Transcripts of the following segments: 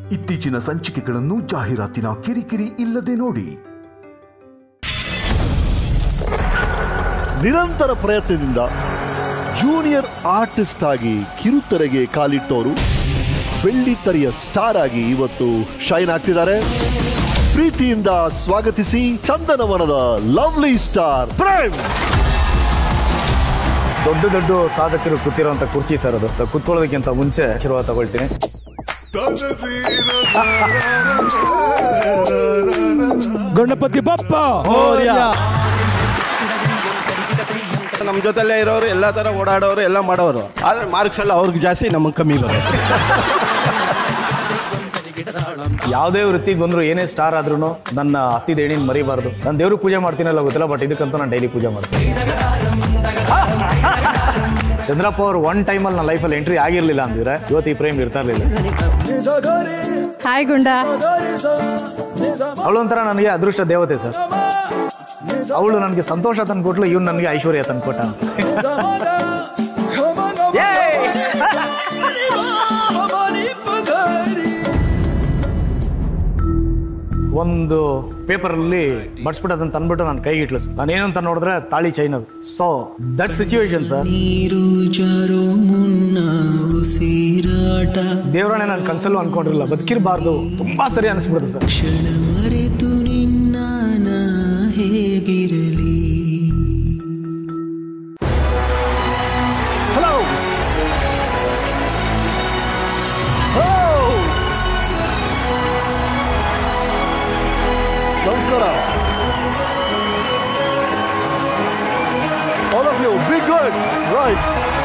ಇತ್ತೀಚಿನ ಸಂಚಿಕೆಗಳನ್ನು ಜಾಹೀರಾತಿನ ಕಿರಿಕಿರಿ ಇಲ್ಲದೆ ನೋಡಿ ನಿರಂತರ ಪ್ರಯತ್ನದಿಂದ ಜೂನಿಯರ್ ಆರ್ಟಿಸ್ಟ್ ಆಗಿ ಕಿರುತೆರೆಗೆ ಕಾಲಿಟ್ಟವರು ಬೆಳ್ಳಿತೆರೆಯ ಸ್ಟಾರ್ ಆಗಿ ಇವತ್ತು ಶೈನ್ ಆಗ್ತಿದ್ದಾರೆ ಪ್ರೀತಿಯಿಂದ ಸ್ವಾಗತಿಸಿ ಚಂದನವನದ ಲವ್ಲಿ ಸ್ಟಾರ್ ಪ್ರೇಮ್ ದೊಡ್ಡ ದೊಡ್ಡ ಸಾಧಕರು ಕೂತಿರೋಂಥ ಕುರ್ಚಿ ಸರ್ ಅದು ಸೊ ಕುತ್ಕೊಳ್ಳೋದಕ್ಕಿಂತ ಮುಂಚೆ ಆಶೀರ್ವಾದ ತಗೊಳ್ತೀನಿ ಗಣಪತಿ ಬಪ್ಪ ಮೋರ್ಯ ನಮ್ಮ ಜೊತೆಲೇ ಇರೋರು ಎಲ್ಲ ತರ ಓಡಾಡೋರು ಎಲ್ಲ ಮಾಡೋರು ಆದ್ರೆ ಮಾರ್ಕ್ಸ್ ಎಲ್ಲ ಅವ್ರಿಗೆ ಜಾಸ್ತಿ ನಮಗೆ ಕಮ್ಮಿ ಬರುತ್ತೆ ಯಾವುದೇ ವೃತ್ತಿಗೆ ಬಂದ್ರು ಏನೇ ಸ್ಟಾರ್ ಆದ್ರೂ ನನ್ನ ಹತ್ತಿದ ಎಣಿನ ಮರಿಬಾರ್ದು ನಾನು ದೇವ್ರಿಗೆ ಪೂಜೆ ಮಾಡ್ತೀನಲ್ಲ ಗೊತ್ತಿಲ್ಲ ಬಟ್ ಇದಕ್ಕಂತ ನಾನು ಡೈಲಿ ಪೂಜೆ ಮಾಡ್ತೀನಿ ಚಂದ್ರಪ್ಪ ಅವ್ರು ಒನ್ ಟೈಮಲ್ಲಿ ನನ್ನ ಲೈಫಲ್ಲಿ ಎಂಟ್ರಿ ಆಗಿರ್ಲಿಲ್ಲ ಅಂದಿದ್ರೆ ಇವತ್ತು ಈ ಪ್ರೇಮ್ ಇರ್ತಾ ಇರ್ಲಿಲ್ಲ ಹಾಯ್ ಗುಂಡ ಅವಳು ಒಂಥರ ನನಗೆ ಅದೃಷ್ಟ ದೇವತೆ ಸರ್ ಅವಳು ನನಗೆ ಸಂತೋಷ ತಂದ್ಕೊಟ್ಲು ಇವ್ನು ನನಗೆ ಐಶ್ವರ್ಯ ತಂದ್ಕೊಟ್ಟ ಒಂದು ಪೇಪರಲ್ಲಿ ಬಡ್ಸ್ಬಿಟ್ಟದಂತ ಅಂದ್ಬಿಟ್ಟು ನಾನು ಕೈಗೆ ಇಟ್ಲು ನಾನು ಏನಂತ ನೋಡಿದ್ರೆ ತಾಳಿ ಚೈನ್ ಅದು ಸೊ ದಟ್ ಸಿಚುವೇಶನ್ ಸರ್ ನೀರು ಜಾರೋ ಮುನ್ನ ಉಸಿರಾಟ ದೇವರನ್ನೇ ನಾನು ಕನ್ಸಲ್ಲೂ ಅನ್ಕೊಂಡಿರಲಿಲ್ಲ ಬದುಕಿರಬಾರ್ದು ತುಂಬಾ ಸರಿ ಅನಿಸ್ಬಿಡ್ತು ಸರ್ ಕ್ಷಣ ಮರೆತು ನಿನ್ನ ನಾ ಹೇಗಿರಲಿ ಹಲೋ ನಮಸ್ಕಾರ all of you be good right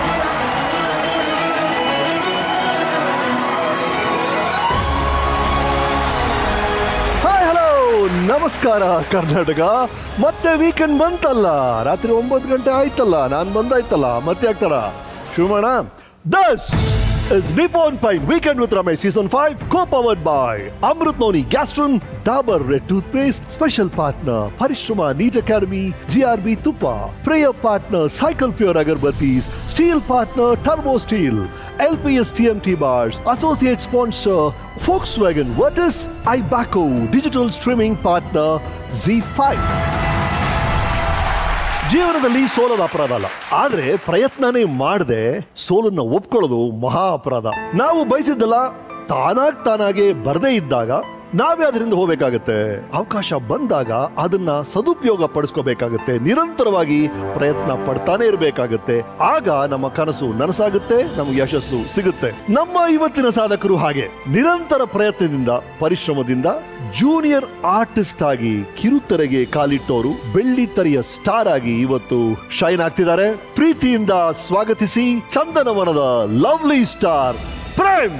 hi hello ನಮಸ್ಕಾರ ಕರ್ನಾಟಕ ಮತ್ತೆ ವೀಕೆಂಡ್ ಬಂತಲ್ಲ ರಾತ್ರಿ ಒಂಬತ್ತು ಗಂಟೆ ಆಯ್ತಲ್ಲ ನಾನು ಬಂದಾಯ್ತಲ್ಲ ಮತ್ತೆ ಆಗ್ತಾರ ಶುರು ಮಾಡೋಣ ದಸ್ is Nippon Pine Weekend with Ramesh Season 5 co-powered by Amrut Noni Gastron, Dabur Red Toothpaste, Special Partner Parishrama Neat Academy, GRB Tupa, Prayer Partner Cycle Pure Agarbattis, Steel Partner Turbo Steel, LPS TMT Bars, Associate Sponsor Volkswagen Virtus, Ibaco Digital Streaming Partner Z5. ಜೀವನದಲ್ಲಿ ಸೋಲದ ಅಪರಾಧ ಅಲ್ಲ ಆದ್ರೆ ಪ್ರಯತ್ನನೇ ಮಾಡದೆ ಸೋಲನ್ನ ಒಪ್ಕೊಳ್ಳೋದು ಮಹಾ ಅಪರಾಧ ನಾವು ಬಯಸಿದ್ದಲ್ಲ ತಾನಾಗ್ ತಾನಾಗೆ ಬರದೇ ಇದ್ದಾಗ ನಾವೇ ಅದರಿಂದ ಹೋಗ್ಬೇಕಾಗತ್ತೆ ಅವಕಾಶ ಬಂದಾಗ ಅದನ್ನ ಸದುಪಯೋಗ ಪಡಿಸ್ಕೋಬೇಕಾಗತ್ತೆ ನಿರಂತರವಾಗಿ ಪ್ರಯತ್ನ ಪಡ್ತಾನೆ ಇರಬೇಕಾಗತ್ತೆ ಆಗ ನಮ್ಮ ಕನಸು ನನಸಾಗುತ್ತೆ ನಮಗೆ ಯಶಸ್ಸು ಸಿಗುತ್ತೆ ನಮ್ಮ ಇವತ್ತಿನ ಸಾಧಕರು ಹಾಗೆ ನಿರಂತರ ಪ್ರಯತ್ನದಿಂದ ಪರಿಶ್ರಮದಿಂದ ಜೂನಿಯರ್ ಆರ್ಟಿಸ್ಟ್ ಆಗಿ ಕಿರುತೆರೆಗೆ ಕಾಲಿಟ್ಟವರು ಬೆಳ್ಳಿತೆರೆಯ ಸ್ಟಾರ್ ಆಗಿ ಇವತ್ತು ಶೈನ್ ಆಗ್ತಿದ್ದಾರೆ ಪ್ರೀತಿಯಿಂದ ಸ್ವಾಗತಿಸಿ ಚಂದನವನದ lovely star Prem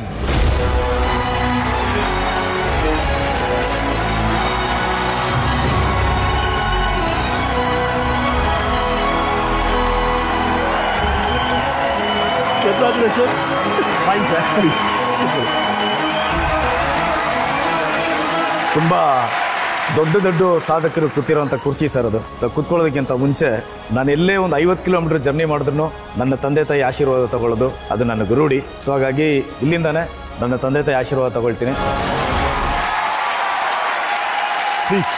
Congratulations. Fine sir ತುಂಬಾ ದೊಡ್ಡ ದೊಡ್ಡ ಸಾಧಕರು ಕೂತಿರೋಂಥ ಕುರ್ಚಿ ಸರ್ ಅದು ಸೊ ಕುತ್ಕೊಳ್ಳೋದಕ್ಕಿಂತ ಮುಂಚೆ ನಾನು ಎಲ್ಲೇ ಒಂದು ಐವತ್ತು ಕಿಲೋಮೀಟರ್ ಜರ್ನಿ ಮಾಡಿದ್ರು ನನ್ನ ತಂದೆ ತಾಯಿ ಆಶೀರ್ವಾದ ತಗೊಳ್ಳೋದು ಅದು ನನ್ನ ರೂಢಿ ಸೊ ಹಾಗಾಗಿ ಇಲ್ಲಿಂದಾನೆ ನನ್ನ ತಂದೆ ತಾಯಿ ಆಶೀರ್ವಾದ ತಗೊಳ್ತೀನಿ ಪ್ಲೀಸ್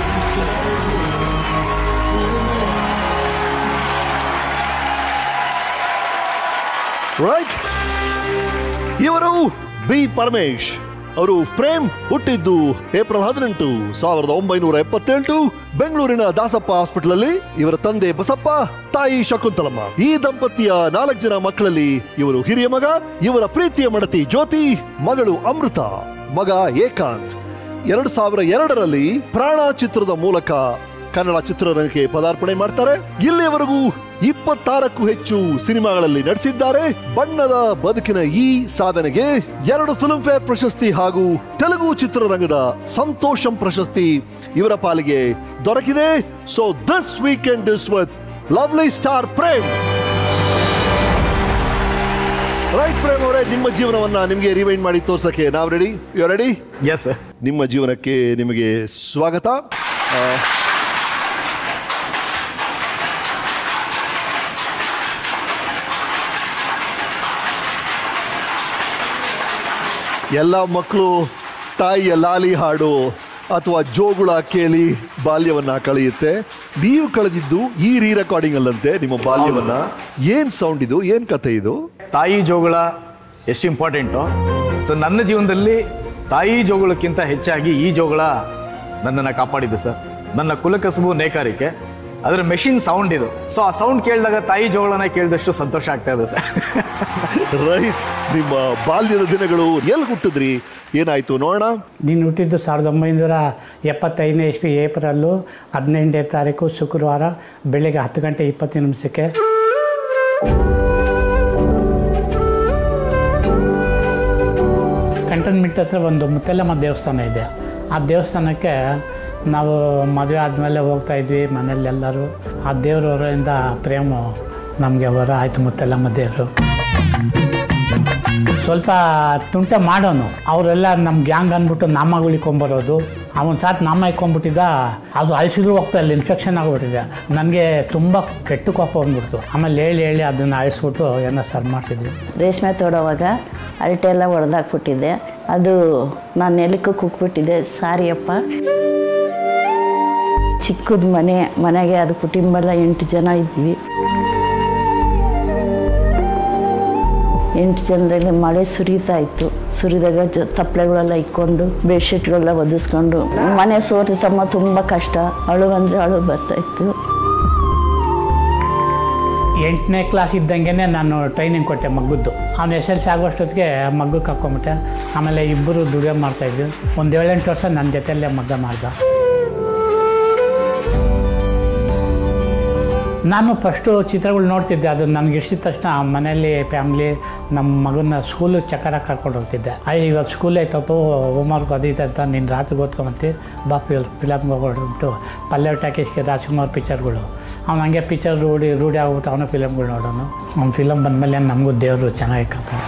ರೈಟ್ ಇವರು ಬಿ ಪರಮೇಶ್ ಅವರು ಪ್ರೇಮ್ ಹುಟ್ಟಿದ್ದು ಏಪ್ರಿಲ್ ಹದಿನೆಂಟು ಸಾವಿರದ ಒಂಬೈನೂರ ಎಪ್ಪತ್ತೆಂಟು ಬೆಂಗಳೂರಿನ ದಾಸಪ್ಪ ಹಾಸ್ಪಿಟಲ್ ಅಲ್ಲಿ ಇವರ ತಂದೆ ಬಸಪ್ಪ ತಾಯಿ ಶಕುಂತಲಮ್ಮ ಈ ದಂಪತಿಯ ನಾಲ್ಕು ಜನ ಮಕ್ಕಳಲ್ಲಿ ಇವರು ಹಿರಿಯ ಮಗ ಇವರ ಪ್ರೀತಿಯ ಮಡತಿ ಜ್ಯೋತಿ ಮಗಳು ಅಮೃತ ಮಗ ಏಕಾಂತ್ ಎರಡು ಸಾವಿರ ಎರಡರಲ್ಲಿ ಪ್ರಾಣ ಚಿತ್ರದ ಮೂಲಕ ಕನ್ನಡ ಚಿತ್ರರಂಗಕ್ಕೆ ಪದಾರ್ಪಣೆ ಮಾಡ್ತಾರೆ ಇಲ್ಲಿಯವರೆಗೂ ಇಪ್ಪತ್ತಾರಕ್ಕೂ ಹೆಚ್ಚು ಸಿನಿಮಾಗಳಲ್ಲಿ ನಟಿಸಿದ್ದಾರೆ ಬಣ್ಣದ ಬದುಕಿನ ಈ ಸಾಧನೆಗೆ ಎರಡು ಫಿಲ್ಮ್ ಫೇರ್ ಪ್ರಶಸ್ತಿ ಹಾಗೂ ತೆಲುಗು ಚಿತ್ರರಂಗದ ಸಂತೋಷಂ ಪ್ರಶಸ್ತಿ ಇವರ ಪಾಲಿಗೆ ದೊರಕಿದೆ so this weekend is with lovely star Prem right Prem ಅವರೇ ನಿಮ್ಮ ಜೀವನವನ್ನ ನಿಮಗೆ ರಿವೈಂಡ್ ಮಾಡಿ ತೋರ್ಸಕ್ಕೆ ನಾವು ರೆಡಿ ಯು ರೆಡಿ ಎಸ್ ನಿಮ್ಮ ಜೀವನಕ್ಕೆ ನಿಮಗೆ ಸ್ವಾಗತ ಆ, ಎಲ್ಲ ಮಕ್ಕಳು ತಾಯಿಯ ಲಾಲಿ ಹಾಡು ಅಥವಾ ಜೋಗುಳ ಕೇಳಿ ಬಾಲ್ಯವನ್ನ ಕಳೆಯುತ್ತೆ ನೀವು ಕಳೆದಿದ್ದು ಈ ರೀ ರೆಕಾರ್ಡಿಂಗ್ ಅಲ್ಲಂತೆ ನಿಮ್ಮ ಬಾಲ್ಯವನ್ನ ಏನ್ ಸೌಂಡ್ ಇದು ಏನ್ ಕತೆ ಇದು ತಾಯಿ ಜೋಗುಳ ಎಷ್ಟು ಇಂಪಾರ್ಟೆಂಟು ಸೊ ನನ್ನ ಜೀವನದಲ್ಲಿ ತಾಯಿ ಜೋಗುಳಕ್ಕಿಂತ ಹೆಚ್ಚಾಗಿ ಈ ಜೋಗುಳ ನನ್ನನ್ನು ಕಾಪಾಡಿದೆ ಸರ್ ನನ್ನ ಕುಲಕಸಬು ನೇಕಾರಿಕೆ ಅದರ ಮೆಷಿನ್ ಸೌಂಡ್ ಇದು ಸೊ ಆ ಸೌಂಡ್ ಕೇಳಿದಾಗ ತಾಯಿ ಜೋಗಳನ್ನ ಕೇಳಿದಷ್ಟು ಸಂತೋಷ ಆಗ್ತಾ ಇದೆ ಸರ್ ರೈಟ್ ನಿಮ್ಮ ಬಾಲ್ಯದ ದಿನಗಳು ಎಲ್ಲಿ ಹುಟ್ಟಿದ್ರಿ ಏನಾಯ್ತು ನೋಡೋಣ ನೀನು ಹುಟ್ಟಿದ್ದು ಸಾವಿರದ ಒಂಬೈನೂರ ಎಪ್ಪತ್ತೈದನೇ ಇಸ್ವಿ ಏಪ್ರಿಲ್ಲು ಹದಿನೆಂಟನೇ ತಾರೀಕು ಶುಕ್ರವಾರ ಬೆಳಿಗ್ಗೆ ಹತ್ತು ಗಂಟೆ ಇಪ್ಪತ್ತು ನಿಮಿಷಕ್ಕೆ ಕಂಟೋನ್ಮೆಂಟ್ ಹತ್ರ ಒಂದು ಮುತ್ತೆಲ್ಲಮ್ಮ ದೇವಸ್ಥಾನ ಇದೆ ಆ ದೇವಸ್ಥಾನಕ್ಕೆ ನಾವು ಮದುವೆ ಆದಮೇಲೆ ಹೋಗ್ತಾ ಇದ್ವಿ ಮನೆಯಲ್ಲೆಲ್ಲರೂ ಆ ದೇವರವರಿಂದ ಪ್ರೇಮ ನಮಗೆ ಅವರ ಆಯಿತು ಮುತ್ತೆಲ್ಲಮ್ಮ ದೇವರು ಸ್ವಲ್ಪ ತುಂಟ ಮಾಡೋನು ಅವರೆಲ್ಲ ನಮ್ಮ ಗ್ಯಾಂಗ್ ಅಂದ್ಬಿಟ್ಟು ನಾಮ ಉಳಿಕೊಂಬರೋದು ಅವನ ಸಾತ್ ನಾಮ ಇಕ್ಕೊಂಬಿಟ್ಟಿದ್ದ ಅದು ಅಳಿಸಿದ್ರು ಹೋಗ್ತಾ ಇಲ್ಲ ಇನ್ಫೆಕ್ಷನ್ ಆಗಿಬಿಟ್ಟಿದೆ ನನಗೆ ತುಂಬ ಕೆಟ್ಟ ಕೋಪ ಬಂದ್ಬಿಡ್ತು ಆಮೇಲೆ ಹೇಳಿ ಹೇಳಿ ಅದನ್ನು ಅಳಿಸ್ಬಿಟ್ಟು ಏನೋ ಸರ್ ಮಾಡ್ತಿದ್ವಿ ರೇಷ್ಮೆ ತೊಡೋವಾಗ ಅರಟೆ ಎಲ್ಲ ಹೊಡೆದಾಕ್ಬಿಟ್ಟಿದ್ದೆ ಅದು ನಾನು ನೆಲಕ್ಕೆ ಕುಕ್ಬಿಟ್ಟಿದ್ದೆ ಸಾರಿಯಪ್ಪ ಚಿಕ್ಕದ ಮನೆ ಮನೆಗೆ ಅದು ಕುಟುಂಬ ಎಲ್ಲ ಎಂಟು ಜನ ಇದ್ವಿ ಎಂಟು ಜನದಲ್ಲಿ ಮಳೆ ಸುರಿತಾ ಇತ್ತು ಸುರಿದಾಗ ಜ ತಪ್ಪಲೆಗಳೆಲ್ಲ ಇಕ್ಕೊಂಡು ಬೆಡ್ಶೀಟ್ಗಳೆಲ್ಲ ಒದಿಸ್ಕೊಂಡು ಮನೆ ಸೋರಿತಮ್ಮ ತುಂಬ ಕಷ್ಟ ಅಳು ಅಂದರೆ ಅಳು ಬರ್ತಾ ಇತ್ತು ಎಂಟನೇ ಕ್ಲಾಸ್ ಇದ್ದಂಗೆ ನಾನು ಟ್ರೈನಿಂಗ್ ಕೊಟ್ಟೆ ಮಗ್ಗದ್ದು ಅವ್ನು ಎಸ್ ಎಲ್ ಸಿ ಆಗೋಷ್ಟೊತ್ತಿಗೆ ಮಗ್ಗಕ್ಕೆ ಹಾಕ್ಕೊಂಬಿಟ್ಟೆ ಆಮೇಲೆ ಇಬ್ಬರು ದುಡಿಯೋ ಮಾಡ್ತಾಯಿದ್ವಿ ಒಂದು ಏಳೆಂಟು ವರ್ಷ ನನ್ನ ಜೊತೆಯಲ್ಲೇ ಮಗ್ಗ ಮಾಡ್ದ ನಾನು ಫಸ್ಟು ಚಿತ್ರಗಳು ನೋಡ್ತಿದ್ದೆ ಅದು ನನಗೆ ಇಷ್ಟಿದ ತಕ್ಷಣ ಮನೆಯಲ್ಲಿ ಫ್ಯಾಮ್ಲಿ ನಮ್ಮ ಮಗನ ಸ್ಕೂಲಿಗೆ ಚಕ್ಕರ ಕರ್ಕೊಂಡು ಹೋಗ್ತಿದ್ದೆ ಅಯ್ಯ ಇವತ್ತು ಸ್ಕೂಲ್ ಐತಪ್ಪ ಹೋಮ್ವರ್ಕ್ ಅದೈತೆ ಅಂತ ನೀನು ರಾತ್ರಿ ಓದ್ಕೊಂಬಂತಿ ಬಾ ಫಿಲ್ ಫಿಲಮ್ಗೆ ಹೋಗ್ಬಿಟ್ಟು ಪಲ್ಯ ಟಾಕೀಸ್ಗೆ ರಾಜ್ಕುಮಾರ್ ಪಿಕ್ಚರ್ಗಳು ಅವ್ನು ಹಂಗೆ ಪಿಕ್ಚರ್ ರೂಢಿ ರೂಢಿ ಆಗ್ಬಿಟ್ಟು ಅವನು ಫಿಲಮ್ಗಳು ನೋಡೋನು ಅವ್ನು ಫಿಲಮ್ ಬಂದಮೇಲೆ ನಮಗೂ ದೇವರು ಚೆನ್ನಾಗಿ ಕಾಪಾಡ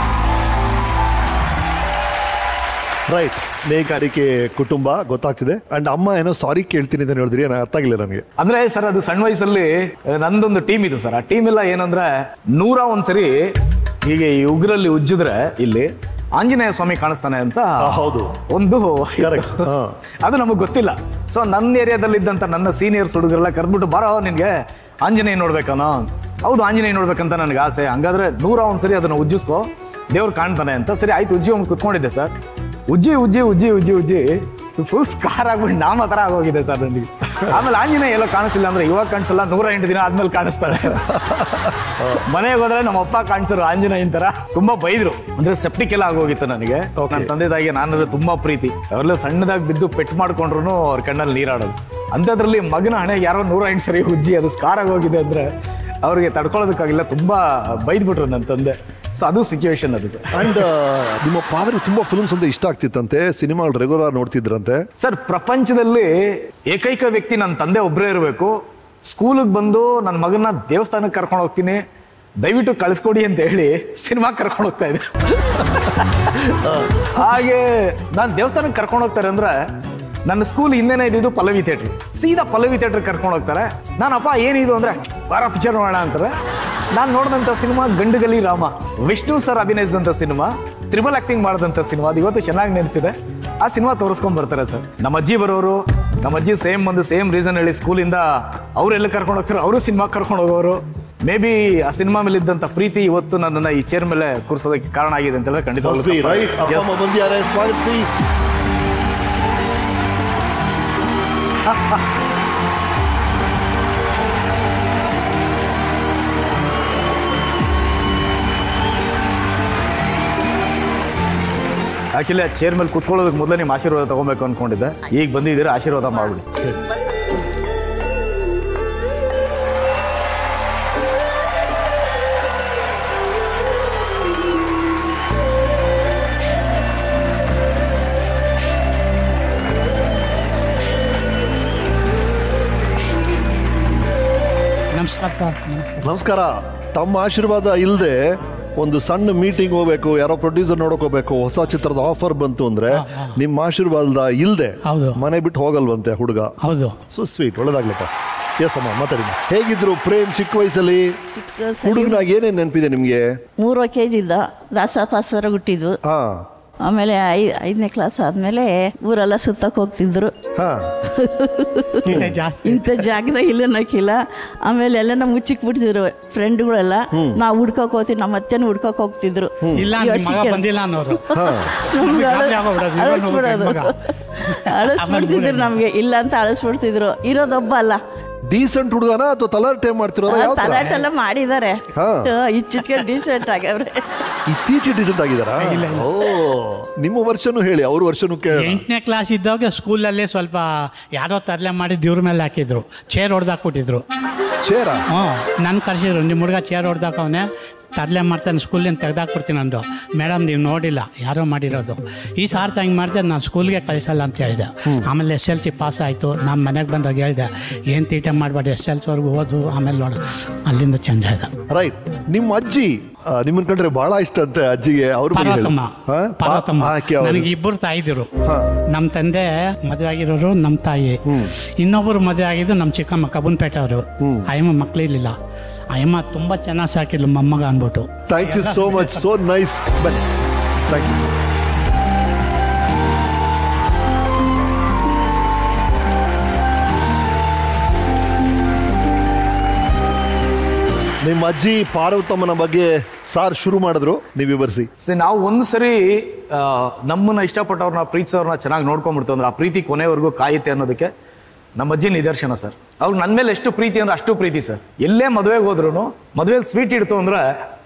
ರೈಟ್ ನೇಕಾರಿಕೆ ಕುಟುಂಬ ಗೊತ್ತಾಗ್ತಿದೆ ಅಂಡ್ ಅಮ್ಮ ಏನೋ ಸಾರಿ ಕೇಳ್ತೀನಿ ಅಂತ ಹೇಳಿದ್ರಿ ಏನೋ ಅರ್ಥ ಆಗಿಲ್ಲ ನನಗೆ ಅಂದ್ರೆ ಸರ್ ಅದು ಸಣ್ಣ ವಯಸ್ಸಲ್ಲಿ ಆ, ನಂದೊಂದು ಟೀಮ್ ಇದೆ ಸರ್ ಆ ಟೀಮ್ ಎಲ್ಲ ಏನಂದ್ರೆ ನೂರ ಒಂದ್ಸರಿ ಹೀಗೆ ಈ ಉಗ್ರಲ್ಲಿ ಉಜ್ಜಿದ್ರೆ ಇಲ್ಲಿ ಆಂಜನೇಯ ಸ್ವಾಮಿ ಕಾಣಿಸ್ತಾನೆ ಅಂತ ಹೌದು. ಒಂದು Correct. ಹಾ. ಅದು ನಮಗೆ ಗೊತ್ತಿಲ್ಲ ಸೊ ನನ್ನ ಏರಿಯಾದಲ್ಲಿ ಇದ್ದಂತ ನನ್ನ ಸೀನಿಯರ್ಸ್ ಹುಡುಗರೆಲ್ಲ ಕರೆದ್ಬಿಟ್ಟು ಬಾರೋ ನಿನ್ಗೆ ಆಂಜನೇಯ ನೋಡ್ಬೇಕನೋ ಹೌದು ಆಂಜನೇಯ ನೋಡ್ಬೇಕಂತ ನನಗೆ ಆಸೆ ಹಂಗಾದ್ರೆ ನೂರ ಒಂದ್ಸರಿ ಅದನ್ನ ಉಜ್ಜಿಸ್ಕೋ ದೇವ್ರು ಕಾಣ್ತಾನೆ ಅಂತ ಸರಿ ಆಯ್ತು ಉಜ್ಜಿ ಒಮ್ಮೆ ಕುತ್ಕೊಂಡಿದ್ದೆ ಸರ್ ಉಜ್ಜಿ ಉಜ್ಜಿ ಉಜ್ಜಿ ಉಜ್ಜಿ ಉಜ್ಜಿ ಫುಲ್ ಸ್ಕಾರ್ ಆಗ್ಬಿಟ್ಟು ನಾಮ ತರ ಆಗೋಗಿದೆ ಸರ್ ನನಗೆ ಆಮೇಲೆ ಆಂಜನೇಯ ಎಲ್ಲೋ ಕಾಣಿಸ್ತಿಲ್ಲ ಅಂದ್ರೆ ಇವಾಗ ಕಾಣಿಸಲ್ಲ ನೂರ ಎಂಟು ದಿನ ಆದ್ಮೇಲೆ ಕಾಣಿಸ್ತಾರೆ ಮನೆಗೆ ಹೋದ್ರೆ ನಮ್ಮ ಅಪ್ಪ ಕಾಣಿಸರು ಆಂಜನೇಯನ್ ತರ ತುಂಬಾ ಬೈದ್ರು ಅಂದ್ರೆ ಸೆಪ್ಟಿಕ್ ಎಲ್ಲ ಆಗೋಗಿತ್ತು ನನಗೆ ನನ್ನ ತಂದೆ ತಾಯಿಗೆ ನಾನು ತುಂಬಾ ಪ್ರೀತಿ ಅವರೆಲ್ಲ ಸಣ್ಣದಾಗಿ ಬಿದ್ದು ಪೆಟ್ಟು ಮಾಡ್ಕೊಂಡ್ರು ಅವ್ರ ಕಣ್ಣಲ್ಲಿ ನೀರಾಡೋದು ಅಂಥದ್ರಲ್ಲಿ ಮಗನ ಹಣೆಗೆ ಯಾರೋ ನೂರ ಎಂಟು ಸರಿ ಉಜ್ಜಿ ಅದು ಸ್ಕಾರ್ ಆಗೋಗಿದೆ ಅಂದ್ರೆ ಅವ್ರಿಗೆ ತಡ್ಕೊಳ್ಳೋದಕ್ಕಾಗಿಲ್ಲ ತುಂಬಾ ಬೈದ್ಬಿಟ್ರು ನನ್ನ ತಂದೆ ಸೊ ಅದು ಸಿಚುವೇಶನ್ ಅದು ಸರ್ ಅಂಡ್ ನಿಮ್ಮ ಫಾದರ್ ತುಂಬಾ ಫಿಲ್ಮ್ಸ್ ಅಂತ ಇಷ್ಟ ಆಗ್ತಿತ್ತಂತೆ ಸಿನಿಮಾಗಳು ರೆಗ್ಯುಲರ್ ನೋಡ್ತಿದ್ರಂತೆ ಸರ್ ಪ್ರಪಂಚದಲ್ಲಿ ಏಕೈಕ ವ್ಯಕ್ತಿ ನನ್ನ ತಂದೆ ಒಬ್ಬರೇ ಇರಬೇಕು ಸ್ಕೂಲಿಗೆ ಬಂದು ನನ್ನ ಮಗನ ದೇವಸ್ಥಾನಕ್ಕೆ ಕರ್ಕೊಂಡು ಹೋಗ್ತೀನಿ ದಯವಿಟ್ಟು ಕಳಿಸ್ಕೊಡಿ ಅಂತ ಹೇಳಿ ಸಿನಿಮಾ ಕರ್ಕೊಂಡು ಹೋಗ್ತಾ ಇದೆ ಹಾಗೆ ನಾನು ದೇವಸ್ಥಾನಕ್ಕೆ ಕರ್ಕೊಂಡು ಹೋಗ್ತಾರೆ ಅಂದ್ರೆ ನನ್ನ ಸ್ಕೂಲ್ ಹಿಂದೆನೇ ಇದ್ದಿದ್ದು ಪಲ್ಲವಿ ಥಿಯೇಟ್ರ್ ಸೀದಾ ಪಲ್ಲವಿ ಥಿಯೇಟ್ರ್ ಕರ್ಕೊಂಡು ಹೋಗ್ತಾರೆ ನಾನಪ್ಪ ಏನಿದು ಅಂದ್ರೆ ಬಾರ ಪಿಕ್ಚರ್ ನೋಡೋಣ ಅಂತಾರೆ ನಾನು ನೋಡಿದಂಥ ಸಿನಿಮಾ ಗಂಡುಗಲಿ ರಾಮ ವಿಷ್ಣು ಸರ್ ಅಭಿನಯಿಸಿದಂಥ ಸಿನಿಮಾ ತ್ರಿಬಲ್ ಆಕ್ಟಿಂಗ್ ಮಾಡಿದಂಥ ಸಿನಿಮಾ ಅದು ಇವತ್ತು ಚೆನ್ನಾಗಿ ನೆನಪಿದೆ ಆ ಸಿನಿಮಾ ತೋರಿಸ್ಕೊಂಡ್ ಬರ್ತಾರೆ ಸರ್ ನಮ್ಮ ಅಜ್ಜಿ ಬರೋರು ನಮ್ಮ ಅಜ್ಜಿ ಸೇಮ್ ಒಂದು ಸೇಮ್ ರೀಸನ್ ಹೇಳಿ ಸ್ಕೂಲಿಂದ ಅವರೆಲ್ಲ ಕರ್ಕೊಂಡು ಹೋಗ್ತಾರೆ ಅವರು ಸಿನಿಮಾ ಕರ್ಕೊಂಡು ಹೋಗೋರು ಮೇ ಬಿ ಆ ಸಿನಿಮಾ ಮೇಲೆ ಇದ್ದಂಥ ಪ್ರೀತಿ ಇವತ್ತು ನನ್ನನ್ನ ಈ ಚೇರ್ ಮೇಲೆ ಕೂರಿಸೋದಕ್ಕೆ ಕಾರಣ ಆಗಿದೆ ಅಂತ ಹೇಳಿದ್ರೆ ಖಂಡಿತ ರೈಟ್ ಅಪ್ಪ ಅಮ್ಮ ಬಂದಿದ್ದಾರೆ ಸ್ವಾಗತಿಸಿ ಆಕ್ಚುಲಿ ಆ ಚೇರ್ ಮೇಲೆ ಕುತ್ಕೊಳ್ಳೋದಕ್ಕೆ ಮೊದಲೇ ನಿಮ್ಮ ಆಶೀರ್ವಾದ ತಗೊಬೇಕು ಅನ್ಕೊಂಡಿದ್ದೆ ಈಗ ಬಂದಿದ್ದೀರಾ ಆಶೀರ್ವಾದ ಮಾಡ್ಬಿಡಿ ನಮಸ್ಕಾರ ಸರ್ ನಮಸ್ಕಾರ ತಮ್ಮ ಆಶೀರ್ವಾದ ಇಲ್ಲದೆ ಒಂದು ಸಣ್ಣ ಮೀಟಿಂಗ್ ಹೋಗ್ಬೇಕು ಯಾರೋ ಪ್ರೊಡ್ಯೂಸರ್ ನೋಡಕ್ ಹೋಗ್ಬೇಕು ಹೊಸ ಚಿತ್ರದ ಆಫರ್ ಬಂತು ಅಂದ್ರೆ ನಿಮ್ಮ ಆಶೀರ್ವಾದ ಇಲ್ಲದೆ ಹೌದು. ಮನೆ ಬಿಟ್ಟು ಹೋಗಲ್ವಂತೆ ಹುಡುಗ ಹೌದು ಸೊ ಸ್ವೀಟ್ ಒಳ್ಳೇದಾಗ್ಲಪ್ಪ ಎಸ್ ಅಮ್ಮ ಮಾತಾಡಿ ಹೇಗಿದ್ರು ಪ್ರೇಮ್ ಚಿಕ್ಕ ವಯಸ್ಸಲ್ಲಿ ಚಿಕ್ಕ ಹುಡುಗನಾಗ ಏನೇನ್ ನೆನಪಿದೆ ನಿಮ್ಗೆ ಮೂರು ಕೆ ಜಿ ಇದ್ದ ದಾಸ ಪಾಸರ ಹುಟ್ಟಿದ್ವು ಹಾ ಆಮೇಲೆ ಐ ಐದನೇ ಕ್ಲಾಸ್ ಆದಮೇಲೆ ಊರೆಲ್ಲ ಸುತ್ತಕ್ಕೆ ಹೋಗ್ತಿದ್ರು ಹಾ ಇಂಥ ಜಾಗದಾಗ ಇಲ್ಲ ಅನ್ನೋಕ್ಕಿಲ್ಲ ಆಮೇಲೆ ಎಲ್ಲ ಮುಚ್ಚಿಕ್ ಬಿಡ್ತಿದ್ರು ಫ್ರೆಂಡ್ಗಳೆಲ್ಲ ನಾವು ಹುಡ್ಕೋಕ್ ಹೋಗ್ತೀವಿ ನಮ್ಮ ಅತ್ತೆನೂ ಹುಡ್ಕೋಕ್ ಹೋಗ್ತಿದ್ರು ಇಲ್ಲ ಈ ನಿಮ್ಮ ಮಗ ವರ್ಷಕ್ಕೆ ಬಂದಿಲ್ಲ ಅನ್ನೋರು ನಮ್ಗೆ ಅಳ- ಗಾಬರಿ ಆಗೋಗ್ಬಿಡೋದು, ಇವ್ನು ಅಳಿಸ್ಬಿಡೋದು ಮಗ. ಅಳಿಸ್ಬಿಡ್ತಿದ್ರು ನಮಗೆ ಇಲ್ಲ ಅಂತ ಅಳಿಸ್ಬಿಡ್ತಿದ್ರು ಇರೋದೊಬ್ಬ ಅಲ್ಲ ಡೀಸೆಂಟ್ ಹುಡುಗನ ಅಥವಾ ತಲಾಟೆ ಮಾಡ್ತಿರೋರ ಯಾವ ತರ ತಲಾಟೆಲ್ಲ ಮಾಡಿದ್ದಾರೆ ಹಾ. ಇಚ್ಚಿಚ್ಗೆ ಡೀಸೆಂಟ್ ಆಗವ್ರೆ ಇತ್ತೀಚೆಗೆ ಡೀಸೆಂಟ್ ಆಗಿದಾರಾ ಓ ನಿಮ್ಮ ವರ್ಷನೂ ಹೇಳಿ ಅವ್ರ ವರ್ಷನೂ ಕೇಳ ಎಂಟನೇ ಕ್ಲಾಸ್ ಇದ್ದಾಗ ಸ್ಕೂಲಲ್ಲೇ ಸ್ವಲ್ಪ ಯಾರೋ ತರಲೆ ಮಾಡಿ ದೇವ್ರ ಮೇಲೆ ಹಾಕಿದ್ರು ಚೇರ್ ಹೊಡೆದಾಕ್ಬಿಟ್ಟಿದ್ರು ಚೇರ ಹ್ಞೂ ನನ್ನ ಕರ್ಸಿದ್ರು ನಿಮ್ಮ ಹುಡುಗ ಚೇರ್ ಹೊಡೆದಾಕವನೆ ತರಲೆ ಮಾಡ್ತಾನೆ ಸ್ಕೂಲಿಂದ ತೆಗ್ದಾಕ್ಬಿಡ್ತೀನಿ ಅಂದು ಮೇಡಮ್ ನೀವು ನೋಡಿಲ್ಲ ಯಾರೋ ಮಾಡಿರೋದು ಈ ಸಾರ್ತಿ ಹಂಗೆ ಮಾಡಿದೆ ನಾನು ಸ್ಕೂಲ್ಗೆ ಕಳಿಸಲ್ಲ ಅಂತ ಹೇಳಿದೆ ಆಮೇಲೆ ಎಸ್ ಎಲ್ ಸಿ ಪಾಸ್ ಆಯಿತು ನಮ್ಮ ಮನೆಗೆ ಬಂದಾಗ ಹೇಳಿದೆ ಏನು ತೀಟ ಮಾಡಬೇಡಿ ಎಸ್ ಎಲ್ ಸಿವರೆಗೂ ಓದು ಆಮೇಲೆ ನೋಡು ಅಲ್ಲಿಂದ ಚೇಂಜ್ ಆಯ್ತು ರೈಟ್ ನಿಮ್ಮ ಅಜ್ಜಿ ಆ, ನಿಮ್ಮನ್ ಕಂಡ್ರೆ ಬಹಳ ಇಷ್ಟ ಅಂತೆ ಅಜ್ಜಿಗೆ ಅವ್ರ ಬಗ್ಗೆ ಹೇಳಿ. ಪಾರ್ವತಮ್ಮ ಹಾ? ಪಾರ್ವತಮ್ಮ ಆಕೆ ಅವ್ರು. ನನಗೆ ಇಬ್ಬರು ತಾಯಿದಿರು ಹಾ. ನಮ್ಮ ತಂದೆ ಮದುವೆ ಆಗಿರೋರು ನಮ್ಮ ತಾಯಿ ಇನ್ನೊಬ್ಬರು ಮದುವೆ ಆಗಿದ್ದು ನಮ್ಮ ಚಿಕ್ಕಮ್ಮ ಕಬ್ಬನ್ಪೇಟೆ ಅವರು ಅಯ್ಯಮ್ಮ ಮಕ್ಕಳಿರ್ಲಿಲ್ಲ ಅಯ್ಯಮ್ಮ ತುಂಬ ಚೆನ್ನಾಗಿ ಸಾಕಿದ್ಲು ಮೊಮ್ಮಗ ಅಂದ್ಬಿಟ್ಟು thank you so much so nice ಬನ್ನಿ ಥ್ಯಾಂಕ್ ಯು ನಿಮ್ಮ ಅಜ್ಜಿ ಪಾರ್ವತಮ್ಮನ ಬಗ್ಗೆ ಸಾರ್ ಶುರು ಮಾಡಿದ್ರು ನೀವು ವಿವರಿಸಿ ಸೊ ನಾವು ಒಂದು ಸರಿ ಆ, ನಮ್ಮನ್ನ ಇಷ್ಟಪಟ್ಟವ್ರನ್ನ ಪ್ರೀತಿಸೋರ್ನ ಚೆನ್ನಾಗಿ ನೋಡ್ಕೊಂಡ್ಬಿಡ್ತು ಅಂದ್ರೆ ಆ ಪ್ರೀತಿ ಕೊನೆವರೆಗೂ ಕಾಯುತ್ತೆ ಅನ್ನೋದಕ್ಕೆ ನಮ್ಮ ಅಜ್ಜಿ ನಿದರ್ಶನ ಸರ್ ಅವ್ರು ನನ್ನ ಮೇಲೆ ಎಷ್ಟು ಪ್ರೀತಿ ಅಂದ್ರೆ ಅಷ್ಟು ಪ್ರೀತಿ ಸರ್ ಎಲ್ಲೇ ಮದುವೆಗೆ ಹೋದ್ರು ಮದುವೆಲಿ ಸ್ವೀಟ್ ಇಡ್ತು ಅಂದ್ರೆ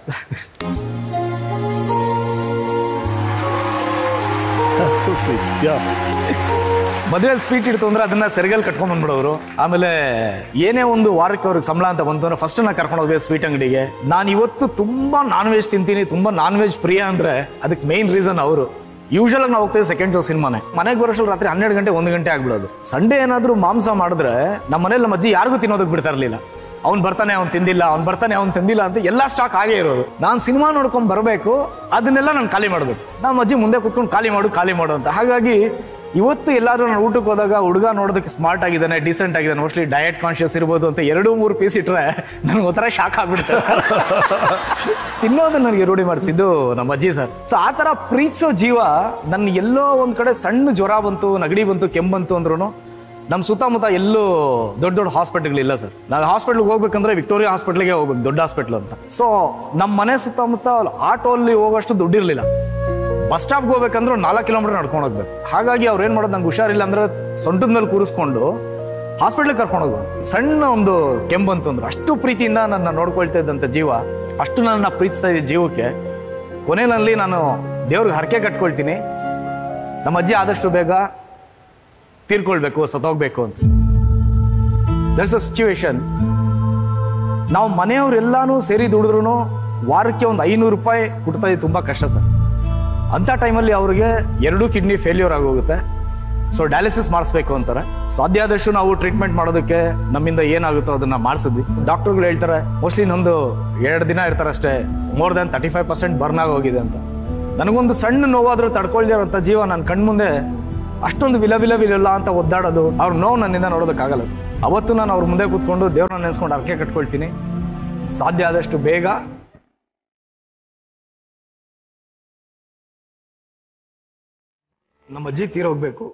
ಮದುವೆಲಿ ಸ್ವೀಟ್ ಇಡ್ತು ಅಂದ್ರೆ ಅದನ್ನ ಸೆರಗಲ್ ಕಟ್ಕೊಂಡ್ ಬಂದ್ಬಿಡೋರು ಆಮೇಲೆ ಏನೇ ಒಂದು ವಾರಕ್ಕೆ ಅವ್ರಿಗೆ ಸಂಬಳ ಅಂತ ಬಂತು ಅಂದ್ರೆ ಫಸ್ಟ್ ನಾ ಕರ್ಕೊಂಡು ಹೋಗ್ಬೇಕು ಸ್ವೀಟ್ ಅಂಗಡಿಗೆ ನಾನು ಇವತ್ತು ತುಂಬಾ ನಾನ್ ವೆಜ್ ತಿಂತೀನಿ ತುಂಬಾ ನಾನ್ ವೆಜ್ ಪ್ರಿಯ ಅಂದ್ರೆ ಅದಕ್ಕೆ ಮೇನ್ ರೀಸನ್ ಅವರು ಯೂಶಲ್ ಆಗಿ ನಾವು ಹೋಗ್ತೇವೆ ಸೆಕೆಂಡ್ ಶೋ ಸಿನಿಮಾನೆ ಮನೆಗೆ ಬರೋಷ್ಟು ರಾತ್ರಿ ಹನ್ನೆರಡು ಗಂಟೆ ಒಂದು ಗಂಟೆ ಆಗ್ಬಿಡೋದು ಸಂಡೇ ಏನಾದರೂ ಮಾಂಸ ಮಾಡಿದ್ರೆ ನಮ್ಮ ಮನೇಲಿ ನಮ್ಮ ಅಜ್ಜಿ ಯಾರಿಗೂ ತಿನ್ನೋದಕ್ಕೆ ಬಿಡ್ತಾ ಇರಲಿಲ್ಲ ಅವ್ನು ಬರ್ತಾನೆ ಅವ್ನು ತಿಂದಿಲ್ಲ ಅವ್ನು ಬರ್ತಾನೆ ಅವ್ನು ತಿಂದಿಲ್ಲ ಅಂತ ಎಲ್ಲ ಸ್ಟಾಕ್ ಆಗೇ ಇರೋದು ನಾನು ಸಿನಿಮಾ ನೋಡ್ಕೊಂಡು ಬರಬೇಕು ಅದನ್ನೆಲ್ಲ ನಾನು ಖಾಲಿ ಮಾಡಬೇಕು ನಮ್ಮ ಅಜ್ಜಿ ಮುಂದೆ ಕುತ್ಕೊಂಡು ಖಾಲಿ ಮಾಡು ಖಾಲಿ ಮಾಡು ಅಂತ ಹಾಗಾಗಿ ಇವತ್ತು ಎಲ್ಲರೂ ನಾನು ಊಟಕ್ಕೆ ಹೋದಾಗ ಹುಡುಗ ನೋಡೋದಕ್ಕೆ ಸ್ಮಾರ್ಟ್ ಆಗಿದ್ದಾನೆ ಡಿಸೆಂಟ್ ಆಗಿದ್ದಾನೆ ಮೋಸ್ಟ್ಲಿ ಡಯಟ್ ಕಾನ್ಶಿಯಸ್ ಇರ್ಬೋದು ಅಂತ ಎರಡು ಮೂರು ಪೀಸ್ ಇಟ್ರೆ ನನಗೆ ಒಂಥರ ಶಾಕ್ ಆಗ್ಬಿಡುತ್ತೆ ತಿನ್ನೋದು ನನಗೆ ರೂಢಿ ಮಾಡಿಸಿದ್ದು ನಮ್ಮ ಅಜ್ಜಿ ಸರ್ ಸೊ ಆ ಥರ ಪ್ರೀತಿಸೋ ಜೀವ ನನ್ನ ಎಲ್ಲೋ ಒಂದು ಕಡೆ ಸಣ್ಣ ಜ್ವರ ಬಂತು ನಗಡಿ ಬಂತು ಕೆಮ್ಮು ಬಂತು ಅಂದ್ರೂ ನಮ್ಮ ಸುತ್ತಮುತ್ತ ಎಲ್ಲೂ ದೊಡ್ಡ ದೊಡ್ಡ ಹಾಸ್ಪಿಟಲ್ಗಳಿಲ್ಲ ಸರ್ ನಾವು ಹಾಸ್ಪಿಟ್ಲ್ಗೆ ಹೋಗ್ಬೇಕಂದ್ರೆ ವಿಕ್ಟೋರಿಯಾ ಹಾಸ್ಪಿಟ್ಲಿಗೆ ಹೋಗ್ಬೇಕು ದೊಡ್ಡ ಹಾಸ್ಪಿಟ್ಲ್ ಅಂತ ಸೊ ನಮ್ಮ ಮನೆ ಸುತ್ತಮುತ್ತ ಆಟೋಲ್ಲಿ ಹೋಗೋಷ್ಟು ದುಡ್ಡಿರಲಿಲ್ಲ ಬಸ್ ಸ್ಟಾಪ್ಗೆ ಹೋಗ್ಬೇಕಂದ್ರೆ ನಾಲ್ಕು ಕಿಲೋಮೀಟರ್ ನಡ್ಕೊಂಡು ಹೋಗ್ಬೇಕು ಹಾಗಾಗಿ ಅವ್ರು ಏನು ಮಾಡೋದು ನಂಗೆ ಹುಷಾರಿಲ್ಲ ಅಂದ್ರೆ ಸೊಂಟದ ಮೇಲೆ ಕೂರಿಸ್ಕೊಂಡು ಹಾಸ್ಪಿಟ್ಲಿಗೆ ಕರ್ಕೊಂಡು ಹೋಗೋದು ಸಣ್ಣ ಒಂದು ಕೆಮ್ಮು ಬಂತು ಅಂದ್ರೆ ಅಷ್ಟು ಪ್ರೀತಿಯಿಂದ ನನ್ನ ನೋಡ್ಕೊಳ್ತಾ ಇದ್ದಂಥ ಜೀವ ಅಷ್ಟು ನನ್ನ ಪ್ರೀತಿಸ್ತಾ ಇದ್ದ ಜೀವಕ್ಕೆ ಕೊನೆಯಲ್ಲಿ ನಾನು ದೇವ್ರಿಗೆ ಹರಕೆ ಕಟ್ಕೊಳ್ತೀನಿ ನಮ್ಮ ಅಜ್ಜಿ ಆದಷ್ಟು ಬೇಗ ತೀರ್ಕೊಳ್ಬೇಕು ಸತ್ತೋಗ್ಬೇಕು ಅಂತ ದಟ್ಸ್ ಅ ಸಿಚುವೇಶನ್ ನಾವು ಮನೆಯವರೆಲ್ಲಾನು ಸೇರಿ ದುಡಿದ್ರು ವಾರಕ್ಕೆ ಒಂದು ಐನೂರು ರೂಪಾಯಿ ಹುಡ್ತಾ ಇದ್ದು ತುಂಬ ಕಷ್ಟ ಸರ್ ಅಂಥ ಟೈಮಲ್ಲಿ ಅವ್ರಿಗೆ ಎರಡೂ ಕಿಡ್ನಿ ಫೇಲ್ಯೂರ್ ಆಗೋಗುತ್ತೆ ಸೊ ಡಯಾಲಿಸಿಸ್ ಮಾಡಿಸ್ಬೇಕು ಅಂತಾರೆ ಸಾಧ್ಯ ಆದಷ್ಟು ನಾವು ಟ್ರೀಟ್ಮೆಂಟ್ ಮಾಡೋದಕ್ಕೆ ನಮ್ಮಿಂದ ಏನಾಗುತ್ತೋ ಅದನ್ನ ಮಾಡಿಸಿದ್ವಿ ಡಾಕ್ಟರ್ಗಳು ಹೇಳ್ತಾರೆ ಮೋಸ್ಟ್ಲಿ ಇನ್ನೊಂದು ಎರಡು ದಿನ ಇರ್ತಾರೆ ಅಷ್ಟೇ more than thirty five percent burn ಆಗೋಗಿದೆ ಅಂತ ನನಗೊಂದು ಸಣ್ಣ ನೋವಾದರೂ ತಡ್ಕೊಳ್ದಿರೋಂಥ ಜೀವ ನನ್ನ ಕಣ್ಮುಂದೆ ಅಷ್ಟೊಂದು ವಿಲ ವಿಲ ವಿಲ ಅಂತ ಒದ್ದಾಡೋದು ಅವ್ರ ನೋವು ನನ್ನಿಂದ ನೋಡೋದಕ್ಕಾಗಲ್ಲ ಸರ್ ಅವತ್ತು ನಾನು ಅವ್ರ ಮುಂದೆ ಕೂತ್ಕೊಂಡು ದೇವ್ರನ್ನ ನೆನೆಸ್ಕೊಂಡು ಅರ್ಕೆ ಕಟ್ಕೊಳ್ತೀನಿ ಸಾಧ್ಯ ಆದಷ್ಟು ಬೇಗ ನಮ್ಮ ಅಜ್ಜಿ ತೀರೋಗ್ಬೇಕು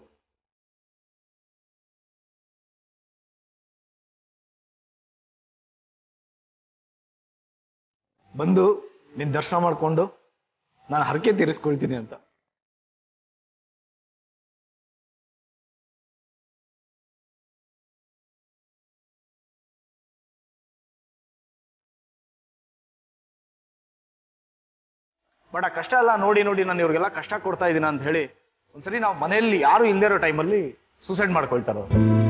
ಬಂದು ನಿನ್ ದರ್ಶನ ಮಾಡ್ಕೊಂಡು ನಾನು ಹರಕೆ ತೀರಿಸ್ಕೊಳ್ತೀನಿ ಅಂತ ಬಟ್ ಆ ಕಷ್ಟ ಎಲ್ಲ ನೋಡಿ ನೋಡಿ ನಾನು ಇವ್ರಿಗೆಲ್ಲ ಕಷ್ಟ ಕೊಡ್ತಾ ಇದ್ದೀನಿ ಅಂತ ಹೇಳಿ ಒಂದ್ಸರಿ ನಾವು ಮನೆಯಲ್ಲಿ ಯಾರು ಇಲ್ಲದೆ ಇರೋ ಟೈಮಲ್ಲಿ ಸೂಸೈಡ್ ಮಾಡ್ಕೊಳ್ತಾರ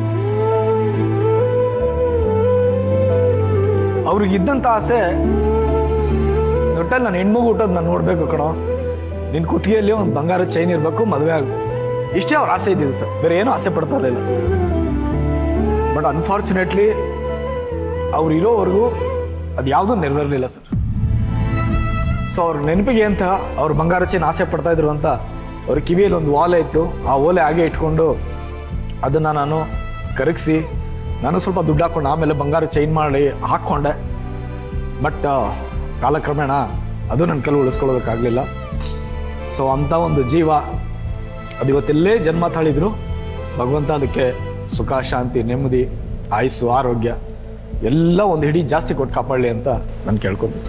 ಅವ್ರಿಗೆ ಇದ್ದಂತ ಆಸೆ ಒಟ್ಟಲ್ಲಿ ನಾನು ಹೆಣ್ಮಗು ಹುಟ್ಟೋದು ನಾನು ನೋಡ್ಬೇಕು ಕಣೋ ನಿನ್ ಕುತ್ತಿಗೆಯಲ್ಲಿ ಒಂದು ಬಂಗಾರ ಚೈನ್ ಇರ್ಬೇಕು ಮದುವೆ ಆಗ ಇಷ್ಟೇ ಅವ್ರ ಆಸೆ ಇದ್ದಿದ್ದು ಸರ್ ಬೇರೆ ಏನೂ ಆಸೆ ಪಡ್ತಾ ಇರಲಿಲ್ಲ ಬಟ್ ಅನ್ಫಾರ್ಚುನೇಟ್ಲಿ ಅವ್ರು ಇರೋವರೆಗೂ ಅದು ಯಾವುದೂ ನೆರವೇರಲಿಲ್ಲ ಸರ್ ಸೊ ಅವ್ರ ನೆನಪಿಗೆ ಅಂತ ಅವ್ರ ಬಂಗಾರ ಚೈನ್ ಆಸೆ ಪಡ್ತಾ ಇದ್ರು ಅಂತ ಅವ್ರ ಕಿವಿಯಲ್ಲಿ ಒಂದು ಓಲೆ ಇತ್ತು ಆ ಓಲೆ ಹಾಗೆ ಇಟ್ಕೊಂಡು ಅದನ್ನು ನಾನು ಕರಗಿಸಿ ನಾನು ಸ್ವಲ್ಪ ದುಡ್ಡು ಹಾಕೊಂಡು ಆಮೇಲೆ ಬಂಗಾರ ಚೈನ್ ಮಾಡಿ ಹಾಕ್ಕೊಂಡೆ ಬಟ್ ಕಾಲಕ್ರಮೇಣ ಅದು ನನ್ನ ಕಲ್ಲು ಉಳಿಸ್ಕೊಳ್ಳೋದಕ್ಕಾಗಲಿಲ್ಲ ಸೊ ಅಂಥ ಒಂದು ಜೀವ ಅದು ಇವತ್ತೆಲ್ಲೇ ಜನ್ಮ ತಾಳಿದ್ರು ಭಗವಂತ ಅದಕ್ಕೆ ಸುಖ ಶಾಂತಿ ನೆಮ್ಮದಿ ಆಯುಸ್ಸು ಆರೋಗ್ಯ ಎಲ್ಲ ಒಂದು ಹಿಡಿ ಜಾಸ್ತಿ ಕೊಟ್ಟು ಕಾಪಾಡಲಿ ಅಂತ ನಾನು ಕೇಳ್ಕೊತೀನಿ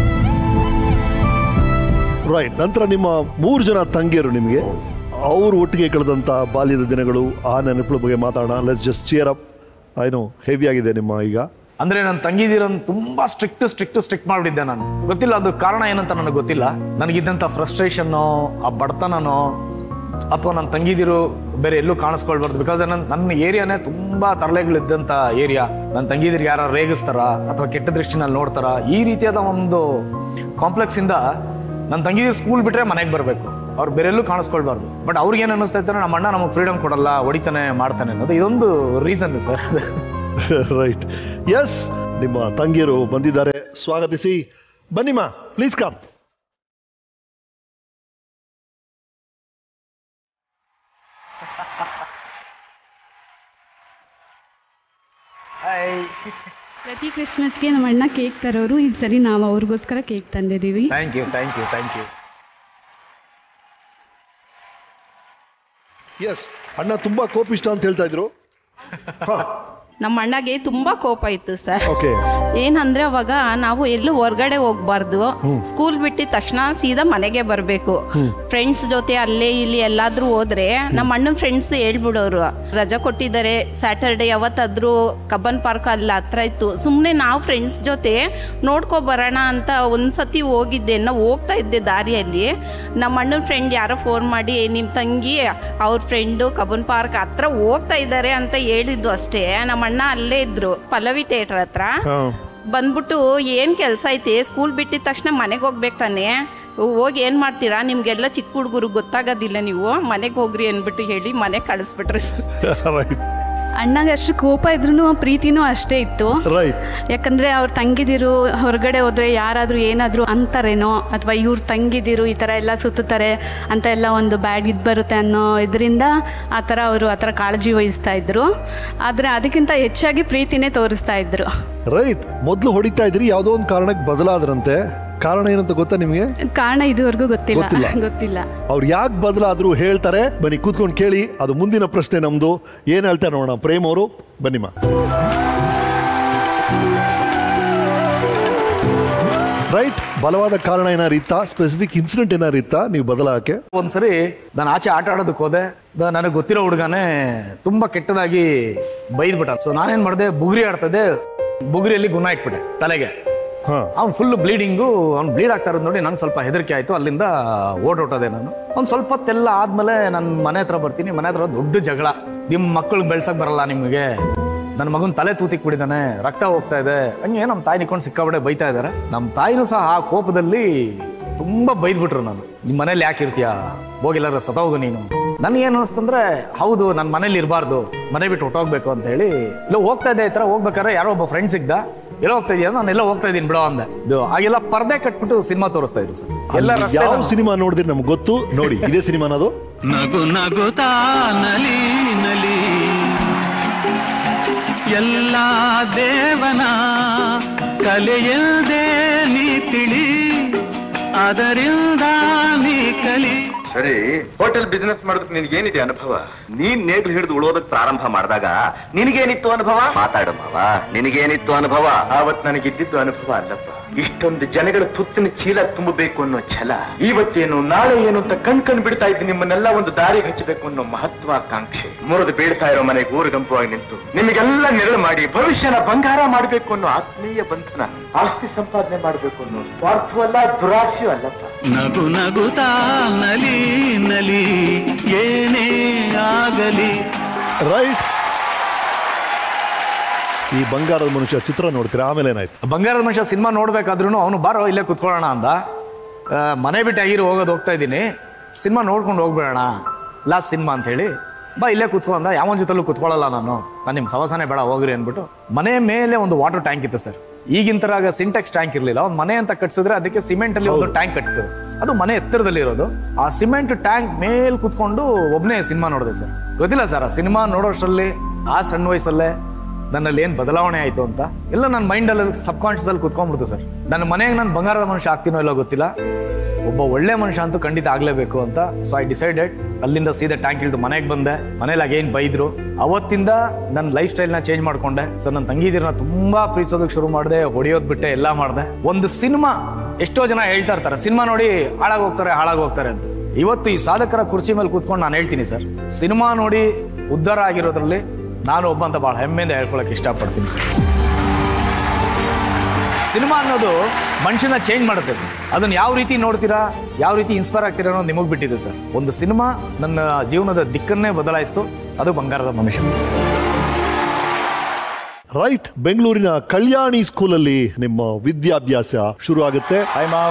ರೈಟ್ ನಂತರ ನಿಮ್ಮ ಮೂರು ಜನ ತಂಗಿಯರು ನಿಮಗೆ ಅವರು ಒಟ್ಟಿಗೆ ಕಳೆದಂಥ ಬಾಲ್ಯದ ದಿನಗಳು ಆ ನೆನಪುಗಳ ಬಗ್ಗೆ ಮಾತಾಡೋಣ ಲೆಟ್ಸ್ ಜಸ್ಟ್ ಚಿಯರ್ ಅಪ್ ಏನು ಹೆವಿ ಆಗಿದೆ ನಿಮ್ಮ ಈಗ ಅಂದ್ರೆ ನನ್ನ ತಂಗಿದಿರನ್ ತುಂಬಾ ಸ್ಟ್ರಿಕ್ಟ್ ಸ್ಟ್ರಿಕ್ಟ್ ಸ್ಟ್ರಿಕ್ಟ್ ಮಾಡಿಬಿಟ್ಟಿದ್ದೆ ನಾನು ಗೊತ್ತಿಲ್ಲ ಅದು ಕಾರಣ ಏನಂತ ನನಗೆ ಗೊತ್ತಿಲ್ಲ ನನಗಿದ್ದಂಥ ಫ್ರಸ್ಟ್ರೇಷನ್ನು ಆ ಬಡತನನೋ ಅಥವಾ ನನ್ನ ತಂಗಿದಿರು ಬೇರೆ ಎಲ್ಲೂ ಕಾಣಿಸ್ಕೊಳ್ಬಾರ್ದು ಬಿಕಾಸ್ ನನ್ನ ನನ್ನ ಏರಿಯಾನೇ ತುಂಬಾ ತರಲೆಗಳಿದ್ದಂಥ ಏರಿಯಾ ನನ್ನ ತಂಗಿದಿರಿಗೆ ಯಾರು ರೇಗಿಸ್ತಾರ ಅಥವಾ ಕೆಟ್ಟ ದೃಷ್ಟಿನಲ್ಲಿ ನೋಡ್ತಾರ ಈ ರೀತಿಯಾದ ಒಂದು ಕಾಂಪ್ಲೆಕ್ಸ್ ಇಂದ ನನ್ನ ತಂಗಿದಿರು ಸ್ಕೂಲ್ ಬಿಟ್ರೆ ಮನೆಗೆ ಬರಬೇಕು ಅವ್ರು ಬೇರೆಲ್ಲೂ ಕಾಣಿಸ್ಕೊಳ್ಬಾರ್ದು ಬಟ್ ಅವ್ರಿಗೆ ಏನು ಅನ್ನಿಸ್ತಾ ಇರ್ತಾರೆ ನಮ್ಮ ಅಣ್ಣ ನಮಗೆ ಫ್ರೀಡಮ್ ಕೊಡಲ್ಲ ಹೊಡಿತಾನೆ ಮಾಡ್ತಾನೆ ಅನ್ನೋದು ಇದೊಂದು ರೀಸನ್ ಸರ್ ರೈಟ್ ಎಸ್ ನಿಮ್ಮ ತಂಗಿಯರು ಬಂದಿದ್ದಾರೆ ಸ್ವಾಗತಿಸಿ ಬನ್ನಿಮ್ಮ ಪ್ಲೀಸ್ ಕಮ್ ಪ್ರತಿ ಕ್ರಿಸ್ಮಸ್ಗೆ ನಮ್ಮ ಅಣ್ಣ ಕೇಕ್ ತರೋರು ಈ ಸರಿ ನಾವು ಅವ್ರಿಗೋಸ್ಕರ ಕೇಕ್ ತಂದಿದ್ದೀವಿ thank you thank you thank you yes ಅಣ್ಣ ತುಂಬಾ ಕೋಪಿಷ್ಟ ಅಂತ ಹೇಳ್ತಾ ಇದ್ರು ನಮ್ಮ ಅಣ್ಣಗೆ ತುಂಬಾ ಕೋಪ ಇತ್ತು ಸರ್ ಓಕೆ ಏನಂದ್ರೆ ಅವಾಗ ನಾವು ಎಲ್ಲೂ ಹೊರ್ಗಡೆ ಹೋಗ್ಬಾರ್ದು ಸ್ಕೂಲ್ ಬಿಟ್ಟಿದ ತಕ್ಷಣ ಸೀದಾ ಮನೆಗೆ ಬರಬೇಕು ಫ್ರೆಂಡ್ಸ್ ಜೊತೆ ಅಲ್ಲೇ ಇಲ್ಲಿ ಎಲ್ಲಾದ್ರೂ ಹೋದ್ರೆ ನಮ್ಮ ಅಣ್ಣನ ಫ್ರೆಂಡ್ಸ್ ಹೇಳ್ಬಿಡೋರು ರಜಾ ಕೊಟ್ಟಿದ್ದಾರೆ ಸ್ಯಾಟರ್ಡೆ ಯಾವತ್ತಾದ್ರೂ ಕಬ್ಬನ್ ಪಾರ್ಕ್ ಅಲ್ಲಿ ಹತ್ರ ಇತ್ತು ಸುಮ್ಮನೆ ನಾವು ಫ್ರೆಂಡ್ಸ್ ಜೊತೆ ನೋಡ್ಕೊ ಬರೋಣ ಅಂತ ಒಂದ್ಸತಿ ಹೋಗಿದ್ದೆ ನಾವು ಹೋಗ್ತಾ ಇದ್ದೆ ದಾರಿಯಲ್ಲಿ ನಮ್ಮ ಅಣ್ಣನ ಫ್ರೆಂಡ್ ಯಾರೋ ಫೋನ್ ಮಾಡಿ ನಿಮ್ಮ ತಂಗಿ ಅವ್ರ ಫ್ರೆಂಡು ಕಬ್ಬನ್ ಪಾರ್ಕ್ ಹತ್ರ ಹೋಗ್ತಾ ಇದ್ದಾರೆ ಅಂತ ಹೇಳಿದ್ದು ಅಷ್ಟೇ ನಮ್ಮ ಅಣ್ಣ ಅಲ್ಲೇ ಇದ್ರು ಪಲ್ಲವಿ ಥಿಯೇಟರ್ ಹತ್ರ ಬಂದ್ಬಿಟ್ಟು ಏನು ಕೆಲಸ ಐತೆ ಸ್ಕೂಲ್ ಬಿಟ್ಟಿದ ತಕ್ಷಣ ಮನೆಗೆ ಹೋಗ್ಬೇಕು ತಾನೆ ಹೋಗಿ ಏನು ಮಾಡ್ತೀರಾ ನಿಮ್ಗೆಲ್ಲ ಚಿಕ್ಕ ಹುಡುಗರು ಗೊತ್ತಾಗೋದಿಲ್ಲ ನೀವು ಮನೆಗೆ ಹೋಗ್ರಿ ಅಂದ್ಬಿಟ್ಟು ಹೇಳಿ ಮನೆಗೆ ಕಳಿಸ್ಬಿಟ್ರು ರೈಟ್ ಅಣ್ಣಗೆ ಅಷ್ಟು ಕೋಪ ಇದ್ರೂ ಪ್ರೀತಿನೂ ಅಷ್ಟೇ ಇತ್ತು ರೈಟ್ ಯಾಕಂದ್ರೆ ಅವ್ರ ತಂಗಿದಿರು ಹೊರಗಡೆ ಹೋದ್ರೆ ಯಾರಾದರೂ ಏನಾದರೂ ಅಂತಾರೇನೋ ಅಥವಾ ಇವ್ರ ತಂಗಿದಿರು ಈ ಥರ ಎಲ್ಲ ಸುತ್ತುತ್ತಾರೆ ಅಂತ ಎಲ್ಲ ಒಂದು ಬ್ಯಾಡ್ ಇದು ಬರುತ್ತೆ ಅನ್ನೋ ಇದರಿಂದ ಆ ಥರ ಅವರು ಆ ಥರ ಕಾಳಜಿ ವಹಿಸ್ತಾ ಇದ್ರು ಆದರೆ ಅದಕ್ಕಿಂತ ಹೆಚ್ಚಾಗಿ ಪ್ರೀತಿನೇ ತೋರಿಸ್ತಾ ಇದ್ರು ರೈಟ್ ಮೊದಲು ಹೊಡಿತಾ ಇದ್ರಿ ಯಾವುದೋ ಒಂದು ಕಾರಣಕ್ಕೆ ಬದಲಾದ್ರಂತೆ ಕಾರಣ ಏನಂತ ಗೊತ್ತಾ ನಿಮಗೆ ಕಾರಣ ಇದುವರೆಗೂ ಗೊತ್ತಿಲ್ಲ ಗೊತ್ತಿಲ್ಲ. ಗೊತ್ತಿಲ್ಲ ಅವ್ರು ಯಾಕೆ ಬದಲಾದ್ರು ಹೇಳ್ತಾರೆ ಬನ್ನಿ ಕೂತ್ಕೊಂಡು ಕೇಳಿ ಅದು ಮುಂದಿನ ಪ್ರಶ್ನೆ ನಮ್ದು ಏನ್ ಹೇಳ್ತಾರೆ ನೋಡೋಣ ಪ್ರೇಮ್ ಅವರು ಬನ್ನಿಮ್ಮ ರೈಟ್ ಬಲವಾದ ಕಾರಣ ಏನಾರು ಇತ್ತಾ ಸ್ಪೆಸಿಫಿಕ್ ಇನ್ಸಿಡೆಂಟ್ ಏನಾರು ಇತ್ತಾ ನೀವು ಬದಲಾಗಕ್ಕೆ ಒಂದ್ಸರಿ ನಾನು ಆಚೆ ಆಟ ಆಡೋದಕ್ಕೆ ಹೋದೆ ದ- ನನಗೆ ಗೊತ್ತಿರೋ ಹುಡುಗನೇ ತುಂಬಾ ಕೆಟ್ಟದಾಗಿ ಬೈದ್ಬಿಟ್ಟ ಸೊ ನಾನೇನ್ ಮಾಡಿದೆ ಬುಗುರಿ ಆಡ್ತದೆ ಬುಗುರಿಯಲ್ಲಿ ಗುಣ ಇಟ್ಬಿಟ್ಟೆ ತಲೆಗೆ ಅವ್ನು ಫುಲ್ ಬ್ಲೀಡಿಂಗು ಅವ್ನು ಬ್ಲೀಡ್ ಆಗ್ತಾ ಇರೋದು ನೋಡಿ ನಂಗೆ ಸ್ವಲ್ಪ ಹೆದರಿಕೆ ಆಯ್ತು ಅಲ್ಲಿಂದ ಓಡೋಟೋದೆ ನಾನು ಒಂದು ಸ್ವಲ್ಪ ಹೊತ್ತೆಲ್ಲ ಆದ್ಮೇಲೆ ನನ್ನ ಮನೆ ಹತ್ರ ಬರ್ತೀನಿ ಮನೆ ಹತ್ರ ದೊಡ್ಡ ಜಗಳ ನಿಮ್ಮ ಮಕ್ಕಳಿಗೆ ಬೆಳ್ಸಕ್ ಬರಲ್ಲ ನಿಮಗೆ ನನ್ನ ಮಗನ ತಲೆ ತೂತಿಕ್ ಬಿಡಿದಾನೆ ರಕ್ತ ಹೋಗ್ತಾ ಇದೆ ಹಂಗೆ ನಮ್ಮ ತಾಯಿ ನಿಕ್ಕೊಂಡು ಸಿಕ್ಕಾಬಿಡೆ ಬೈತಾ ಇದ್ದಾರೆ ನಮ್ಮ ತಾಯಿನೂ ಸಹ ಆ ಕೋಪದಲ್ಲಿ ತುಂಬಾ ಬೈದ್ಬಿಟ್ರು ನಾನು ನಿಮ್ಮ ಮನೇಲಿ ಯಾಕೆ ಇರ್ತೀಯ ಹೋಗಿಲ್ಲಾರ ಸತೋಗು ನೀನು ನನಗೇನು ಅನಿಸ್ತಂದ್ರೆ ಹೌದು ನನ್ನ ಮನೇಲಿ ಇರಬಾರ್ದು ಮನೆ ಬಿಟ್ಟು ಹೊಟ್ಟೋಗ್ಬೇಕು ಅಂತ ಹೇಳಿ ಇಲ್ಲ ಹೋಗ್ತಾ ಇದ್ದೆ ಈ ಥರ ಹೋಗ್ಬೇಕಾದ್ರೆ ಯಾರೋ ಒಬ್ಬ ಫ್ರೆಂಡ್ ಸಿಗ್ದ ಎಲ್ಲೋ ಹೋಗ್ತಾ ಇದೆಯಾ ನಾನು ಎಲ್ಲ ಹೋಗ್ತಾ ಇದ್ದೀನಿ ಬಿಡೋ ಅಂದೆ ಇದು ಆಗೆಲ್ಲ ಪರ್ದೆ ಕಟ್ಬಿಟ್ಟು ಸಿನಿಮಾ ತೋರಿಸ್ತಾ ಇದ್ರು ಸರ್ ಎಲ್ಲ ರಸ್ತೆ ಯಾವ ಸಿನಿಮಾ ನೋಡಿದ್ರೆ ನಮ್ಗೆ ಗೊತ್ತು ನೋಡಿ ಇದೇ ಸಿನಿಮಾನದು ನಗು ನಗುತ್ತಾ ನಲಿ ನಲಿ ಎಲ್ಲ ದೇವನ ಕಲೆಯಲ್ದೇ ನೀ ತಿಳಿ ಅದರಿಂದ ನೀ ಕಲಿ ಸರಿ ಹೋಟೆಲ್ ಬಿಸ್ನೆಸ್ ಮಾಡೋದಕ್ಕೆ ನಿನಗೇನಿದೆ ಅನುಭವ ನೀನ್ ನೇಗ್ಲು ಹಿಡಿದು ಉಳೋದಕ್ ಪ್ರಾರಂಭ ಮಾಡಿದಾಗ ನಿನಗೇನಿತ್ತು ಅನುಭವ ಮಾತಾಡು ಮಾವ ನಿನಗೇನಿತ್ತು ಅನುಭವ ಆವತ್ ನನಗಿದ್ದಿದ್ದು ಅನುಭವ ಅಲ್ಲಪ್ಪ ಇಷ್ಟೊಂದು ಜನಗಳ ತುತ್ತಿನ ಚೀಲ ತುಂಬಬೇಕು ಅನ್ನೋ ಛಲ ಇವತ್ತೇನು ನಾಳೆ ಏನು ಅಂತ ಕಣ್ ಕಣ್ ಬಿಡ್ತಾ ಇದ್ದು ನಿಮ್ಮನ್ನೆಲ್ಲ ಒಂದು ದಾರಿಗೆ ಹಚ್ಚಬೇಕು ಅನ್ನೋ ಮಹತ್ವಾಕಾಂಕ್ಷೆ ಮುರಿದು ಬೀಳ್ತಾ ಇರೋ ಮನೆಗೆ ಊರುಗಂಪವಾಗಿ ನಿಂತು ನಿಮಗೆಲ್ಲ ನೆರಳು ಮಾಡಿ ಭವಿಷ್ಯನ ಬಂಗಾರ ಮಾಡಬೇಕು ಅನ್ನೋ ಆತ್ಮೀಯ ಬಂಧನ ಆಸ್ತಿ ಸಂಪಾದನೆ ಮಾಡಬೇಕು ಅನ್ನೋ ಸ್ವಾರ್ಥವಲ್ಲ ದುರಾಶೆಯೂ ಅಲ್ಲಪ್ಪ ನಗು ನಗುತ್ತಾ ನಲಿ ನಲಿ ಏನೇ ಆಗಲಿ ರೈಟ್ ಈ ಬಂಗಾರದ ಮನುಷ್ಯ ಚಿತ್ರ ನೋಡ್ತೀರಾ ಆಮೇಲೆ ಏನಾಯ್ತು ಬಂಗಾರದ ಮನುಷ್ಯ ಸಿನಿಮಾ ನೋಡ್ಬೇಕಾದ್ರೂ ಅವನು ಬಾರೋ ಇಲ್ಲೇ ಕುತ್ಕೊಳ್ಳೋಣ ಅಂದ ಆ, ಮನೆ ಬಿಟ್ಟು ಆಗಿರೋ ಹೋಗೋದು ಹೋಗ್ತಾ ಇದ್ದೀನಿ ಸಿನಿಮಾ ನೋಡ್ಕೊಂಡು ಹೋಗ್ಬಿಡೋಣ ಲಾಸ್ಟ್ ಸಿನಿಮಾ ಅಂತ ಹೇಳಿ ಬಾ ಇಲ್ಲೇ ಕುತ್ಕೊ ಅಂದ ಯಾವನ ಜೊತೆಲೂ ಕುತ್ಕೊಳ್ಳಲ್ಲ ನಾನು ನಾನು ನಿಮ್ಮ ಸವಸನೆ ಬೇಡ ಹೋಗ್ರಿ ಅಂದ್ಬಿಟ್ಟು ಮನೆ ಮೇಲೆ ಒಂದು ವಾಟರ್ ಟ್ಯಾಂಕ್ ಇತ್ತು ಸರ್ ಈಗಿನ ತರ ಸಿಂಟೆಕ್ಸ್ ಟ್ಯಾಂಕ್ ಇರಲಿಲ್ಲ ಒಂದು ಮನೆ ಅಂತ ಕಟ್ಸಿದ್ರೆ ಅದಕ್ಕೆ ಸಿಮೆಂಟ್ ಅಲ್ಲಿ ಒಂದು ಟ್ಯಾಂಕ್ ಕಟ್ಸಿದ್ರು ಅದು ಮನೆ ಎತ್ತರದಲ್ಲಿ ಇರೋದು ಆ ಸಿಮೆಂಟ್ ಟ್ಯಾಂಕ್ ಮೇಲ್ ಕುತ್ಕೊಂಡು ಒಬ್ಬನೇ ಸಿನಿಮಾ ನೋಡಿದೆ ಸರ್ ಗೊತ್ತಿಲ್ಲ ಸರ್ ಆ ಸಿನಿಮಾ ನೋಡೋಷ್ಟರಲ್ಲಿ ಆ ಸಣ್ಣ ವಯಸ್ಸಲ್ಲೇ ನನ್ನಲ್ಲಿ ಏನು ಬದಲಾವಣೆ ಆಯಿತು ಅಂತ ಎಲ್ಲ ನನ್ನ ಮೈಂಡಲ್ಲಿ ಸಬ್ ಕಾನ್ಷಿಯಸ್ ಅಲ್ಲಿ ಕುತ್ಕೊಂಡ್ಬಿಡ್ತು ಸರ್ ನನ್ನ ಮನೆಗೆ ನಾನು ಬಂಗಾರದ ಮನುಷ್ಯ ಆಗ್ತೀನೋ ಇಲ್ಲೋ ಗೊತ್ತಿಲ್ಲ ಒಬ್ಬ ಒಳ್ಳೆ ಮನುಷ್ಯ ಅಂತೂ ಖಂಡಿತ ಆಗಲೇಬೇಕು ಅಂತ ಸೊ ಐ ಡಿಸೈಡೆಡ್ ಅಲ್ಲಿಂದ ಸೀದಾ ಟ್ಯಾಂಕ್ ಇಳಿದು ಮನೆಗೆ ಬಂದೆ ಮನೇಲಿ ಅಗೇನ್ ಬೈದ್ರು ಅವತ್ತಿಂದ ನನ್ನ ಲೈಫ್ ಸ್ಟೈಲ್ನ ಚೇಂಜ್ ಮಾಡ್ಕೊಂಡೆ ಸೊ ನನ್ನ ತಂಗಿದಿರನ್ನ ತುಂಬಾ ಪ್ರೀತಿಸೋದಕ್ಕೆ ಶುರು ಮಾಡಿದೆ ಹೊಡೆಯೋದು ಬಿಟ್ಟೆ ಎಲ್ಲ ಮಾಡಿದೆ ಒಂದು ಸಿನಿಮಾ ಎಷ್ಟೋ ಜನ ಹೇಳ್ತಾ ಇರ್ತಾರೆ ಸಿನಿಮಾ ನೋಡಿ ಹಾಳಾಗಿ ಹೋಗ್ತಾರೆ ಹಾಳಾಗಿ ಹೋಗ್ತಾರೆ ಅಂತ ಇವತ್ತು ಈ ಸಾಧಕರ ಕುರ್ಚಿ ಮೇಲೆ ಕೂತ್ಕೊಂಡು ನಾನು ಹೇಳ್ತೀನಿ ಸರ್ ಸಿನಿಮಾ ನೋಡಿ ಉದ್ಧಾರ ಆಗಿರೋದ್ರಲ್ಲಿ ನಾನು ಒಬ್ಬ ಅಂತ ಭಾಳ ಹೆಮ್ಮೆಯಿಂದ ಹೇಳ್ಕೊಳಕ್ಕೆ ಇಷ್ಟಪಡ್ತೀನಿ ಸರ್ ಸಿನಿಮಾ ಅನ್ನೋದು ಮನುಷ್ಯನ ಚೇಂಜ್ ಮಾಡುತ್ತೆ ಸರ್ ಅದನ್ನ ಯಾವ ರೀತಿ ನೋಡ್ತೀರಾ ಯಾವ ರೀತಿ ಇನ್ಸ್ಪೈರ್ ಆಗ್ತೀರಾ ಅನ್ನೋದು ನಿಮಗೆ ಬಿಟ್ಟಿದೆ ಸರ್ ಒಂದು ಸಿನಿಮಾ ನನ್ನ ಜೀವನದ ದಿಕ್ಕನ್ನೇ ಬದಲಾಯಿಸ್ತು ಅದು ಬಂಗಾರದ ಮನುಷ್ಯ ಸರ್ ರೈಟ್ ಬೆಂಗಳೂರಿನ ಕಲ್ಯಾಣಿ ಸ್ಕೂಲಲ್ಲಿ ನಿಮ್ಮ ವಿದ್ಯಾಭ್ಯಾಸ ಶುರು ಆಗುತ್ತೆ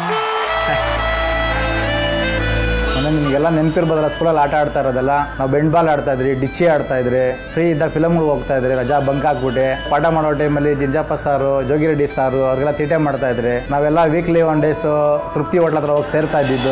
ಅಂದರೆ ನಿಮಗೆಲ್ಲ ನೆನಪಿರ್ಬೋದಲ್ಲ ಸ್ಕೂಲಲ್ಲಿ ಆಟ ಆಡ್ತಾ ಇರೋದೆಲ್ಲ ನಾವು ಬೆಂಡ್ ಬಾಲ್ ಆಡ್ತಾ ಇದ್ರಿ ಡಿಚ್ಚಿ ಆಡ್ತಾ ಇದ್ರಿ ಫ್ರೀ ಇದ್ದಾಗ ಫಿಲಮ್ಗಳು ಹೋಗ್ತಾ ಇದ್ರಿ ರಜಾ ಬಂಕ್ ಹಾಕ್ಬಿಟ್ಟೆ ಪಾಠ ಮಾಡೋ ಟೈಮಲ್ಲಿ ಜಿಂಜಪ್ಪ ಸಾರು ಜೋಗಿರೆಡ್ಡಿ ಸಾರು ಅವ್ರಿಗೆಲ್ಲ ತೀಟೆ ಮಾಡ್ತಾ ಇದ್ರಿ ನಾವೆಲ್ಲ ವೀಕ್ಲಿ ಒನ್ ಡೇಸು ತೃಪ್ತಿ ಹೋಟ್ಲ ಹತ್ರ ಹೋಗಿ ಸೇರ್ತಾ ಇದ್ದಿದ್ದು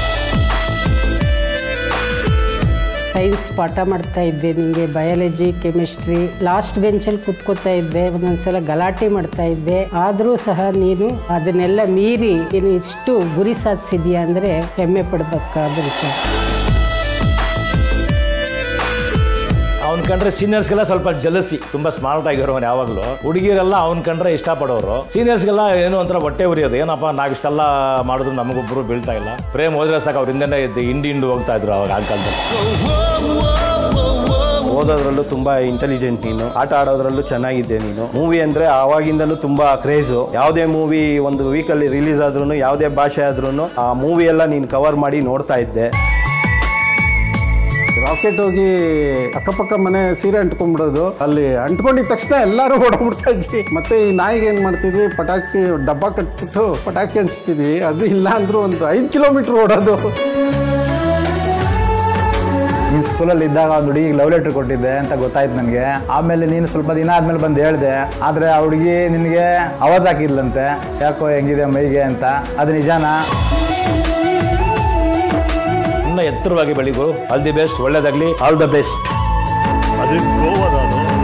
ಸೈನ್ಸ್ ಪಾಠ ಮಾಡ್ತಾ ಇದ್ದೆ ನಿಮಗೆ ಬಯಾಲಜಿ ಕೆಮಿಸ್ಟ್ರಿ ಲಾಸ್ಟ್ ಬೆಂಚಲ್ಲಿ ಕುತ್ಕೋತಾ ಇದ್ದೆ ಒಂದೊಂದ್ಸಲ ಗಲಾಟೆ ಮಾಡ್ತಾ ಇದ್ದೆ ಆದರೂ ಸಹ ನೀನು ಅದನ್ನೆಲ್ಲ ಮೀರಿ ನೀನು ಇಷ್ಟು ಗುರಿ ಸಾಧಿಸಿದ್ಯಾ ಅಂದರೆ ಹೆಮ್ಮೆ ಪಡಬೇಕಾದ ವಿಚಾರ ಅವ್ನ್ ಕಂಡ್ರೆ ಸೀನಿಯರ್ಸ್ಗೆಲ್ಲ ಸ್ವಲ್ಪ ಜಲಸಿ ತುಂಬಾ ಸ್ಮಾರ್ಟ್ ಆಗಿರೋನು ಯಾವಾಗಲೂ ಹುಡುಗಿರೆಲ್ಲ ಅವ್ನ್ ಕಂಡ್ರೆ ಇಷ್ಟಪಡೋರು ಸೀನಿಯರ್ಸ್ಗೆಲ್ಲ ಏನೋ ಒಂಥರ ಹೊಟ್ಟೆ ಉರಿಯೋದು ಏನಪ್ಪ ನಾವ್ ಇಷ್ಟೆಲ್ಲ ಮಾಡಿದ್ರು ನಮಗೊಬ್ರು ಬೀಳ್ತಾ ಇಲ್ಲ ಪ್ರೇಮ್ ಹೋದ್ರೆ ಸಾಕು ಅವ್ರ ಹಿಂದೆನೇ ಇದ್ದು ಹಿಂಡಿ ಹಿಂಡು ಹೋಗ್ತಾ ಇದ್ರು ಅವಾಗ ಆ ಕಾಲದಲ್ಲಿ ಓದೋದ್ರಲ್ಲೂ ತುಂಬಾ ಇಂಟೆಲಿಜೆಂಟ್ ನೀನು ಆಟ ಆಡೋದ್ರಲ್ಲೂ ಚೆನ್ನಾಗಿದ್ದೆ ನೀನು ಮೂವಿ ಅಂದ್ರೆ ಆವಾಗಿಂದಲೂ ತುಂಬಾ ಕ್ರೇಜು ಯಾವುದೇ ಮೂವಿ ಒಂದು ವೀಕಲ್ಲಿ ರಿಲೀಸ್ ಆದ್ರೂ ಯಾವುದೇ ಭಾಷೆ ಆದ್ರೂ ಆ ಮೂವಿ ಎಲ್ಲ ನೀನು ಕವರ್ ಮಾಡಿ ನೋಡ್ತಾ ಇದ್ದೆ ರಾಕೆಟ್ ಹೋಗಿ ಅಕ್ಕಪಕ್ಕ ಮನೆ ಸೀರೆ ಅಂಟ್ಕೊಂಡ್ಬಿಡೋದು ಅಲ್ಲಿ ಅಂಟ್ಕೊಂಡಿದ ತಕ್ಷಣ ಎಲ್ಲರೂ ಓಡೋಗ್ಬಿಡ್ತಾ ಇದ್ವಿ ಮತ್ತೆ ಈ ನಾಯಿಗೆ ಏನು ಮಾಡ್ತಿದ್ವಿ ಪಟಾಕಿ ಡಬ್ಬ ಕಟ್ಬಿಟ್ಟು ಪಟಾಕಿ ಹಂಚ್ತಿದ್ವಿ ಅದು ಇಲ್ಲ ಅಂದ್ರೂ ಒಂದು ಐದು ಕಿಲೋಮೀಟ್ರ್ ಓಡೋದು ನೀನು ಸ್ಕೂಲಲ್ಲಿ ಇದ್ದಾಗ ಒಂದು ಹುಡುಗಿಗೆ ಲವ್ ಲೆಟ್ರ್ ಕೊಟ್ಟಿದ್ದೆ ಅಂತ ಗೊತ್ತಾಯ್ತು ನನಗೆ ಆಮೇಲೆ ನೀನು ಸ್ವಲ್ಪ ದಿನ ಆದ್ಮೇಲೆ ಬಂದು ಹೇಳಿದೆ ಆದರೆ ಆ ಹುಡುಗಿ ನಿನಗೆ ಆವಾಜ್ ಹಾಕಿದ್ಲಂತೆ ಯಾಕೋ ಹೆಂಗಿದೆ ಮೈಗೆ ಅಂತ ಅದು ನಿಜಾನಾ ಇನ್ನ ಎತ್ತರವಾಗಿ ಬೆಳಿಗು ಆಲ್ ದಿ ಬೆಸ್ಟ್ ಒಳ್ಳೇದಾಗ್ಲಿ ಆಲ್ ದ ಬೆಸ್ಟ್ ಅದೇ ಗೋವಾದ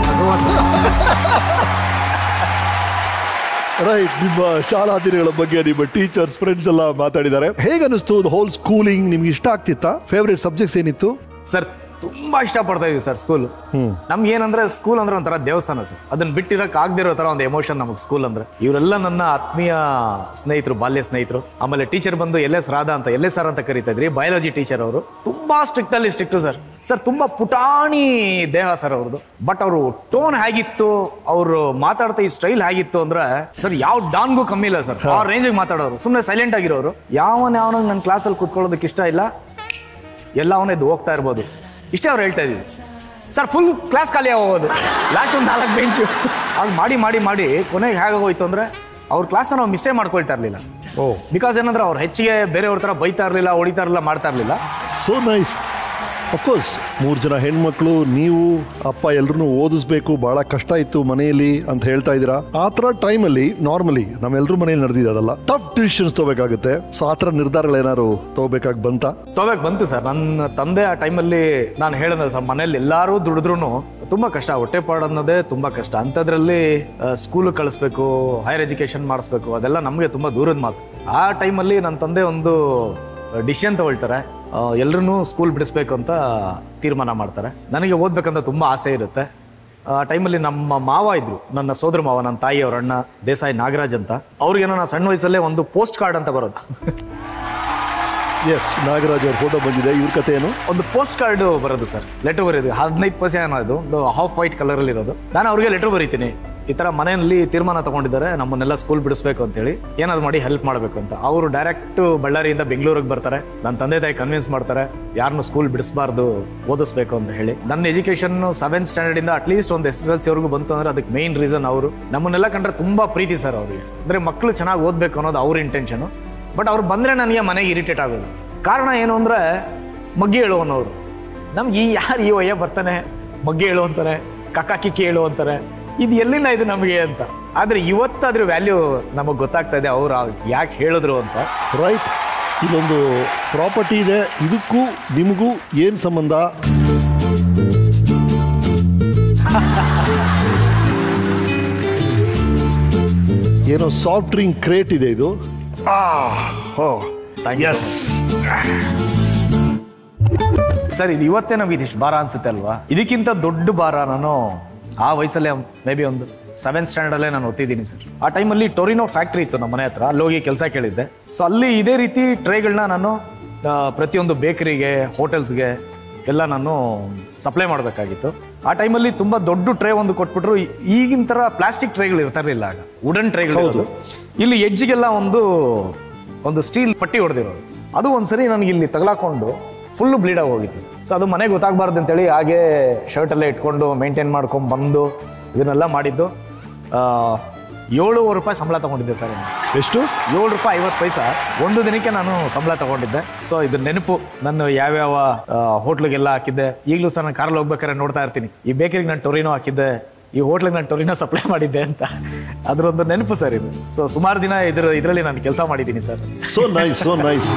ರೈಟ್ ನಿಮ್ಮ ಶಾಲಾ ದಿನಗಳ ಬಗ್ಗೆ ನಿಮ್ಮ ಟೀಚರ್ಸ್ ಫ್ರೆಂಡ್ಸ್ ಎಲ್ಲ ಮಾತಾಡಿದ್ದಾರೆ ಹೇಗನ್ನಿಸ್ತು ಹೋಲ್ ಸ್ಕೂಲಿಂಗ್ ನಿಮ್ಗೆ ಇಷ್ಟ ಆಗ್ತಿತ್ತಾ ಫೇವ್ರೇಟ್ ಸಬ್ಜೆಕ್ಟ್ಸ್ ಏನಿತ್ತು ಸರ್ ತುಂಬಾ ಇಷ್ಟಪಡ್ತಾ ಇದೀವಿ ಸರ್ ಸ್ಕೂಲ್ ನಮ್ಗೆ ಏನಂದ್ರೆ ಸ್ಕೂಲ್ ಅಂದ್ರೆ ಒಂಥರ ದೇವಸ್ಥಾನ ಸರ್ ಅದನ್ನ ಬಿಟ್ಟಿರಕ್ ಆಗದಿರೋ ತರ ಒಂದು ಎಮೋಷನ್ ನಮಗೆ ಸ್ಕೂಲ್ ಅಂದ್ರೆ ಇವರೆಲ್ಲ ನನ್ನ ಆತ್ಮೀಯ ಸ್ನೇಹಿತರು ಬಾಲ್ಯ ಸ್ನೇಹಿತರು ಆಮೇಲೆ ಟೀಚರ್ ಬಂದು ಎಲ್ ಎಸ್ ರಾಧಾ ಅಂತ ಎಲ್ ಎಸ್ ಆರ್ ಅಂತ ಕರಿತಾ ಇದ್ರಿ ಬಯಾಲಜಿ ಟೀಚರ್ ಅವರು ತುಂಬಾ ಸ್ಟ್ರಿಕ್ಟ್ ಅಲ್ಲಿ ಸ್ಟ್ರಿಕ್ಟ್ ಸರ್ ಸರ್ ತುಂಬಾ ಪುಟಾಣಿ ದೇಹ ಸರ್ ಅವ್ರದ್ದು ಬಟ್ ಅವರು ಟೋನ್ ಹೇಗಿತ್ತು ಅವರು ಮಾತಾಡ್ತಾ ಈ ಸ್ಟೈಲ್ ಹೇಗಿತ್ತು ಅಂದ್ರೆ ಸರ್ ಯಾವ ಡಾನ್ಗೂ ಕಮ್ಮಿ ಇಲ್ಲ ಸರ್ ಆ ರೇಂಜಿಗೆ ಮಾತಾಡೋರು ಸುಮ್ಮನೆ ಸೈಲೆಂಟ್ ಆಗಿರೋರು ಯಾವನ ಯಾವನ ನನ್ನ ಕ್ಲಾಸಲ್ಲಿ ಕುತ್ಕೊಳ್ಳೋದಕ್ಕೆ ಇಷ್ಟ ಇಲ್ಲ ಎಲ್ಲ ಅವನದ್ದು ಹೋಗ್ತಾ ಇರ್ಬೋದು ಇಷ್ಟೇ ಅವ್ರು ಹೇಳ್ತಾ ಇದ್ದೀವಿ ಸರ್ ಫುಲ್ ಕ್ಲಾಸ್ ಖಾಲಿ ಆಗೋದು ಲಾಸ್ಟ್ ಒಂದು ನಾಲ್ಕು ಬೆಂಚು ಅದು ಮಾಡಿ ಮಾಡಿ ಮಾಡಿ ಕೊನೆಗೆ ಹೇಗಾಗೋಯ್ತು ಅಂದ್ರೆ ಅವ್ರ ಕ್ಲಾಸ್ನ ನಾವು ಮಿಸ್ಸೇ ಮಾಡ್ಕೊಳ್ತಾ ಇರಲಿಲ್ಲ ಓ ಬಿಕಾಸ್ ಏನಂದ್ರೆ ಅವ್ರು ಹೆಚ್ಚಿಗೆ ಬೇರೆಯವ್ರ ಥರ ಬೈತಾ ಇರಲಿಲ್ಲ ಹೊಡಿತಾ ಇರಲಿಲ್ಲ ಮಾಡ್ತಾ ಇರಲಿಲ್ಲ ಸೋ ನೈಸ್ ಅಫ್ಕೋರ್ಸ್ ಮೂರು ಜನ ಹೆಣ್ಮಕ್ಳು ನೀವು ಅಪ್ಪ ಎಲ್ರೂ ಓದಿಸ್ಬೇಕು ಬಹಳ ಕಷ್ಟ ಇತ್ತು ಮನೆಯಲ್ಲಿ ಅಂತ ಹೇಳ್ತಾ ಇದ್ದೀರಾ ಆ ಥರ ಟೈಮಲ್ಲಿ ನಾರ್ಮಲಿ ನಮ್ಮೆಲ್ಲರೂ ಮನೇಲಿ ನಡೆದಿದೆ ಅದಲ್ಲ ಟಫ್ ಡಿಸಿಷನ್ಸ್ ತಗೋಬೇಕಾಗುತ್ತೆ ಸೊ ಆ ಥರ ನಿರ್ಧಾರಗಳೇನಾದ್ರು ತಗೋಬೇಕಾಗಿ ಬಂತ ತಗೋಬೇಕು ಬಂತು ಸರ್ ನನ್ನ ತಂದೆ ಆ ಟೈಮಲ್ಲಿ ನಾನು ಹೇಳಿದೆ ಸರ್ ಮನೇಲಿ ಎಲ್ಲರೂ ದುಡಿದ್ರು ತುಂಬಾ ಕಷ್ಟ ಹೊಟ್ಟೆಪಾಡು ಅನ್ನೋದೇ ತುಂಬಾ ಕಷ್ಟ ಅಂಥದ್ರಲ್ಲಿ ಸ್ಕೂಲ್ ಕಳಿಸ್ಬೇಕು ಹೈಯರ್ ಎಜುಕೇಶನ್ ಮಾಡಿಸ್ಬೇಕು ಅದೆಲ್ಲ ನಮಗೆ ತುಂಬಾ ದೂರದ ಮಾತು ಆ ಟೈಮಲ್ಲಿ ನನ್ನ ತಂದೆ ಒಂದು ಡಿಸಿಷನ್ ತಗೊಳ್ತಾರೆ ಎಲ್ಲರೂ ಸ್ಕೂಲ್ ಬಿಡಿಸ್ಬೇಕು ಅಂತ ತೀರ್ಮಾನ ಮಾಡ್ತಾರೆ ನನಗೆ ಓದ್ಬೇಕಂತ ತುಂಬ ಆಸೆ ಇರುತ್ತೆ ಆ ಟೈಮಲ್ಲಿ ನಮ್ಮ ಮಾವ ಇದ್ರು ನನ್ನ ಸೋದರ ಮಾವ ನನ್ನ ತಾಯಿ ಅವ್ರ ಅಣ್ಣ ದೇಸಾಯಿ ನಾಗರಾಜ್ ಅಂತ ಅವ್ರಿಗೇನೋ ನಾನು ಸಣ್ಣ ವಯಸ್ಸಲ್ಲೇ ಒಂದು ಪೋಸ್ಟ್ ಕಾರ್ಡ್ ಅಂತ ಬರೋದು ಎಸ್ ನಾಗರಾಜ್ ಅವ್ರ ಫೋಟೋ ಬಂದಿದೆ ಇವ್ರ ಕತೆ ಏನು ಒಂದು ಪೋಸ್ಟ್ ಕಾರ್ಡ್ ಬರೋದು ಸರ್ ಲೆಟರ್ ಬರೆಯೋದು ಹದಿನೈದು ಪರ್ಸೆಂಟ್ ಅನ್ನೋದು ಒಂದು ಹಾಫ್ ವೈಟ್ ಕಲರ್ ಅಲ್ಲಿ ಇರೋದು ನಾನು ಅವ್ರಿಗೆ ಲೆಟರ್ ಬರೀತೀನಿ ಈ ತರ ಮನೆಯಲ್ಲಿ ತೀರ್ಮಾನ ತಗೊಂಡಿದ್ದಾರೆ ನಮ್ಮನ್ನೆಲ್ಲ ಸ್ಕೂಲ್ ಬಿಡಿಸ್ಬೇಕು ಅಂತ ಹೇಳಿ ಏನಾದ್ರು ಮಾಡಿ ಹೆಲ್ಪ್ ಮಾಡಬೇಕು ಅಂತ ಅವರು ಡೈರೆಕ್ಟ್ ಬಳ್ಳಾರಿಯಿಂದ ಬೆಂಗಳೂರಿಗೆ ಬರ್ತಾರೆ ನನ್ನ ತಂದೆ ತಾಯಿ ಕನ್ವಿನ್ಸ್ ಮಾಡ್ತಾರೆ ಯಾರನ್ನು ಸ್ಕೂಲ್ ಬಿಡಿಸಬಾರ್ದು ಓದಿಸ್ಬೇಕು ಅಂತ ಹೇಳಿ ನನ್ನ ಎಜುಕೇಶನ್ ಸೆವೆಂತ್ ಸ್ಟ್ಯಾಂಡರ್ಡ್ ಇಂದ ಅಟ್ಲೀಸ್ಟ್ ಒಂದು ಎಸ್ ಎಸ್ ಎಲ್ ಸಿ ವರೆಗೂ ಬಂತು ಅಂದ್ರೆ ಅದಕ್ಕೆ ಮೇನ್ ರೀಸನ್ ಅವರು ನಮ್ಮನ್ನೆಲ್ಲ ಕಂಡ್ರೆ ತುಂಬಾ ಪ್ರೀತಿ ಸರ್ ಅವರಿಗೆ ಅಂದ್ರೆ ಮಕ್ಕಳು ಚೆನ್ನಾಗಿ ಓದ್ಬೇಕು ಅನ್ನೋದು ಅವ್ರ ಇಂಟೆನ್ಷನ್ ಬಟ್ ಅವ್ರು ಬಂದ್ರೆ ನನಗೆ ಮನೆಗೆ ಇರಿಟೇಟ್ ಆಗೋದು ಕಾರಣ ಏನು ಅಂದ್ರೆ ಮಗ್ಗಿ ಹೇಳುವನವರು ನಮ್ಗೆ ಈ ಯಾರು ಈ ವಯ್ಯ ಬರ್ತಾನೆ ಮಗ್ಗಿ ಹೇಳು ಅಂತಾರೆ ಕಕ್ಕ ಕಿಕ್ಕಿ ಹೇಳು ಅಂತಾರೆ ಇದು ಎಲ್ಲಿಂದ ಇದು ನಮಗೆ ಅಂತ ಆದ್ರೆ ಇವತ್ತಾದ್ರೂ ವ್ಯಾಲ್ಯೂ ನಮಗೆ ಗೊತ್ತಾಗ್ತಾ ಇದೆ ಅವ್ರು ಯಾಕೆ ಹೇಳಿದ್ರು ಅಂತ ರೈಟ್ ಇಲ್ಲೊಂದು ಪ್ರಾಪರ್ಟಿ ಇದೆ ಇದಕ್ಕೂ ನಿಮಗೂ ಏನು ಸಂಬಂಧ ಏನೋ ಸಾಫ್ಟ್ ಡ್ರಿಂಕ್ ಕ್ರೇಟ್ ಇದೆ ಇದು ಎಸ್ ಸರ್ ಇದು ಇವತ್ತೇ ನಮ್ಗೆ ಇದಿಷ್ಟು ಭಾರ ಅನ್ಸುತ್ತೆ ಅಲ್ವಾ ಇದಕ್ಕಿಂತ ದೊಡ್ಡ ಭಾರ ನಾನು ಆ ವಯಸ್ಸಲ್ಲೇ ಮೇ ಬಿ ಒಂದು ಸೆವೆಂತ್ ಸ್ಟ್ಯಾಂಡರ್ಡಲ್ಲೇ ನಾನು ಓದ್ತಿದ್ದೀನಿ ಸರ್ ಆ ಟೈಮಲ್ಲಿ ಟೊರಿನೋ ಫ್ಯಾಕ್ಟ್ರಿ ಇತ್ತು ನಮ್ಮ ಮನೆ ಹತ್ರ ಅಲ್ಲಿ ಹೋಗಿ ಕೆಲಸ ಕೇಳಿದ್ದೆ ಸೊ ಅಲ್ಲಿ ಇದೇ ರೀತಿ ಟ್ರೇಗಳನ್ನ ನಾನು ಆ, ಪ್ರತಿಯೊಂದು ಬೇಕರಿಗೆ ಹೋಟೆಲ್ಸ್ಗೆ ಎಲ್ಲ ನಾನು ಸಪ್ಲೈ ಮಾಡಬೇಕಾಗಿತ್ತು ಆ ಟೈಮಲ್ಲಿ ತುಂಬ ದೊಡ್ಡ ಟ್ರೇ ಒಂದು ಕೊಟ್ಬಿಟ್ರು ಈ- ಈಗಿನ ಥರ ಪ್ಲಾಸ್ಟಿಕ್ ಟ್ರೇಗಳು ಇರ್ತಾ ಇರಲಿಲ್ಲ ಆಗ ವುಡನ್ ಟ್ರೇಗಳು ಹೌದು. ಇಲ್ಲಿ ಎಡ್ಜಿಗೆಲ್ಲ ಒಂದು ಒಂದು ಸ್ಟೀಲ್ ಪಟ್ಟಿ ಹೊಡೆದಿರೋದು ಅದು ಒಂದ್ಸರಿ ನನಗೆ ಇಲ್ಲಿ ತಗಲಾಕೊಂಡು ಫುಲ್ ಬ್ಲೀಡ್ ಆಗಿ ಹೋಗಿತ್ತು ಸೊ ಅದು ಮನೆಗೆ ಗೊತ್ತಾಗಬಾರ್ದು ಅಂತೇಳಿ ಹಾಗೆ ಶರ್ಟಲ್ಲೇ ಇಟ್ಕೊಂಡು ಮೇಂಟೈನ್ ಮಾಡ್ಕೊಂಡು ಬಂದು ಇದನ್ನೆಲ್ಲ ಮಾಡಿದ್ದು ಆ, ಏಳೂವರೆ ರೂಪಾಯಿ ಸಂಬಳ ತಗೊಂಡಿದ್ದೆ ಸರ್ ಎಷ್ಟು ಏಳು ರೂಪಾಯಿ ಐವತ್ತು ಪೈಸಾ ಒಂದು ದಿನಕ್ಕೆ ನಾನು ಸಂಬಳ ತಗೊಂಡಿದ್ದೆ ಸೊ ಇದು ನೆನಪು ನಾನು ಯಾವ್ಯಾವ ಹೋಟ್ಲಿಗೆಲ್ಲ ಹಾಕಿದ್ದೆ ಈಗಲೂ ಸಹ ನಾನು ಕಾರಲ್ಲಿ ಹೋಗ್ಬೇಕಾದ್ರೆ ನೋಡ್ತಾ ಇರ್ತೀನಿ ಈ ಬೇಕರಿಗೆ ನಾನು ಟೊರಿನೋ ಹಾಕಿದ್ದೆ ಈ ಹೋಟ್ಲಿಗೆ ನಾನು ಟೊರಿನೋ ಸಪ್ಲೈ ಮಾಡಿದ್ದೆ ಅಂತ ಅದರೊಂದು ನೆನಪು ಸರ್ ಇದು ಸೊ ಸುಮಾರು ದಿನ ಇದ್ರ ಇದರಲ್ಲಿ ನಾನು ಕೆಲಸ ಮಾಡಿದ್ದೀನಿ sir so nice so nice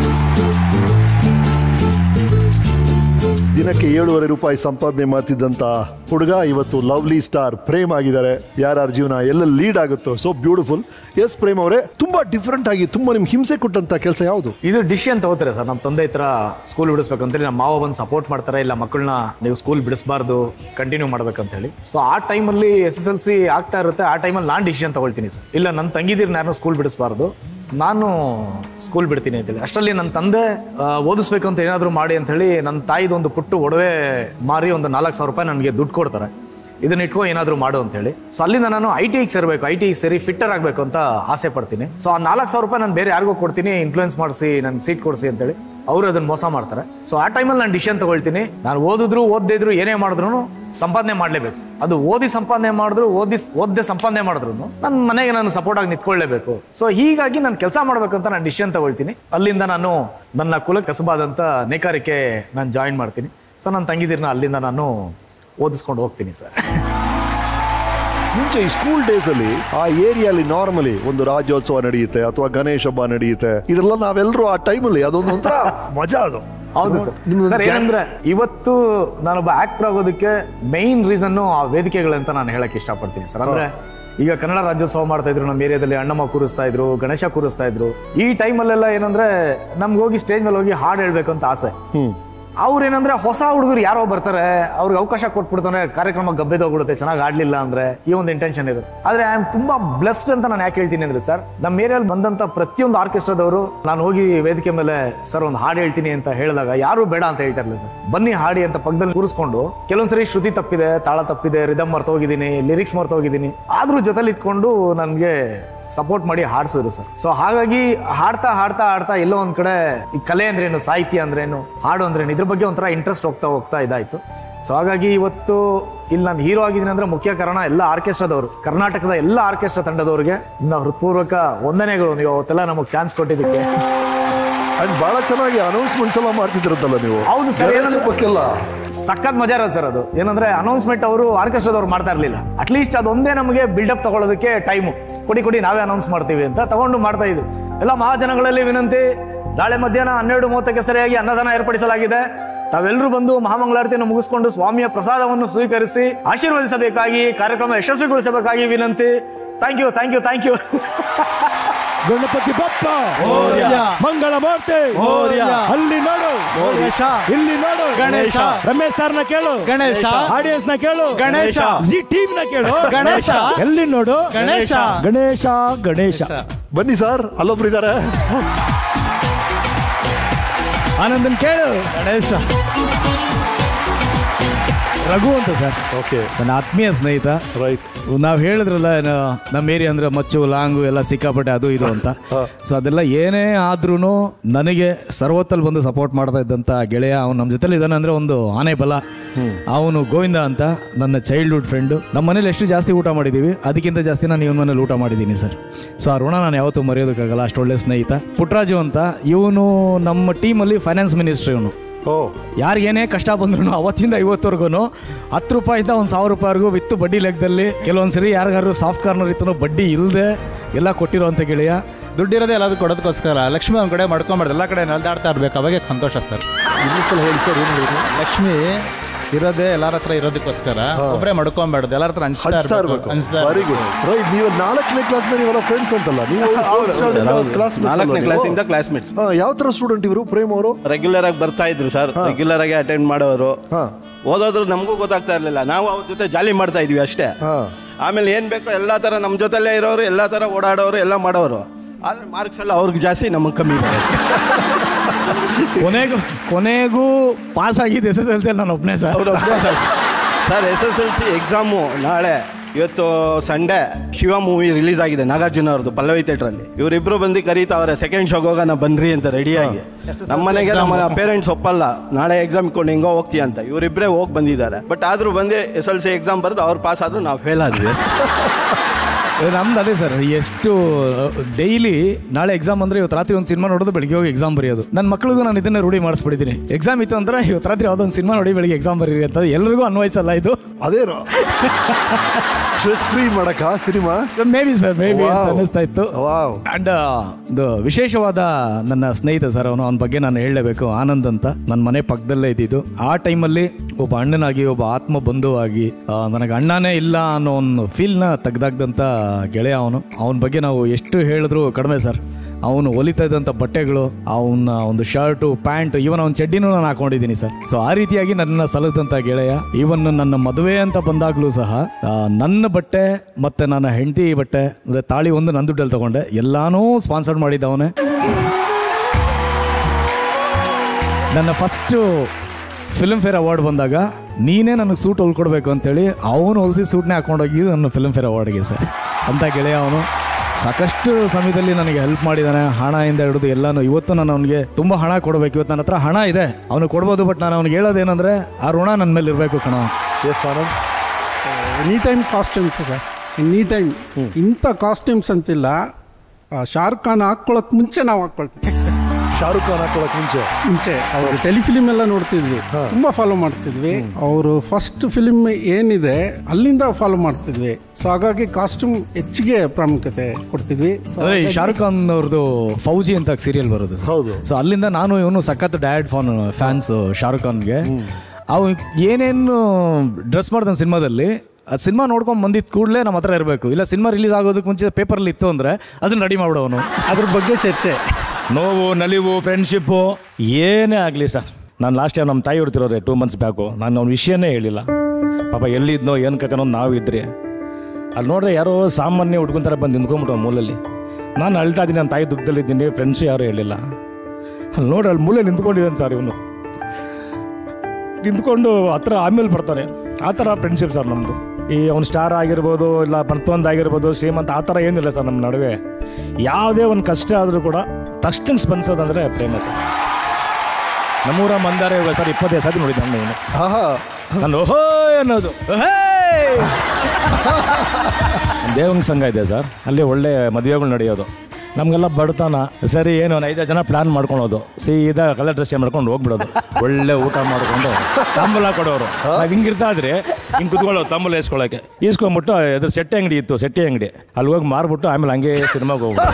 ದಿನಕ್ಕೆ ಏಳುವರೆ ರೂಪಾಯಿ ಸಂಪಾದನೆ ಮಾಡ್ತಿದ್ದಂತ ಹುಡುಗ ಇವತ್ತು ಲವ್ಲಿ ಸ್ಟಾರ್ ಪ್ರೇಮ್ ಆಗಿದ್ದಾರೆ ಯಾರ್ಯಾರ ಜೀವನ ಎಲ್ಲ ಲೀಡ್ ಆಗುತ್ತೋ ಸೊ ಬ್ಯೂಟಿಫುಲ್ ಎಸ್ ಪ್ರೇಮ್ ಅವರೇ ತುಂಬಾ ಡಿಫ್ರೆಂಟ್ ಆಗಿ ತುಂಬಾ ನಿಮ್ಗೆ ಹಿಂಸೆ ಕೊಟ್ಟಂತ ಕೆಲಸ ಯಾವುದು ಇದು ಡಿಸಿಷನ್ ತಗೋತಾರೆ ಸರ್ ನಮ್ಮ ತಂದೆ ಹತ್ರ ಸ್ಕೂಲ್ ಬಿಡಿಸ್ಬೇಕು ಅಂತೇಳಿ ನಮ್ಮ ಮಾವ ಬಂದು ಸಪೋರ್ಟ್ ಮಾಡ್ತಾರೆ ಇಲ್ಲ ಮಕ್ಕಳನ್ನ ನೀವು ಸ್ಕೂಲ್ ಬಿಡಿಸಬಾರ್ದು ಕಂಟಿನ್ಯೂ ಮಾಡ್ಬೇಕಂತೇಳಿ ಸೊ ಆ ಟೈಮಲ್ಲಿ ಎಸ್ ಎಸ್ ಎಲ್ ಸಿ ಆಗ್ತಾ ಇರುತ್ತೆ ಆ ಟೈಮಲ್ಲಿ ನಾನು ಡಿಸಿಷನ್ ತಗೊಳ್ತೀನಿ ಸರ್ ಇಲ್ಲ ನನ್ನ ತಂಗಿದಿರ್ ನಾನು ಸ್ಕೂಲ್ ಬಿಡಿಸಬಾರ್ದು ನಾನು ಸ್ಕೂಲ್ ಬಿಡ್ತೀನಿ ಅಂತೇಳಿ ಅಷ್ಟರಲ್ಲಿ ನನ್ನ ತಂದೆ ಆ, ಓದಿಸ್ಬೇಕು ಅಂತ ಏನಾದರೂ ಮಾಡಿ ಅಂತ ಹೇಳಿ ನನ್ನ ತಾಯಿದು ಒಂದು ಪುಟ್ಟು ಒಡವೆ ಮಾರಿ ಒಂದು ನಾಲ್ಕು ಸಾವಿರ ರೂಪಾಯಿ ನನಗೆ ದುಡ್ಡು ಕೊಡ್ತಾರೆ ಇದನ್ನ ಇಟ್ಕೋ ಏನಾದರೂ ಮಾಡು ಅಂತ ಹೇಳಿ ಸೊ ಅಲ್ಲಿಂದ ನಾನು ಐ ಟಿಗೆ ಸೇರಬೇಕು ಐ ಟಿಗೆ ಸೇರಿ ಫಿಟ್ಟರ್ ಆಗಬೇಕು ಅಂತ ಆಸೆ ಪಡ್ತೀನಿ ಸೊ ಆ ನಾಲ್ಕು ಸಾವಿರ ರೂಪಾಯಿ ನಾನು ಬೇರೆ ಯಾರಿಗೋ ಕೊಡ್ತೀನಿ ಇನ್ಫ್ಲೂಯೆನ್ಸ್ ಮಾಡಿಸಿ ನನ್ಗೆ ಸೀಟ್ ಕೊಡಿಸಿ ಅಂತೇಳಿ ಅವರು ಅದನ್ನ ಮೋಸ ಮಾಡ್ತಾರೆ ಸೊ ಆ ಟೈಮಲ್ಲಿ ನಾನು ಡಿಸಿಷನ್ ತಗೊಳ್ತೀನಿ ನಾನು ಓದಿದ್ರು ಓದದೇ ಇದ್ರು ಏನೇ ಮಾಡಿದ್ರು ಸಂಪಾದನೆ ಮಾಡಲೇಬೇಕು ಅದು ಓದಿ ಸಂಪಾದನೆ ಮಾಡಿದ್ರು ಓದಿ ಓದ್ದೆ ಸಂಪಾದನೆ ಮಾಡಿದ್ರು ನನ್ನ ಮನೆಗೆ ನಾನು ಸಪೋರ್ಟ್ ಆಗಿ ನಿಂತ್ಕೊಳ್ಳೇಬೇಕು ಸೊ ಹೀಗಾಗಿ ನಾನು ಕೆಲಸ ಮಾಡ್ಬೇಕಂತ ನಾನು ಡಿಸಿಷನ್ ತಗೊಳ್ತೀನಿ ಅಲ್ಲಿಂದ ನಾನು ನನ್ನ ಕುಲ ಕಸಬಾದಂಥ ನೇಕಾರಿಕೆ ನಾನು ಜಾಯಿನ್ ಮಾಡ್ತೀನಿ ಸೊ ನನ್ನ ತಂಗಿದಿರನ್ನ ಅಲ್ಲಿಂದ ನಾನು ಓದಿಸ್ಕೊಂಡು ಹೋಗ್ತೀನಿ ಸರ್ ಮುಂಚೆ ಈ ಸ್ಕೂಲ್ ಡೇಸ್ ಅಲ್ಲಿ ಆ ಏರಿಯಾಲಿ ನಾರ್ಮಲಿ ಒಂದು ರಾಜ್ಯೋತ್ಸವ ನಡೆಯುತ್ತೆ ಅಥವಾ ಗಣೇಶ ಹಬ್ಬ ನಡೆಯುತ್ತೆ ಇದೆಲ್ಲ ನಾವೆಲ್ಲರೂ ಆ ಟೈಮಲ್ಲಿ ಅದೊಂದು ಒಂಥರ ಮಜಾ ಅದು ಹೌದು ಸರ್ ನಿಮ್ದು ಸರ್ gang- ಏನಂದ್ರೆ ಇವತ್ತು ನಾನೊಬ್ಬ ಆಕ್ಟರ್ ಆಗೋದಕ್ಕೆ ಮೈನ್ ರೀಸನ್ ಆ ವೇದಿಕೆಗಳಂತ ನಾನು ಹೇಳಕ್ ಇಷ್ಟಪಡ್ತೀನಿ ಸರ್ ಅಂದ್ರೆ ಈಗ ಕನ್ನಡ ರಾಜ್ಯೋತ್ಸವ ಮಾಡ್ತಾ ಇದ್ರು ನಮ್ಮ ಏರಿಯಾದಲ್ಲಿ ಅಣ್ಣಮ್ಮ ಕೂರಿಸ್ತಾ ಇದ್ರು ಗಣೇಶ ಕೂರಿಸ್ತಾ ಇದ್ರು ಈ ಟೈಮಲ್ಲೆಲ್ಲ ಏನಂದ್ರೆ ನಮ್ಗೆ ಹೋಗಿ ಸ್ಟೇಜ್ ಮೇಲೆ ಹೋಗಿ ಹಾಡು ಹೇಳ್ಬೇಕು ಅಂತ ಆಸೆ ಅವ್ರೇನಂದ್ರೆ ಹೊಸ ಹುಡುಗರು ಯಾರೋ ಬರ್ತಾರೆ ಅವ್ರಿಗೆ ಅವಕಾಶ ಕೊಟ್ಬಿಡ್ತಾರೆ ಕಾರ್ಯಕ್ರಮ ಗಬ್ಬೆದೋಗ್ಬಿಡುತ್ತೆ ಚೆನ್ನಾಗಿ ಆಡ್ಲಿಲ್ಲ ಅಂದ್ರೆ ಈ ಒಂದು ಇಂಟೆನ್ಷನ್ ಇರುತ್ತೆ ಆದ್ರೆ ಐ ಆಮ್ ತುಂಬಾ ಬ್ಲೆಸ್ಡ್ ಅಂತ ನಾನು ಯಾಕೆ ಹೇಳ್ತೀನಿ ಅಂದ್ರೆ ಸರ್ ನಮ್ಮ ಏರಿಯಲ್ಲಿ ಬಂದಂತ ಪ್ರತಿಯೊಂದು ಆರ್ಕೆಸ್ಟ್ರಾದವರು ನಾನು ಹೋಗಿ ವೇದಿಕೆ ಮೇಲೆ ಸರ್ ಒಂದು ಹಾಡು ಹೇಳ್ತೀನಿ ಅಂತ ಹೇಳಿದಾಗ ಯಾರು ಬೇಡ ಅಂತ ಹೇಳ್ತಾ ಇರಲಿಲ್ಲ ಸರ್ ಬನ್ನಿ ಹಾಡಿ ಅಂತ ಪಕ್ಕದಲ್ಲಿ ಕೂರಿಸ್ಕೊಂಡು ಕೆಲವೊಂದ್ಸರಿ ಶ್ರುತಿ ತಪ್ಪಿದೆ ತಾಳ ತಪ್ಪಿದೆ ರಿದಮ್ ಮರ್ತೋಗಿದ್ದೀನಿ ಲಿರಿಕ್ಸ್ ಮರ್ತೋಗಿದ್ದೀನಿ ಆದ್ರೂ ಜೊತೆಲಿ ಇಟ್ಕೊಂಡು ನನಗೆ ಸಪೋರ್ಟ್ ಮಾಡಿ ಹಾಡ್ಸಿದ್ರು ಸರ್ ಸೊ ಹಾಗಾಗಿ ಹಾಡ್ತಾ ಹಾಡ್ತಾ ಹಾಡ್ತಾ ಎಲ್ಲೋ ಒಂದ್ ಕಡೆ ಈ ಕಲೆ ಅಂದ್ರೇನು ಸಾಹಿತ್ಯ ಅಂದ್ರೇನು ಹಾಡು ಅಂದ್ರೇನು ಇದ್ರ ಬಗ್ಗೆ ಒಂಥರ ಇಂಟ್ರೆಸ್ಟ್ ಹೋಗ್ತಾ ಹೋಗ್ತಾ ಇದಾಯ್ತು ಸೊ ಹಾಗಾಗಿ ಇವತ್ತು ಇಲ್ಲಿ ನಾನು ಹೀರೋ ಆಗಿದ್ದೀನಿ ಅಂದ್ರೆ ಮುಖ್ಯ ಕಾರಣ ಎಲ್ಲ ಆರ್ಕೆಸ್ಟ್ರಾದವರು ಕರ್ನಾಟಕದ ಎಲ್ಲ ಆರ್ಕೆಸ್ಟ್ರಾ ತಂಡದವ್ರಿಗೆ ನಾವು ಹೃತ್ಪೂರ್ವಕ ವಂದನೆಗಳು ನೀವು ಅವತ್ತೆಲ್ಲ ನಮಗೆ ಚಾನ್ಸ್ ಕೊಟ್ಟಿದ್ದಕ್ಕೆ ಅಂಡ್ ಬಹಳ ಚೆನ್ನಾಗಿ ಅನೌನ್ಸ್ಮೆಂಟ್ಸ್ ಎಲ್ಲ ಮಾಡ್ತಿದ್ರಂತಲ್ಲ ನೀವು ಹೌದು ಸರ್ ಗಣೇಶ ಹಬ್ಬಕ್ಕೆಲ್ಲ ಸಖತ್ ಮಜಾ ಇರೋದು ಸರ್ ಅದು ಏನಂದ್ರೆ ಅನೌನ್ಸ್ಮೆಂಟ್ ಅವರು ಆರ್ಕೆಸ್ಟ್ರಾದವ್ರು ಮಾಡ್ತಾ ಇರಲಿಲ್ಲ ಅಟ್ಲೀಸ್ಟ್ ಅದೊಂದೇ ನಮಗೆ ಬಿಲ್ಡಪ್ ತಗೊಳ್ಳೋದಕ್ಕೆ ಟೈಮು ಕೊಡಿ ಕೊಡಿ ನಾವೇ ಅನೌನ್ಸ್ ಮಾಡ್ತೀವಿ ಅಂತ ತಗೊಂಡು ಮಾಡ್ತಾ ಇದ್ವಿ ಎಲ್ಲ ಮಹಾಜನಗಳಲ್ಲಿ ವಿನಂತಿ ನಾಳೆ ಮಧ್ಯಾಹ್ನ ಹನ್ನೆರಡು ಮೂವತ್ತಕ್ಕೆ ಸರಿಯಾಗಿ ಅನ್ನದಾನ ಏರ್ಪಡಿಸಲಾಗಿದೆ ತಾವೆಲ್ಲರೂ ಬಂದು ಮಹಾಮಂಗಳಾರತಿಯನ್ನು ಮುಗಿಸ್ಕೊಂಡು ಸ್ವಾಮಿಯ ಪ್ರಸಾದವನ್ನು ಸ್ವೀಕರಿಸಿ ಆಶೀರ್ವದಿಸಬೇಕಾಗಿ ಕಾರ್ಯಕ್ರಮ ಯಶಸ್ವಿಗೊಳಿಸಬೇಕಾಗಿ ವಿನಂತಿ thank you thank you thank you Ganapati Bappa Morya. Mangala Murti ಮೋರ್ಯ. ಅಲ್ಲಿ ನೋಡು ಗಣೇಶ. ಇಲ್ಲಿ ನೋಡು ಗಣೇಶ. ರಮೇಶ್ ಸರ್ನ ಕೇಳು ಗಣೇಶ. ಆಡಿಯನ್ಸ್ ನ ಕೇಳು ಗಣೇಶ. ಜಿ ಟೀಮ್ ನ ಕೇಳು ಗಣೇಶ. ಎಲ್ಲಿ ನೋಡು ಗಣೇಶ. ಗಣೇಶ ಗಣೇಶ ಬನ್ನಿ ಸರ್ ಅಲ್ಲೊಬ್ರು ಇದ್ದಾರೆ ಆನಂದನ್ ಕೇಳು ಗಣೇಶ ರಘು ಅಂತ ಸರ್ ಓಕೆ ನನ್ನ ಆತ್ಮೀಯ ಸ್ನೇಹಿತ ರೈಟ್ ನಾವು ಹೇಳಿದ್ರಲ್ಲ ಏನು, ನಮ್ಮ ಏರಿಯಾ ಅಂದ್ರೆ ಮಚ್ಚು ಲಾಂಗು ಎಲ್ಲ ಸಿಕ್ಕಾಪಟ್ಟೆ ಅದು ಇದು ಅಂತ ಸೊ ಅದೆಲ್ಲ ಏನೇ ಆದ್ರೂ ನನಗೆ ಸರ್ವತ್ತಲ್ಲಿ ಬಂದು ಸಪೋರ್ಟ್ ಮಾಡ್ತಾ ಇದ್ದಂಥ ಗೆಳೆಯ ಅವ್ನು ನಮ್ಮ ಜೊತೆಲಿ ಇದ್ದಾನೆ ಅಂದ್ರೆ ಒಂದು ಆನೆ ಬಲ ಅವನು ಗೋವಿಂದ ಅಂತ ನನ್ನ ಚೈಲ್ಡ್ಹುಡ್ ಫ್ರೆಂಡು ನಮ್ಮ ಮನೇಲಿ ಎಷ್ಟು ಜಾಸ್ತಿ ಊಟ ಮಾಡಿದ್ದೀವಿ ಅದಕ್ಕಿಂತ ಜಾಸ್ತಿ ನಾನು ಇವನ ಮನೇಲಿ ಊಟ ಮಾಡಿದ್ದೀನಿ ಸರ್ ಸೊ ಆ ಋಣ ನಾನು ಯಾವತ್ತೂ ಮರೆಯೋದಕ್ಕಾಗಲ್ಲ ಅಷ್ಟು ಒಳ್ಳೆ ಸ್ನೇಹಿತ ಪುಟ್ರಾಜು ಅಂತ ಇವನು ನಮ್ಮ ಟೀಮಲ್ಲಿ ಫೈನಾನ್ಸ್ ಮಿನಿಸ್ಟ್ರ್ ಇವನು ಯಾರಿಗೇನೇ ಕಷ್ಟ ಬಂದ್ರು ಅವತ್ತಿಂದ ಇವತ್ತವರೆಗೂ ಹತ್ತು ರೂಪಾಯಿಂದ ಒಂದು ಸಾವಿರ ರೂಪಾಯಿವರೆಗೂ ವಿತ್ತು ಬಡ್ಡಿ ಲೆಕ್ಕದಲ್ಲಿ ಕೆಲವೊಂದು ಸರಿ ಯಾರಿಗಾರು ಸಾಫ್ಟ್ ಕಾರ್ನರ್ ಇತ್ತು ಬಡ್ಡಿ ಇಲ್ಲದೆ ಎಲ್ಲ ಕೊಟ್ಟಿರೋಂಥ ಗೆಳೆಯ ದುಡ್ಡಿರೋದೇ ಎಲ್ಲದೂ ಕೊಡೋದಕ್ಕೋಸ್ಕರ ಲಕ್ಷ್ಮಿ ಒಂದು ಕಡೆ ಮಾಡ್ಕೊಂಬಾರ್ದು ಎಲ್ಲ ಕಡೆ ನಲ್ದಾಡ್ತಾ ಇರ್ಬೇಕು ಅವಾಗೆ ಸಂತೋಷ ಸರ್ ಇನ್ನೊಂದ್ಸಲ ಹೇಳಿ ಸರ್ ಏನು ಲಕ್ಷ್ಮಿ ಇರೋದೇ ಎಲ್ಲಾರ ಹತ್ರ ಇರೋದಕ್ಕೋಸ್ಕರ ಒಬ್ಬರೇ ಮಡ್ಕೊಂಬೇಡ್ದು ಎಲ್ಲಾರ ಹತ್ರ ಹಂಚ್ತಾ ಹಂಚ್ತಾ ಇರ್ಬೇಕು ಇರ್ಬೇಕು ಹಂಚ್ತಾ ವೆರಿ ಗುಡ್ ರೈಟ್ ನೀವು ನಾಲ್ಕನೇ ಕ್ಲಾಸ್ ನೀವೆಲ್ಲ ಫ್ರೆಂಡ್ಸ್ ಅಂತಲ್ಲ ನೀವು ನಾಲ್ಕನೇ ಕ್ಲಾಸಿಂದ ಕ್ಲಾಸ್ಮೇಟ್ಸ್ ಯಾವ ತರ ಸ್ಟೂಡೆಂಟ್ ಇವರು ಪ್ರೇಮ್ ಅವರು ರೆಗ್ಯುಲರ್ ಆಗಿ ಬರ್ತಾ ಇದ್ರು ಸರ್ ರೆಗ್ಯುಲರ್ ಆಗಿ ಅಟೆಂಡ್ ಮಾಡೋರು ಓದೋದ್ರು ನಮಗೂ ಗೊತ್ತಾಗ್ತಾ ಇರಲಿಲ್ಲ ನಾವು ಅವ್ರ ಜೊತೆ ಜಾಲಿ ಮಾಡ್ತಾ ಇದ್ವಿ ಅಷ್ಟೇ ಆಮೇಲೆ ಏನ್ ಬೇಕೋ ಎಲ್ಲಾ ತರ ನಮ್ಮ ಜೊತೆಲೇ ಇರೋರು ಎಲ್ಲಾ ತರ ಓಡಾಡೋರು ಎಲ್ಲ ಮಾಡೋರು ಆದ್ರೆ ಮಾರ್ಕ್ಸ್ ಎಲ್ಲ ಅವ್ರಿಗೆ ಜಾಸ್ತಿ ನಮಗೆ ಕಮ್ಮಿ ಬರುತ್ತೆ ಕೊನೆಗೂ ಕೊನೆಗೂ ಪಾಸ್ ಆಗಿದ್ದು ಎಸ್ ಎಸ್ ಎಲ್ ಸಿ ನಾನು ಒಬ್ಬನೇ sir sir S S L C exam ನಾಳೆ ಇವತ್ತು ಸಂಡೇ ಶಿವ ಮೂವಿ ರಿಲೀಸ್ ಆಗಿದೆ ನಾಗಾರ್ಜುನ ಅವ್ರದ್ದು ಪಲ್ಲವಿ ಥಿಯೇಟ್ರಲ್ಲಿ ಇವರಿಬ್ರು ಬಂದು ಕರೀತಾವ್ರೆ ಸೆಕೆಂಡ್ ಶೋಗೆ ಹೋಗೋಣ ಬನ್ರಿ ಅಂತ ರೆಡಿಯಾಗಿ ನಮ್ಮ ಮನೆಗೆ ನಮ್ಮ ಪೇರೆಂಟ್ಸ್ ಒಪ್ಪಲ್ಲ ನಾಳೆ ಎಕ್ಸಾಮ್ ಇಟ್ಕೊಂಡು ಹೆಂಗೋ ಹೋಗ್ತೀಯ ಅಂತ ಇವರಿಬ್ಬರೇ ಹೋಗಿ ಬಂದಿದ್ದಾರೆ ಬಟ್ ಆದ್ರೂ ಬಂದು ಎಸ್ ಎಲ್ ಸಿ ಎಕ್ಸಾಮ್ ಬರೆದು ಅವ್ರು ಪಾಸ್ ಆದ್ರೂ ನಾವು ಫೇಲ್ ಆದ್ವಿ ನಮ್ದು ಅದೇ ಸರ್ ಎಷ್ಟು ಡೈಲಿ ನಾಳೆ ಎಕ್ಸಾಮ್ ಅಂದ್ರೆ ಇವತ್ತು ರಾತ್ರಿ ಒಂದು ಸಿನಿಮಾ ನೋಡೋದು ಬೆಳಿಗ್ಗೆ ಹೋಗಿ ಎಕ್ಸಾಮ್ ಬರೆಯೋದು ನನ್ನ ಮಕ್ಕಳಿಗೂ ನಾನು ಇದನ್ನ ರೂಢಿ ಮಾಡಿಸ್ಬಿಟ್ಟಿದ್ದೀನಿ ಎಕ್ಸಾಮ್ ಇತ್ತು ಅಂದ್ರೆ ಇವತ್ತು ರಾತ್ರಿ ಯಾವುದೋ ಒಂದು ಸಿನಿಮಾ ನೋಡಿ ಬೆಳಿಗ್ಗೆ ಎಕ್ಸಾಮ್ ಬರೀರಿ ಅಂತ ಎಲ್ರಿಗೂ ಅನ್ವಯಿಸಲ್ಲ ಇದು ಅದೇನು ಸ್ಟ್ರೆಸ್ ಫ್ರೀ ಮಾಡಕ cinema maybe sir maybe ಅಂತ ಅನ್ನಿಸ್ತಾ ಇತ್ತು ಅಂಡ್ ಒಂದು ವಿಶೇಷವಾದ ನನ್ನ ಸ್ನೇಹಿತ ಸರ್ ಅವನು ಅವನ ಬಗ್ಗೆ ನಾನು ಹೇಳಲೇಬೇಕು ಆನಂದ್ ಅಂತ ನನ್ನ ಮನೆ ಪಕ್ಕದಲ್ಲೇ ಇದ್ದಿದ್ದು ಆ ಟೈಮಲ್ಲಿ ಒಬ್ಬ ಅಣ್ಣನಾಗಿ ಒಬ್ಬ ಆತ್ಮ ಬಂಧುವಾಗಿ ಆ, ನನಗೆ ಅಣ್ಣನೇ ಇಲ್ಲ ಅನ್ನೋ ಒಂದು ಫೀಲ್ನ ತೆಗ್ದಾಗ್ದಂಥ ಗೆಳೆಯ ಅವನು ಅವನ ಬಗ್ಗೆ ನಾವು ಎಷ್ಟು ಹೇಳಿದ್ರು ಕಡಿಮೆ ಸರ್ ಅವನು ಹೊಲಿತಾ ಇದ್ದಂಥ ಬಟ್ಟೆಗಳು ಅವನ ಒಂದು ಶರ್ಟು ಪ್ಯಾಂಟ್ ಇವನ್ ಅವನ ಚಡ್ಡಿನೂ ನಾನು ಹಾಕೊಂಡಿದ್ದೀನಿ ಸರ್ ಸೊ ಆ ರೀತಿಯಾಗಿ ನನ್ನ ಸಲಹದಂಥ ಗೆಳೆಯ ಇವನ್ ನನ್ನ ಮದುವೆ ಅಂತ ಬಂದಾಗಲೂ ಸಹ ಆ, ನನ್ನ ಬಟ್ಟೆ ಮತ್ತೆ ನನ್ನ ಹೆಂಡತಿ ಬಟ್ಟೆ ಅಂದರೆ ತಾಳಿ ಒಂದು ನನ್ನ ದುಡ್ಡಲ್ಲಿ ತಗೊಂಡೆ ಎಲ್ಲಾನು ಸ್ಪಾನ್ಸರ್ ಮಾಡಿದ್ದವನೇ ನನ್ನ ಫಸ್ಟು ಫಿಲ್ಮ್ ಫೇರ್ ಅವಾರ್ಡ್ ಬಂದಾಗ ನೀನೇ ನನಗೆ ಸೂಟ್ ಹೊಲ್ಕೊಡ್ಬೇಕು ಅಂತೇಳಿ ಅವನು ಹೊಲಿಸಿ ಸೂಟ್ನೇ ಹಾಕೊಂಡೋಗಿ ನನ್ನ ಫಿಲ್ಮ್ ಫೇರ್ ಅವಾರ್ಡ್ಗೆ ಸರ್ ಅಂತ ಗೆಳೆಯ ಅವನು ಸಾಕಷ್ಟು ಸಮಯದಲ್ಲಿ ನನಗೆ ಹೆಲ್ಪ್ ಮಾಡಿದ್ದಾನೆ ಹಣದಿಂದ ಹಿಡಿದು ಎಲ್ಲಾನು ಇವತ್ತು ನಾನು ಅವನಿಗೆ ತುಂಬ ಹಣ ಕೊಡಬೇಕು ಇವತ್ತು ನನ್ನ ಹತ್ರ ಹಣ ಇದೆ ಅವನು ಕೊಡ್ಬೋದು ಬಟ್ ನಾನು ಅವ್ನಿಗೆ ಹೇಳೋದೇನೆಂದರೆ ಆ ಋಣ ನನ್ನ ಮೇಲೆ ಇರಬೇಕು ಕಣ yes Anand any time costumes sir any time ಇಂಥ ಕಾಸ್ಟ್ಯೂಮ್ಸ್ ಅಂತಿಲ್ಲ ಆ, ಶಾರುಖ್ ಖಾನ್ ಹಾಕ್ಕೊಳಕ್ ಮುಂಚೆ ನಾವು ಹಾಕ್ಕೊಳ್ತೀವಿ ಶಾರುಖ್ ಖಾನ್ ಹಾಕೊಳಕ್ ಮುಂಚೆ ಮುಂಚೆ ಅವರು ಟೆಲಿಫಿಲಿಮ್ ಎಲ್ಲ ನೋಡ್ತಿದ್ವಿ ತುಂಬಾ ಫಾಲೋ ಮಾಡ್ತಿದ್ವಿ ಅವರು ಫಸ್ಟ್ ಫಿಲಿಮ್ ಏನಿದೆ ಅಲ್ಲಿಂದ ಫಾಲೋ ಮಾಡ್ತಿದ್ವಿ ಸೊ ಹಾಗಾಗಿ ಕಾಸ್ಟ್ಯೂಮ್ ಹೆಚ್ಚಿಗೆ ಪ್ರಾಮುಖ್ಯತೆ ಕೊಡ್ತಿದ್ವಿ So ಅಂದ್ರೆ ಈ ಹಾಗಾಗಿ- ಶಾರುಖ್ ಖಾನ್ ಅವ್ರದ್ದು ಫೌಜಿ ಅಂತ ಸೀರಿಯಲ್ ಬರೋದು ಹೌದು ಸೊ ಅಲ್ಲಿಂದ ನಾನು ಇವನು ಸಖತ್ ಡ್ಯಾಡ್ ಫಾನ್ ಫ್ಯಾನ್ಸ್ ಶಾರುಖ್ ಖಾನ್ಗೆ ಅವು ಏನೇನು ಡ್ರೆಸ್ ಮಾಡ್ತಾನೆ ಸಿನಿಮಾದಲ್ಲಿ ಅದು ಸಿನಿಮಾ ನೋಡ್ಕೊಂಡ್ ಬಂದಿದ್ದ ಕೂಡಲೇ ನಮ್ಮ ಹತ್ರ ಇರಬೇಕು ಇಲ್ಲ ಸಿನಿಮಾ ರಿಲೀಸ್ ಆಗೋದಕ್ಕೆ ಮುಂಚೆ ಪೇಪರಲ್ಲಿ ಇತ್ತು ಅಂದ್ರೆ ಅದನ್ನ ರೆಡಿ ಮಾಡ್ಬಿಡೋನು ಅದ್ರ ಬಗ್ಗೆ ಚರ್ಚೆ ನೋವು ನಲಿವು ಫ್ರೆಂಡ್ಶಿಪ್ಪು ಏನೇ ಆಗಲಿ ಸರ್ ನಾನು ಲಾಸ್ಟ್ ಟೈಮ್ ನಮ್ಮ ತಾಯಿ ಹೊಡ್ತಿರೋದೆ ಟೂ ಮಂತ್ಸ್ ಬ್ಯಾಕು ನಾನು ಅವ್ನ ವಿಷಯನೇ ಹೇಳಿಲ್ಲ ಪಾಪ ಎಲ್ಲಿದ್ನೋ ಏನು ಕಕ್ಕನೋ ನಾವು ಇದ್ರಿ ಅಲ್ಲಿ ನೋಡಿದ್ರೆ ಯಾರೋ ಸಾಮಾನ್ಯ ಹುಡ್ಗನ ಥರ ಬಂದು ನಿಂತ್ಕೊಂಬಿಟ್ಟು ಮೂಲಲ್ಲಿ ನಾನು ಅಳ್ತಾ ಇದ್ದೀನಿ ನನ್ನ ತಾಯಿ ದುಃಖದಲ್ಲಿದ್ದೀನಿ ಫ್ರೆಂಡ್ಸು ಯಾರೂ ಹೇಳಿಲ್ಲ ಅಲ್ಲಿ ನೋಡಿ ಅಲ್ಲಿ ಮೂಲೆ ನಿಂತ್ಕೊಂಡಿದ್ದಾನೆ ಸರ್ ಇವನು ನಿಂತ್ಕೊಂಡು ಹತ್ರ ಆಮೇಲೆ ಬರ್ತಾರೆ ಆ ಥರ ಫ್ರೆಂಡ್ಶಿಪ್ ಸರ್ ನಮ್ಮದು ಈ ಅವ್ನು ಸ್ಟಾರ್ ಆಗಿರ್ಬೋದು ಇಲ್ಲ ಬರ್ತವಂತ ಆಗಿರ್ಬೋದು ಶ್ರೀಮಂತ ಆ ಥರ ಏನಿಲ್ಲ ಸರ್ ನಮ್ಮ ನಡುವೆ ಯಾವುದೇ ಒಂದು ಕಷ್ಟ ಆದರೂ ಕೂಡ ತಕ್ಷಣ ಸ್ಪಂದಿಸೋದಂದ್ರೆ ಪ್ರೇಮ ಸರ್ ನಮ್ಮೂರ ಮಂದಾರ ಸರ್ ಇಪ್ಪತ್ತೈದು ಸತಿ ನೋಡಿದ್ದೆ ನಾನು ಇವನು ನಾನು ಓಹೋ ಅನ್ನೋದು ಓಹೇ! ದೇವಂಗ್ ಸಂಘ ಇದೆ ಸರ್ ಅಲ್ಲಿ ಒಳ್ಳೆ ಮದುವೆಗಳು ನಡೆಯೋದು ನಮಗೆಲ್ಲ ಬಡತನ ಸರಿ ಏನು ಒಂದು ಐದು ಜನ ಪ್ಲಾನ್ ಮಾಡ್ಕೊಳೋದು ಸೀದಾ ಕಲರ್ ಡ್ರೆಸ್ ಮಾಡ್ಕೊಂಡು ಹೋಗ್ಬಿಡೋದು ಒಳ್ಳೆ ಊಟ ಮಾಡ್ಕೊಂಡು ತಾಂಬೂಲ ಕೊಡೋರು ನಾವು ಹಿಂಗಿರ್ತಾ ಇದ್ರೆ ಹಿಂಗೆ ಕುತ್ಕೊಳ್ಳೋದು ತಾಂಬೂಲ ಇಸ್ಕೊಳ್ಳೋಕೆ ಈಸ್ಕೊಂಬಿಟ್ಟು ಅದ್ರ ಸೆಟ್ಟೆ ಅಂಗಡಿ ಇತ್ತು ಸೆಟ್ಟೆ ಅಂಗಡಿ ಅಲ್ಲಿ ಹೋಗಿ ಮಾರ್ಬಿಟ್ಟು ಆಮೇಲೆ ಹಂಗೆ ಸಿನಿಮಾಗೆ ಹೋಗ್ಬಿಟ್ಟು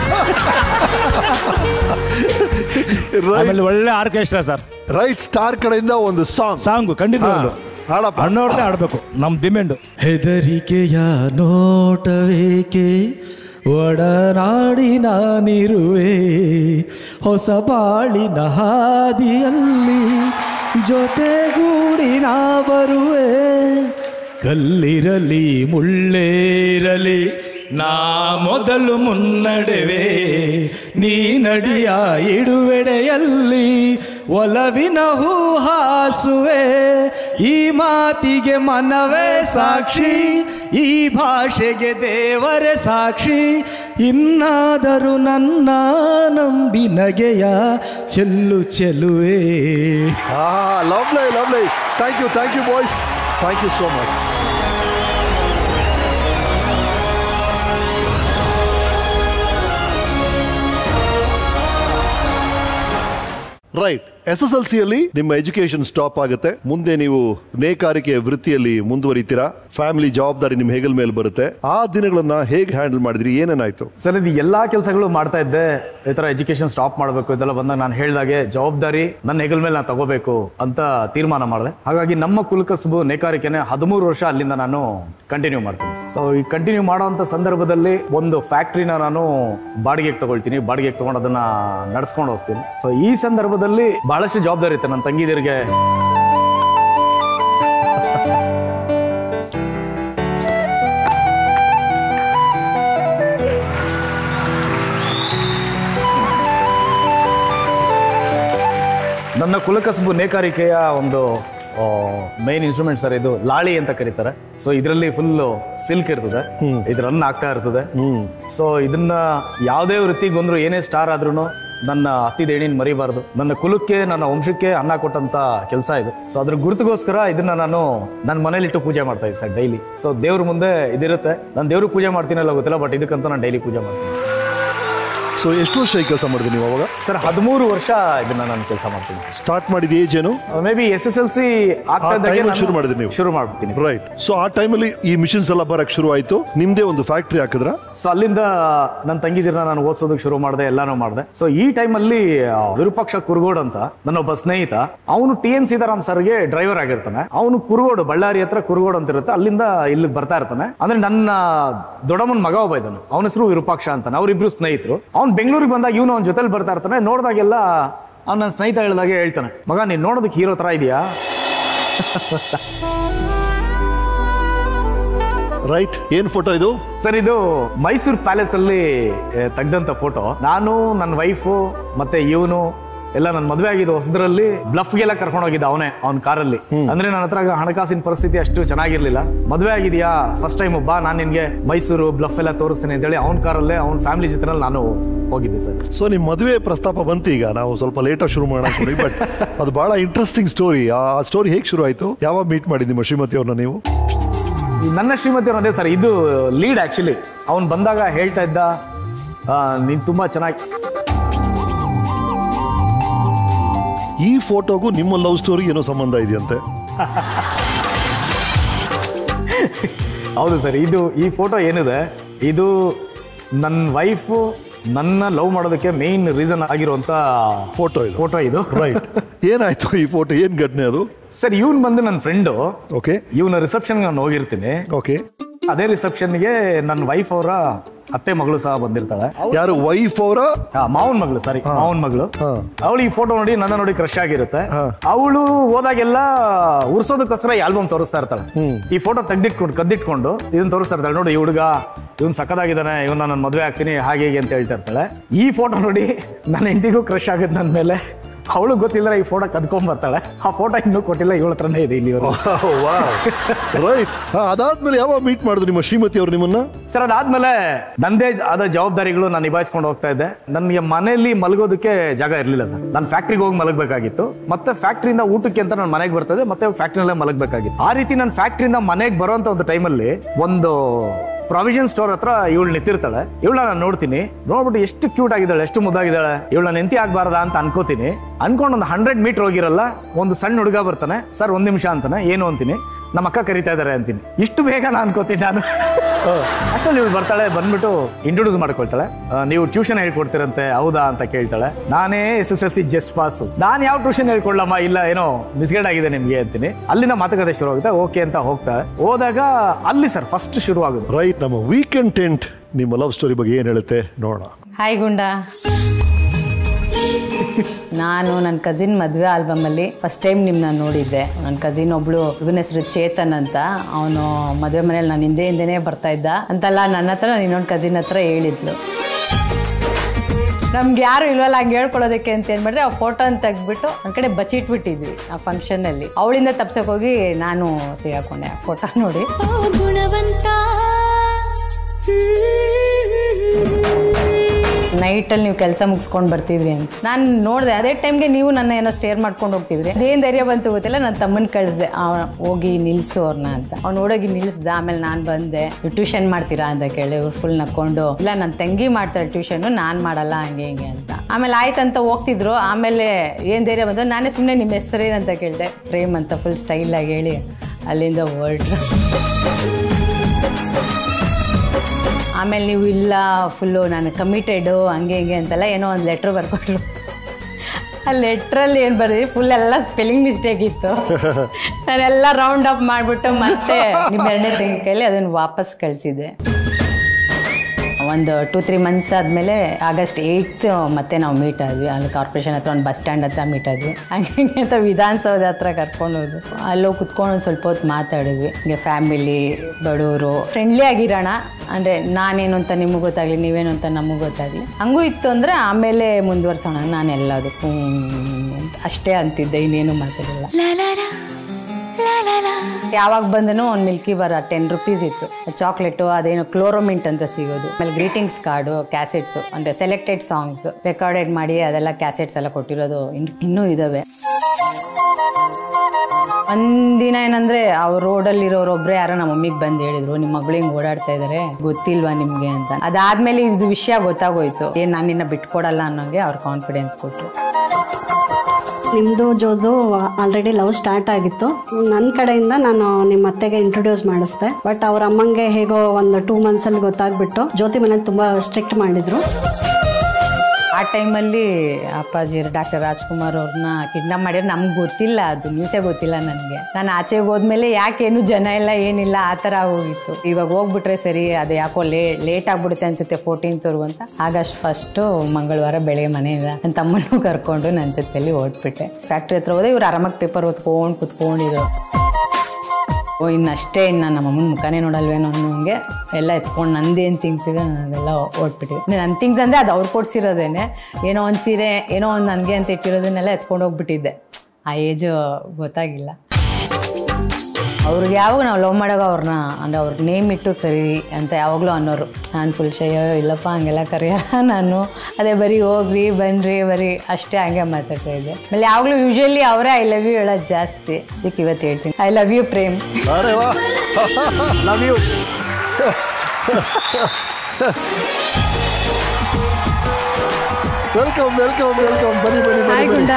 ಆಮೇಲೆ ಒಳ್ಳೆ ಆರ್ಕೆಸ್ಟ್ರಾ ಸರ್ ರೈಟ್ ಸ್ಟಾರ್ ಕಡೆಯಿಂದ ಒಂದು ಸಾಂಗ್ ಸಾಂಗು ಖಂಡಿತ ಅಣ್ಣವ್ರನ್ನೇ ಆಡಬೇಕು ನಮ್ಮ ಡಿಮ್ಯಾಂಡು ಹೆದರಿಕೆಯ ನೋಟವೇಕೆ ಒಡನಾಡಿ ನಾನಿರುವೆ ಹೊಸ ಬಾಳಿನ ಹಾದಿಯಲ್ಲಿ ಜೊತೆಗೂಡಿ ನಾ ಬರುವೆ ಕಲ್ಲಿರಲಿ ಮುಳ್ಳೇರಲಿ ನಾ ಮೊದಲು ಮುನ್ನಡೆವೆ ನೀ ನಡಿಯ ಇಡುವೆಡೆಯಲ್ಲಿ ಒಲವಿನ ಹೂ ಹಾಸುವೆ ಈ ಮಾತಿಗೆ ಮನವೇ ಸಾಕ್ಷಿ ಈ ಭಾಷೆಗೆ ದೇವರೇ ಸಾಕ್ಷಿ ಇನ್ನಾದರೂ ನನ್ನ ನಂಬಿ ನಗೆಯ ಚೆಲ್ಲು ಚೆಲುವೆ lovely lovely thank you thank you boys thank you so much right S S L ಸಿಯಲ್ಲಿ ನಿಮ್ಮ ಎಜುಕೇಶನ್ ಸ್ಟಾಪ್ ಆಗುತ್ತೆ ಮುಂದೆ ನೀವು ನೇಕಾರಿಕೆ ವೃತ್ತಿಯಲ್ಲಿ ಮುಂದುವರಿತೀರಾ ಫ್ಯಾಮಿಲಿ ಜವಾಬ್ದಾರಿ ನಿಮ್ಮ ಹೆಗಲ್ ಮೇಲೆ ಬರುತ್ತೆ ಆ ದಿನಗಳನ್ನ ಹೇಗೆ ಹ್ಯಾಂಡಲ್ ಮಾಡಿದ್ರಿ ಏನೇನಾಯ್ತು ಸರ್ ಇದು ಎಲ್ಲಾ ಕೆಲಸಗಳು ಮಾಡ್ತಾ ಇದ್ದೆ ಈ ತರ ಎಜುಕೇಶನ್ ಸ್ಟಾಪ್ ಮಾಡಬೇಕು ಇದೆಲ್ಲ ಬಂದಾಗ ನಾನು ಹೇಳ್ದಾಗೆ ಜವಾಬ್ದಾರಿ ನನ್ನ ಹೆಗಲ ಮೇಲೆ ನಾನು ತಗೋಬೇಕು ಅಂತ ತೀರ್ಮಾನ ಮಾಡಿದೆ ಹಾಗಾಗಿ ನಮ್ಮ ಕುಲಕಸಬು ನೇಕಾರಿಕೆನೆ ಹದಿಮೂರು ವರ್ಷ ಅಲ್ಲಿಂದ ನಾನು ಕಂಟಿನ್ಯೂ ಮಾಡ್ತೀನಿ ಸೊ ಈ ಕಂಟಿನ್ಯೂ ಮಾಡುವಂತ ಸಂದರ್ಭದಲ್ಲಿ ಒಂದು ಫ್ಯಾಕ್ಟ್ರಿನ ನಾನು ಬಾಡಿಗೆಗೆ ತಗೊಳ್ತೀನಿ ಬಾಡಿಗೆಗೆ ತಗೊಂಡು ಅದನ್ನ ನಡ್ಸ್ಕೊಂಡು ಹೋಗ್ತೀನಿ ಸೊ ಈ ಸಂದರ್ಭದಲ್ಲಿ ಬಹಳಷ್ಟು ಜವಾಬ್ದಾರಿ ಇರುತ್ತೆ ನನ್ನ ತಂಗಿದಿರಿಗೆ ನನ್ನ ಕುಲಕಸಬು ನೇಕಾರಿಕೆಯ ಒಂದು ಮೈನ್ ಇನ್ಸ್ಟ್ರೂಮೆಂಟ್ ಸರ್ ಇದು ಲಾಳಿ ಅಂತ ಕರೀತಾರೆ ಸೊ ಇದರಲ್ಲಿ ಫುಲ್ ಸಿಲ್ಕ್ ಇರ್ತದೆ ಇದು ರನ್ ಆಗ್ತಾ ಇರ್ತದೆ ಸೊ ಇದನ್ನ ಯಾವುದೇ ವೃತ್ತಿಗೆ ಬಂದ್ರು ಏನೇ ಸ್ಟಾರ್ ಆದ್ರೂ ನನ್ನ ಅತ್ತಿ ದೇಣಿನ ಮರಿಬಾರ್ದು ನನ್ನ ಕುಲಕ್ಕೆ ನನ್ನ ವಂಶಕ್ಕೆ ಅನ್ನ ಕೊಟ್ಟಂತ ಕೆಲಸ ಇದು ಸೊ ಅದ್ರ ಗುರುತಿಗೋಸ್ಕರ ಇದನ್ನ ನಾನು ನನ್ನ ಮನೇಲಿಟ್ಟು ಪೂಜೆ ಮಾಡ್ತಾ ಇದ್ದೀನಿ ಸರ್ ಡೈಲಿ ಸೊ ದೇವ್ರ ಮುಂದೆ ಇದಿರುತ್ತೆ ನಾನು ದೇವ್ರಿಗೆ ಪೂಜೆ ಮಾಡ್ತೀನಲ್ಲ ಗೊತ್ತಿಲ್ಲ ಬಟ್ ಇದಕ್ಕಂತ ನಾನು ಡೈಲಿ ಪೂಜೆ ಮಾಡ್ತೀನಿ ಸೊ ಎಷ್ಟು ವರ್ಷ ಈ ಕೆಲಸ ಮಾಡಿದ್ರಿ ನೀವು ಅವಾಗ ಸರ್ ಹದಿಮೂರು ವರ್ಷ ಇದನ್ನ ನಾನು ಕೆಲಸ ಮಾಡ್ತೀನಿ ಸ್ಟಾರ್ಟ್ ಮಾಡಿದ ಏಜ್ ಏನು maybe S S L C ಆಗ್ತಾ ಇದ್ದಾಗೆ time ಅಲ್ಲಿ ನಾನು ಶುರು ಮಾಡಿದ್ರಿ ನೀವು ಶುರು ಮಾಡ್ಬಿಡ್ತೀನಿ ರೈಟ್ ಸೊ ಆ ಟೈಮಲ್ಲಿ ಈ ಮಿಷನ್ಸ್ ಎಲ್ಲ ಬರಕ್ ಶುರು ಆಯ್ತು ನಿಮ್ದೇ ಒಂದು ಫ್ಯಾಕ್ಟ್ರಿ ಹಾಕಿದ್ರ ಸೊ ಅಲ್ಲಿಂದ ನನ್ನ ತಂಗಿದಿರನ್ನ ನಾನು ಓದಿಸೋದಕ್ಕೆ ಶುರು ಮಾಡಿದೆ ಎಲ್ಲಾನು ಮಾಡಿದೆ ಸೊ ಈ ಟೈಮಲ್ಲಿ ವಿರೂಪಾಕ್ಷ ಕುರುಗೋಡ್ ಅಂತ ನನ್ನ ಒಬ್ಬ ಸ್ನೇಹಿತ ಅವನು ಟಿ ಎನ್ ಸೀತಾರಾಮ್ ಸರ್ಗೆ ಡ್ರೈವರ್ ಆಗಿರ್ತಾನೆ ಅವನು ಕುರುಗೋಡು ಬಳ್ಳಾರಿ ಹತ್ರ ಕುರುಗೋಡು ಅಂತ ಇರುತ್ತೆ ಅಲ್ಲಿಂದ ಇಲ್ಲಿಗೆ ಬರ್ತಾ ಇರ್ತಾನೆ ಅಂದ್ರೆ ನನ್ನ ದೊಡ್ಡಮ್ಮನ ಮಗ ಒಬ್ಬ ಇದ್ದಾನೆ ಅವನ ಹೆಸರು ವಿರೂಪಾಕ್ಷ ಅಂತಾನೆ ಅವ್ರಿಬ್ರು ಸ್ನೇಹಿತರು ಅವ್ನು ಬೆಂಗಳೂರಿಗೆ ಬಂದಾಗ ಇವನು ಅವನ ಜೊತೆಲಿ ಬರ್ತಾ ಇರ್ತಾನೆ ನೋಡಿದಾಗೆಲ್ಲ ಅವ್ನು ನನ್ನ ಸ್ನೇಹಿತ ಹೇಳಿದಾಗೆ ಹೇಳ್ತಾನೆ ಮಗ ನೀನ್ ನೋಡೋದಕ್ಕೆ ಹೀರೋ ತರ ಇದೆಯಾ ರೈಟ್ ಏನ್ ಫೋಟೋ ಇದು ಸರ್ ಇದು ಮೈಸೂರು ಪ್ಯಾಲೇಸ್ ಅಲ್ಲಿ ಆ, ತೆಗ್ದಂತ ಫೋಟೋ ನಾನು ನನ್ನ ವೈಫು ಮತ್ತೆ ಇವನು ಎಲ್ಲ ನನ್ನ ಮದುವೆ ಆಗಿದ್ದು ಹೊಸದ್ರಲ್ಲಿ ಬ್ಲಫ್ಗೆಲ್ಲ ಕರ್ಕೊಂಡು ಹೋಗಿದ್ದ ಅವನೇ ಅವ್ನ ಕಾರಲ್ಲಿ ಅಂದ್ರೆ ನನ್ನ ಹತ್ರ ಆಗ ಹಣಕಾಸಿನ ಪರಿಸ್ಥಿತಿ ಅಷ್ಟು ಚೆನ್ನಾಗಿರ್ಲಿಲ್ಲ ಮದುವೆ ಆಗಿದ್ಯಾ ಫಸ್ಟ್ ಟೈಮ್ ಬಾ ನಾನು ನಿನ್ಗೆ ಮೈಸೂರು ಬ್ಲಫ್ ಎಲ್ಲ ತೋರಿಸ್ತೀನಿ ಅಂತೇಳಿ ಅವ್ನ ಕಾರಲ್ಲೇ ಅವ್ನ ಫ್ಯಾಮಿಲಿ ಜೊತೆ ನಾನು ಹೋಗಿದ್ದೆ ಸರ್ ಸೊ ನಿಮ್ಮ ಮದುವೆ ಪ್ರಸ್ತಾಪ ಬಂತು ಈಗ ನಾವು ಸ್ವಲ್ಪ ಲೇಟಾಗಿ ಶುರು ಮಾಡೋಣ ಬಟ್ ಅದು ಬಹಳ ಇಂಟ್ರೆಸ್ಟಿಂಗ್ ಸ್ಟೋರಿ ಆ ಸ್ಟೋರಿ ಹೇಗೆ ಶುರು ಆಯ್ತು ಯಾವಾಗ ಮೀಟ್ ಮಾಡಿದ್ದಿ ನಿಮ್ಮ ಶ್ರೀಮತಿ ಅವ್ರನ್ನ ನೀವು ನನ್ನ ಶ್ರೀಮತಿ ಅವ್ರು ಅದೇ ಸರ್ ಇದು ಲೀಡ್ ಆಕ್ಚುಲಿ ಅವ್ನು ಬಂದಾಗ ಹೇಳ್ತಾ ಇದ್ದ ಆ, ನೀನ್ ತುಂಬಾ ಚೆನ್ನಾಗಿ ಈ ಫೋಟೋಗೂ ನಿಮ್ಮ ಲವ್ ಸ್ಟೋರಿ ಏನೋ ಸಂಬಂಧ ಇದೆಯಂತೆ ಹೌದು ಸರ್ ಇದು ಈ ಫೋಟೋ ಏನಿದೆ ಇದು ನನ್ನ ವೈಫು ನನ್ನ ಲವ್ ಮಾಡೋದಕ್ಕೆ ಮೇನ್ ರೀಸನ್ ಆಗಿರುವಂತ ಫೋಟೋ ಇದು ಫೋಟೋ ಇದು ರೈಟ್ ಏನಾಯ್ತು ಈ ಫೋಟೋ ಏನ್ ಘಟನೆ ಅದು ಸರ್ ಇವನ್ ಬಂದು ನನ್ನ ಫ್ರೆಂಡು ಓಕೆ ಇವನ ರಿಸೆಪ್ಷನ್ ನಾನು ಹೋಗಿರ್ತೀನಿ ಓಕೆ ಅದೇ ರಿಸೆಪ್ಷನ್ಗೆ ನನ್ನ ವೈಫ್ ಅವರ ಅತ್ತೆ ಮಗಳು ಸಹ ಬಂದಿರ್ತಾಳೆ ಯಾರು ವೈಫ್ ಅವರ ಮಾವನ್ ಮಗಳು ಸಾರಿ ಮಾವನ್ ಮಗಳು ಅವಳು ಈ ಫೋಟೋ ನೋಡಿ ನನ್ನ ನೋಡಿ ಕ್ರಶ್ ಆಗಿರುತ್ತೆ ಅವಳು ಹೋದಾಗೆಲ್ಲ ಉರ್ಸೋದಕ್ಕೋಸ್ಕರ ಈ ಆಲ್ಬಮ್ ತೋರಿಸ್ತಾ ಇರ್ತಾಳೆ ಈ ಫೋಟೋ ತೆಗ್ದಿಟ್ಕೊಂಡು ಕದ್ದಿಟ್ಕೊಂಡು ಇದನ್ನ ತೋರಿಸ್ತಾ ಇರ್ತಾಳೆ ನೋಡಿ ಈ ಹುಡುಗ ಇವ್ನು ಸಕ್ಕದಾಗಿದ್ದಾನೆ ಇವ್ನ ನಾನು ಮದುವೆ ಆಗ್ತೀನಿ ಹಾಗೆ ಹೀಗೆ ಅಂತ ಹೇಳ್ತಾ ಇರ್ತಾಳೆ ಈ ಫೋಟೋ ನೋಡಿ ನನ್ನ ಹೆಂಡತಿಗೂ ಕ್ರಶ್ ಆಗುತ್ತೆ ನನ್ನ ಮೇಲೆ ಅವಳು ಗೊತ್ತಿಲ್ಲ ಈ ಫೋಟೋ ಕದ್ಕೊಂಡ್ ಬರ್ತಾಳೆ ಆ ಫೋಟೋ ಇನ್ನೂ ಕೊಟ್ಟಿಲ್ಲ ಇವಳ ಹತ್ರನೇ ಇದೆ ಇಲ್ಲಿ ರೈಟ್ ಅದಾದ್ಮೇಲೆ ಯಾವಾಗ ಮೀಟ್ ಮಾಡಿದ್ರು ನಿಮ್ಮ ಶ್ರೀಮತಿ ಅವ್ರು ನಿಮ್ಮನ್ನ ಸರ್ ಅದಾದ್ಮೇಲೆ ನಂದೇ ಆದ ಜವಾಬ್ದಾರಿಗಳು ನಾನು ನಿಭಾಯಿಸ್ಕೊಂಡು ಹೋಗ್ತಾ ಇದ್ದೆ ನನಗೆ ಮನೆಯಲ್ಲಿ ಮಲಗೋದಕ್ಕೆ ಜಾಗ ಇರಲಿಲ್ಲ ಸರ್ ನಾನು ಫ್ಯಾಕ್ಟ್ರಿಗೆ ಹೋಗಿ ಮಲಗಬೇಕಾಗಿತ್ತು ಮತ್ತೆ ಫ್ಯಾಕ್ಟ್ರಿಯಿಂದ ಊಟಕ್ಕೆ ಅಂತ ನಾನು ಮನೆಗೆ ಬರ್ತದೆ ಮತ್ತೆ ಫ್ಯಾಕ್ಟ್ರಿನಲ್ಲೇ ಮಲಗಬೇಕಾಗಿತ್ತು ಆ ರೀತಿ ನಾನು ಫ್ಯಾಕ್ಟ್ರಿಯಿಂದ ಮನೆಗೆ ಬರೋಂಥ ಒಂದು ಟೈಮಲ್ಲಿ ಒಂದು ಪ್ರಾವಿಷನ್ ಸ್ಟೋರ್ ಹತ್ರ ಇವಳು ನಿಂತಿರ್ತಾಳೆ ಇವಳ ನಾನು ನೋಡ್ತೀನಿ ನೋಡ್ಬಿಟ್ಟು ಎಷ್ಟು ಕ್ಯೂಟ್ ಆಗಿದ್ದಾಳೆ ಎಷ್ಟು ಮುದ್ದಾಗಿದ್ದಾಳೆ ಇವಳ ನೆಂತಿ ಆಗ್ಬಾರ್ದಾ ಅಂತ ಅನ್ಕೋತೀನಿ ಅನ್ಕೊಂಡು ಒಂದು ಹಂಡ್ರೆಡ್ ಮೀಟರ್ ಹೋಗಿರಲ್ಲ ಒಂದು ಸಣ್ಣ ಹುಡುಗ ಬರ್ತಾನೆ ಸರ್ ಒಂದ್ ನಿಮಿಷ ಅಂತಾನೆ ಏನು ಅಂತೀನಿ ನಮ್ಮ ಅಕ್ಕ ಕರಿತಾ ಇದಾರೆ ಅಂತೀನಿ ಇಷ್ಟು ಬೇಗ ನಾನು ಅನ್ಕೋತೀನಿ ನಾನು ಅಷ್ಟಲ್ಲಿ ಇವಳು ಬರ್ತಾಳೆ ಬಂದ್ಬಿಟ್ಟು ಇಂಟ್ರೊಡ್ಯೂಸ್ ಮಾಡ್ಕೊಳ್ತಾಳೆ ಆ, ನೀವು ಟ್ಯೂಷನ್ ಹೇಳ್ಕೊಡ್ತೀರಂತೆ ಹೌದಾ ಅಂತ ಕೇಳ್ತಾಳೆ ನಾನೇ S S L C just pass ನಾನು ಯಾವ ಟ್ಯೂಷನ್ ಹೇಳ್ಕೊಳ್ಳಮ್ಮ ಇಲ್ಲ ಏನೋ ಮಿಸ್ಗೈಡ್ ಆಗಿದೆ ನಿಮ್ಗೆ ಅಂತೀನಿ ಅಲ್ಲಿಂದ ಮಾತುಕತೆ ಶುರು ಆಗುತ್ತೆ ಓಕೆ ಅಂತ ಹೋಗ್ತಾಳೆ ಹೋದಾಗ ಅಲ್ಲಿ ಸರ್ ಫಸ್ಟ್ ಶುರು ಆಗುತ್ತೆ ರೈಟ್ ನಮ್ಮ ವೀಕೆಂಡ್ ಟೆಂಟ್ ನಿಮ್ಮ ಲವ್ ಸ್ಟೋರಿ ಬಗ್ಗೆ ಏನ್ ಹೇಳುತ್ತೆ ನೋಡೋಣ ಹಾಯ್ ಗುಂಡ ನಾನು ನನ್ನ ಕಸಿನ್ ಮದುವೆ ಆಲ್ಬಮಲ್ಲಿ ಫಸ್ಟ್ ಟೈಮ್ ನಿಮ್ಮನ್ನ ನೋಡಿದ್ದೆ ನನ್ನ ಕಸಿನ್ ಒಬ್ಳು ಹುಡುಗನ ಹೆಸರು ಚೇತನ್ ಅಂತ ಅವನು ಮದುವೆ ಮನೇಲಿ ನಾನು ಹಿಂದೆ ಹಿಂದೆನೇ ಬರ್ತಾ ಇದ್ದ ಅಂತೆಲ್ಲ ನನ್ನ ಹತ್ರ ಇನ್ನೊಂದು ಕಸಿನ್ ಹತ್ರ ಹೇಳಿದ್ಲು ನಮ್ಗೆ ಯಾರು ಇಲ್ವಲ್ಲ ಹಂಗೆ ಹೇಳ್ಕೊಳ್ಳೋದಕ್ಕೆ ಅಂತ ಏನ್ ಮಾಡಿದ್ರೆ ಆ ಫೋಟೋನ ತೆಗ್ದ್ಬಿಟ್ಟು ಒಂದ್ ಕಡೆ ಬಚ್ಚಿಟ್ಬಿಟ್ಟಿದ್ವಿ ಆ ಫಂಕ್ಷನಲ್ಲಿ ಅವಳಿಂದ ತಪ್ಸಕ್ ಹೋಗಿ ನಾನು ಸಿಗಾಕೊಂಡೆ ಆ ಫೋಟೋ ನೋಡಿ ಗುಣವಂತ ನೈಟಲ್ಲಿ ನೀವು ಕೆಲಸ ಮುಗಿಸ್ಕೊಂಡು ಬರ್ತಿದ್ರಿ ಅಂತ ನಾನು ನೋಡಿದೆ ಅದೇ ಟೈಮ್ಗೆ ನೀವು ನನ್ನ ಏನೋ ಸ್ಟೇರ್ ಮಾಡ್ಕೊಂಡು ಹೋಗ್ತಿದ್ರಿ ಅದೇನು ಧೈರ್ಯ ಬಂತು ಗೊತ್ತಿಲ್ಲ ನನ್ನ ತಮ್ಮನ ಕಳಿಸ್ದೆ ಹೋಗಿ ನಿಲ್ಸು ಅವ್ರನ್ನ ಅಂತ ಅವ್ನು ಓಡೋಗಿ ನಿಲ್ಸ್ದ ಆಮೇಲೆ ನಾನು ಬಂದೆ ಟ್ಯೂಷನ್ ಮಾಡ್ತೀರಾ ಅಂತ ಕೇಳಿ ಇವ್ರು ಫುಲ್ ನಕ್ಕೊಂಡು ಇಲ್ಲ ನನ್ನ ತಂಗಿ ಮಾಡ್ತಾಳೆ ಟ್ಯೂಷನ್ ನಾನು ಮಾಡಲ್ಲ ಹಂಗೆ ಹಿಂಗೆ ಅಂತ ಆಮೇಲೆ ಆಯ್ತಂತ ಹೋಗ್ತಿದ್ರು ಆಮೇಲೆ ಏನು ಧೈರ್ಯ ಬಂತು ನಾನೇ ಸುಮ್ಮನೆ ನಿಮ್ಮ ಹೆಸರೇನಂತ ಕೇಳಿದೆ ಪ್ರೇಮ್ ಅಂತ ಫುಲ್ ಸ್ಟೈಲಾಗಿ ಹೇಳಿ ಅಲ್ಲಿಂದ ಹೊರಟ್ರು ಆಮೇಲೆ ನೀವು ಇಲ್ಲ ಫುಲ್ಲು ನಾನು ಕಮಿಟೆಡು ಹಂಗೆ ಹಿಂಗೆ ಅಂತೆಲ್ಲ ಏನೋ ಒಂದು ಲೆಟ್ರ್ ಬರ್ಕೊಟ್ರು ಆ ಲೆಟ್ರಲ್ಲಿ ಏನು ಬರ್ದಿ ಫುಲ್ ಎಲ್ಲ ಸ್ಪೆಲ್ಲಿಂಗ್ ಮಿಸ್ಟೇಕ್ ಇತ್ತು ನಾನೆಲ್ಲ ರೌಂಡ್ ಅಪ್ ಮಾಡಿಬಿಟ್ಟು ಮತ್ತೆ ನಿಮ್ಮ ಎರಡನೇ ತಂಗಿ ಕೈಲಿ ಅದನ್ನು ವಾಪಸ್ ಕಳಿಸಿದೆ ಒಂದು ಟೂ ತ್ರೀ ಮಂತ್ಸ್ ಆದಮೇಲೆ ಆಗಸ್ಟ್ ಏಯ್ತ್ ಮತ್ತೆ ನಾವು ಮೀಟ್ ಆದ್ವಿ ಅಲ್ಲಿ ಕಾರ್ಪೊರೇಷನ್ ಹತ್ರ ಒಂದು ಬಸ್ ಸ್ಟ್ಯಾಂಡ್ ಹತ್ರ ಮೀಟ್ ಆದ್ವಿ ಹಂಗೆ ಹಿಂಗೆ ಅಂತ ವಿಧಾನಸೌಧ ಹತ್ರ ಕರ್ಕೊಂಡು ಹೋದ್ವಿ ಅಲ್ಲೋಗಿ ಕುತ್ಕೊಂಡು ಒಂದು ಸ್ವಲ್ಪ ಹೊತ್ತು ಮಾತಾಡಿದ್ವಿ ಹಿಂಗೆ ಫ್ಯಾಮಿಲಿ ಬಡವರು ಫ್ರೆಂಡ್ಲಿ ಆಗಿರೋಣ ಅಂದರೆ ನಾನೇನು ಅಂತ ನಿಮಗೆ ಗೊತ್ತಾಗಲಿ ನೀವೇನು ಅಂತ ನಮಗೆ ಗೊತ್ತಾಗಲಿ ಹಂಗೂ ಇತ್ತು ಅಂದರೆ ಆಮೇಲೆ ಮುಂದುವರ್ಸೋಣ ನಾನು ಎಲ್ಲದಕ್ಕೂ ಅಂತ ಅಷ್ಟೇ ಅಂತಿದ್ದೆ ಇನ್ನೇನು ಮಾತಾಡಿಲ್ಲ ಯಾವಾಗ ಬಂದನು ಒಂದು ಮಿಲ್ಕಿ ಬರ ಟೆನ್ ರುಪೀಸ್ ಇತ್ತು ಚಾಕ್ಲೇಟು ಅದೇನು ಕ್ಲೋರೋಮಿಂಟ್ ಅಂತ ಸಿಗೋದು ಆಮೇಲೆ ಗ್ರೀಟಿಂಗ್ಸ್ ಕಾರ್ಡು ಕ್ಯಾಸೆಟ್ಸು ಅಂದರೆ ಸೆಲೆಕ್ಟೆಡ್ ಸಾಂಗ್ಸ್ ರೆಕಾರ್ಡೆಡ್ ಮಾಡಿ ಅದೆಲ್ಲ ಕ್ಯಾಸೆಟ್ಸ್ ಎಲ್ಲ ಕೊಟ್ಟಿರೋದು ಇನ್ ಇನ್ನೂ ಇದಾವೆ ಒಂದಿನ ಏನಂದ್ರೆ ಅವ್ರ ರೋಡಲ್ಲಿರೋರು ಒಬ್ರು ಯಾರೋ ನಮ್ಮ ಮಮ್ಮಿಗೆ ಬಂದು ಹೇಳಿದ್ರು ನಿಮ್ಮ ಮಗಳು ಹಿಂಗ್ ಓಡಾಡ್ತಾ ಇದಾರೆ ಗೊತ್ತಿಲ್ವಾ ನಿಮ್ಗೆ ಅಂತ ಅದಾದ್ಮೇಲೆ ಇದು ವಿಷಯ ಗೊತ್ತಾಗೋಯ್ತು ಏನ್ ನಾನು ನಿನ್ನ ಬಿಟ್ಕೊಡಲ್ಲ ಅನ್ನೋಂಗೆ ಅವ್ರ ಕಾನ್ಫಿಡೆನ್ಸ್ ಕೊಟ್ರು ನಿಮ್ಮದು ಜೋದು ಆಲ್ರೆಡಿ ಲವ್ ಸ್ಟಾರ್ಟ್ ಆಗಿತ್ತು ನನ್ನ ಕಡೆಯಿಂದ ನಾನು ನಿಮ್ಮ ಅತ್ತೆಗೆ ಇಂಟ್ರೊಡ್ಯೂಸ್ ಮಾಡಿಸ್ದೆ ಬಟ್ ಅವ್ರ ಅಮ್ಮಂಗೆ ಹೇಗೋ ಒಂದು ಟೂ ಮಂತ್ಸಲ್ಲಿ ಗೊತ್ತಾಗ್ಬಿಟ್ಟು ಜ್ಯೋತಿ ಮನೇಲಿ ತುಂಬ ಸ್ಟ್ರಿಕ್ಟ್ ಮಾಡಿದ್ರು ಆ ಟೈಮಲ್ಲಿ ಅಪ್ಪಾಜಿ ಡಾಕ್ಟರ್ ರಾಜ್ಕುಮಾರ್ ಅವ್ರನ್ನ ಕಿಡ್ನಾಪ್ ಮಾಡಿದ್ರೆ ನಮ್ಗೆ ಗೊತ್ತಿಲ್ಲ ಅದು ನ್ಯೂಸೇ ಗೊತ್ತಿಲ್ಲ ನನಗೆ ನಾನು ಆಚೆಗೆ ಹೋದ್ಮೇಲೆ ಯಾಕೇನು ಜನ ಇಲ್ಲ ಏನಿಲ್ಲ ಆ ಥರ ಆಗೋಗಿತ್ತು ಇವಾಗ ಹೋಗ್ಬಿಟ್ರೆ ಸರಿ ಅದು ಯಾಕೋ ಲೇ ಲೇಟ್ ಆಗ್ಬಿಡುತ್ತೆ ಅನ್ಸುತ್ತೆ ಫೋರ್ಟೀನ್ತ್ವರೆಗೂ ಅಂತ ಆಗಸ್ಟ್ ಫಸ್ಟು ಮಂಗಳವಾರ ಬೆಳಗ್ಗೆ ಮನೆಯಿಂದ ನನ್ನ ತಮ್ಮನೂ ಕರ್ಕೊಂಡು ನನ್ನ ಜೊತೆಲಿ ಓದ್ಬಿಟ್ಟೆ ಫ್ಯಾಕ್ಟ್ರಿ ಹತ್ರ ಹೋದೆ ಇವ್ರು ಆರಾಮಾಗಿ ಪೇಪರ್ ಓದ್ಕೊಂಡು ಕುತ್ಕೊಂಡಿದ್ರು ಓ ಇನ್ನಷ್ಟೇ ಇನ್ನು ನಮ್ಮ ಅಮ್ಮನ ಮುಖನೇ ನೋಡಲ್ವೇನೋ ಅನ್ನೋಂಗೆ ಎಲ್ಲ ಎತ್ಕೊಂಡು ನಂದೇನು ಥಿಂಗ್ಸ್ ಇದೆ ನಾನು ಅದೆಲ್ಲ ಓಡ್ಬಿಟ್ಟಿದ್ದೆ ನನ್ನ ಥಿಂಗ್ಸ್ ಅಂದರೆ ಅದು ಅವ್ರು ಕೊಡ್ಸಿರೋದೇನೆ ಏನೋ ಒಂದು ಸೀರೆ ಏನೋ ಒಂದು ನನಗೆ ಅಂತ ಇಟ್ಟಿರೋದನ್ನೆಲ್ಲ ಎತ್ಕೊಂಡು ಹೋಗ್ಬಿಟ್ಟಿದ್ದೆ ಆ ಏಜು ಗೊತ್ತಾಗಿಲ್ಲ ಅವ್ರಿಗೆ ಯಾವಾಗ ನಾವು ಲವ್ ಮಾಡಾಗ ಅವ್ರನ್ನ ಅಂದರೆ ಅವ್ರಿಗೆ ನೇಮ್ ಇಟ್ಟು ಕರಿ ಅಂತ ಯಾವಾಗಲೂ ಅನ್ನೋರು ನಾನು ಫುಲ್ ಶಯ್ಯೋ ಇಲ್ಲಪ್ಪ ಹಂಗೆಲ್ಲ ಕರೆಯಲ್ಲ ನಾನು ಅದೇ ಬರೀ ಹೋಗ್ರಿ ಬನ್ರಿ ಬರೀ ಅಷ್ಟೇ ಹಂಗೆ ಮಾತಾಡ್ತಾ ಇದ್ದೆ ಆಮೇಲೆ ಯಾವಾಗಲೂ ಯೂಶ್ವಲಿ ಅವರೇ ಐ ಲವ್ ಯು ಹೇಳೋದು ಜಾಸ್ತಿ ಅದಕ್ಕೆ ಇವತ್ತು ಹೇಳ್ತೀನಿ I love you Prem love you welcome welcome welcome ಬನ್ನಿ ಬನ್ನಿ ಬನ್ನಿ ಬನ್ನಿ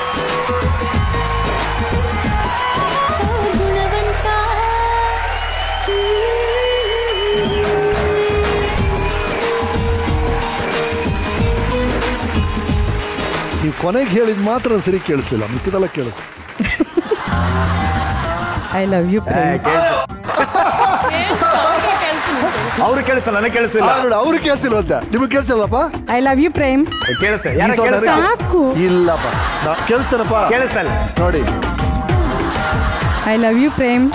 ನೀವು ಕೊನೆಗೆ ಹೇಳಿದ ಮಾತ್ರ ಒಂದ್ ಸರಿ ಕೇಳಿಸ್ಲಿಲ್ಲ ಮಿಕ್ಕಿದೆಲ್ಲ ಕೇಳಿಸ್ ಐ ಲವ್ ಯು ಅವ್ರು ಕೇಳಿಸ್ತಾ ನನಗೆ ಕೇಳಿಸ್ತಿಲ್ಲ ನೋಡಿ ಅವ್ರು ಕೇಳಿಸಿಲ್ವಂತೆ ನಿಮಗೆ ಕೇಳಿಸಲ್ಲಪ್ಪ ಐ ಲವ್ ಯು ಪ್ರೇಮ್ ಕೇಳಿಸ್ತೆ ಈ ಯಾರು sound ಕೇಳಿಸ್ತಾ ಯಾರಿಗೆ? ಸಾಕು. ಇಲ್ಲಪ್ಪ ನಾ ಕೇಳಿಸ್ತಾನಪ್ಪ ಕೇಳಿಸ್ತಾ ಇಲ್ಲ ನೋಡಿ I love you Prem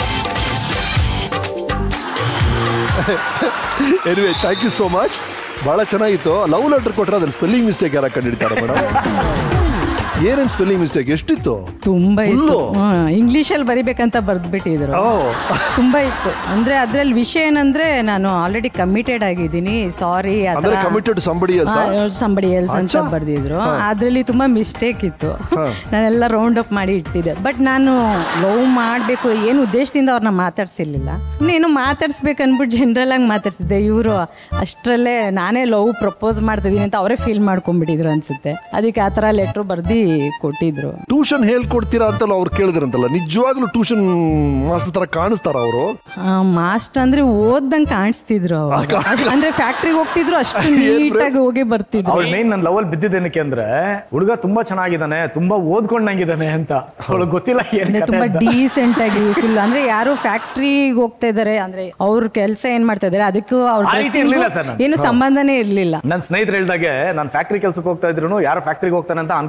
anyway thank you so much ಬಹಳ ಚೆನ್ನಾಗಿತ್ತು ಲವ್ ಲೆಟರ್ ಕೊಟ್ಟರೆ ಅದ್ರ ಸ್ಪೆಲ್ಲಿಂಗ್ ಮಿಸ್ಟೇಕ್ ಯಾರ ಕಂಡಿಡ್ತಾರೆ ಮೇಡಮ್ ಏನೇನು ಸ್ಪೆಲ್ಲಿಂಗ್ ಮಿಸ್ಟೇಕ್ ಎಷ್ಟಿತ್ತು ತುಂಬಾ ಇತ್ತು Full-ಉ? ಇಂಗ್ಲೀಷಲ್ಲಿ ಬರಿಬೇಕಂತ ಬರ್ದ್ಬಿಟ್ಟಿದ್ರು ಓ. ತುಂಬಾ ಇತ್ತು ಅಂದ್ರೆ ಅದ್ರಲ್ಲಿ ವಿಷಯ ಏನಂದ್ರೆ ನಾನು ಆಲ್ರೆಡಿ ಕಮಿಟೆಡ್ ಆಗಿದ್ದೀನಿ ಸಾರಿ ಅಂದ್ರೆ committed somebody else ಆ? ಸಂಬಡಿ ಎಲ್ಸ್ ಅಂತ ಅಚ್ಚಾ. ಬರ್ದಿದ್ರು ಹಾ. ಅದ್ರಲ್ಲಿ ತುಂಬಾ ಮಿಸ್ಟೇಕ್ ಇತ್ತು ಹಾ. ನಾನೆಲ್ಲ ರೌಂಡ್ ಅಪ್ ಮಾಡಿ ಇಟ್ಟಿದ್ದೆ ಬಟ್ ನಾನು ಲವ್ ಮಾಡಬೇಕು ಏನು ಉದ್ದೇಶದಿಂದ ಅವ್ರನ್ನ ಮಾತಾಡ್ಸಿರ್ಲಿಲ್ಲ ಸುಮ್ಮನೆ ಏನೋ ಮಾತಾಡ್ಸ್ಬೇಕು ಅನ್ಬಿಟ್ಟು ಜನರಲ್ ಆಗಿ ಮಾತಾಡ್ಸಿದ್ದೆ ಇವರು ಅಷ್ಟರಲ್ಲೇ ನಾನೇ ಲವ್ ಪ್ರಪೋಸ್ ಮಾಡ್ತಿದ್ದೀನಿ ಅಂತ ಅವರೇ ಫೀಲ್ ಮಾಡ್ಕೊಂಡ್ಬಿಟ್ಟಿದ್ರು ಅನ್ಸುತ್ತೆ ಅದಕ್ಕೆ ಆ ಥರ ಲೆಟ್ರು ಬರ್ದು ಕೊಟ್ಟಿದ್ರು ಟ್ಯೂಷನ್ ಹೇಳ್ಕೊಡ್ತೀರಾ ಅಂತಲ್ಲ ಅವ್ರು ಕೇಳಿದ್ರಂತಲ್ಲ ನಿಜವಾಗ್ಲೂ ಟ್ಯೂಷನ್ ಮಾಸ್ಟರ್ ತರ ಕಾಣಿಸ್ತಾರ ಅವರು ಮಾಸ್ಟರ್ ಅಂದ್ರೆ ಓದ್ದಂಗೆ ಕಾಣಿಸ್ತಿದ್ರು ಅವ್ರು. ಅಷ್ಟ್- ಅಂದ್ರೆ ಫ್ಯಾಕ್ಟ್ರಿಗೆ ಹೋಗ್ತಿದ್ರು ಅಷ್ಟು ನೀಟಾಗಿ ಹೋಗಿ ಬರ್ತಿದ್ರು ಅವ್ಳು ಮೇನ್ ನನ್ನ ಲವಲ್ ಬಿದ್ದಿದ್ದೇನಕ್ಕೆ ಅಂದ್ರೆ ಹುಡುಗ ತುಂಬಾ ಚೆನ್ನಾಗಿದ್ದಾನೆ ತುಂಬಾ ಓದ್ಕೊಂಡಂಗಿದ್ದಾನೆ ಅಂತ ಅವಳಿಗೆ ಗೊತ್ತಿಲ್ಲ ಏನ್ ಅಂದ್ರೆ ಕಥೆ ತುಂಬಾ ಅಂತ. ಡೀಸೆಂಟ್ ಆಗಿ ಫುಲ್ ಅಂದ್ರೆ ಯಾರು ಫ್ಯಾಕ್ಟ್ರಿಗೆ ಹೋಗ್ತಾ ಇದಾರೆ ಅಂದ್ರೆ ಅವ್ರ ಕೆಲಸ ಏನ್ ಮಾಡ್ತಾ ಇದಾರೆ ಅದಕ್ಕೂ ಅವ್ರ ಆ ರೀತಿ ಇರ್ಲಿಲ್ಲ ಸರ್ ನಾನು. ಏನು ಹಾ. ಸಂಬಂಧನೇ ಇರ್ಲಿಲ್ಲ ನನ್ನ ಸ್ನೇಹಿತರು ಹೇಳ್ದಾಗೆ ನಾನು ಫ್ಯಾಕ್ಟ್ರಿ ಕೆಲ್ಸಕ್ಕೆ ಹೋಗ್ತಾ ಇದ್ರು ಯಾರು ಫ್ಯಾಕ್ಟ್ರಿಗೆ ಹೋಗ್ತಾನೆ ಅಂತ ಅನ್ಕೊಳ್ತಾನೆ ಇರ್ಲಿಲ್ಲ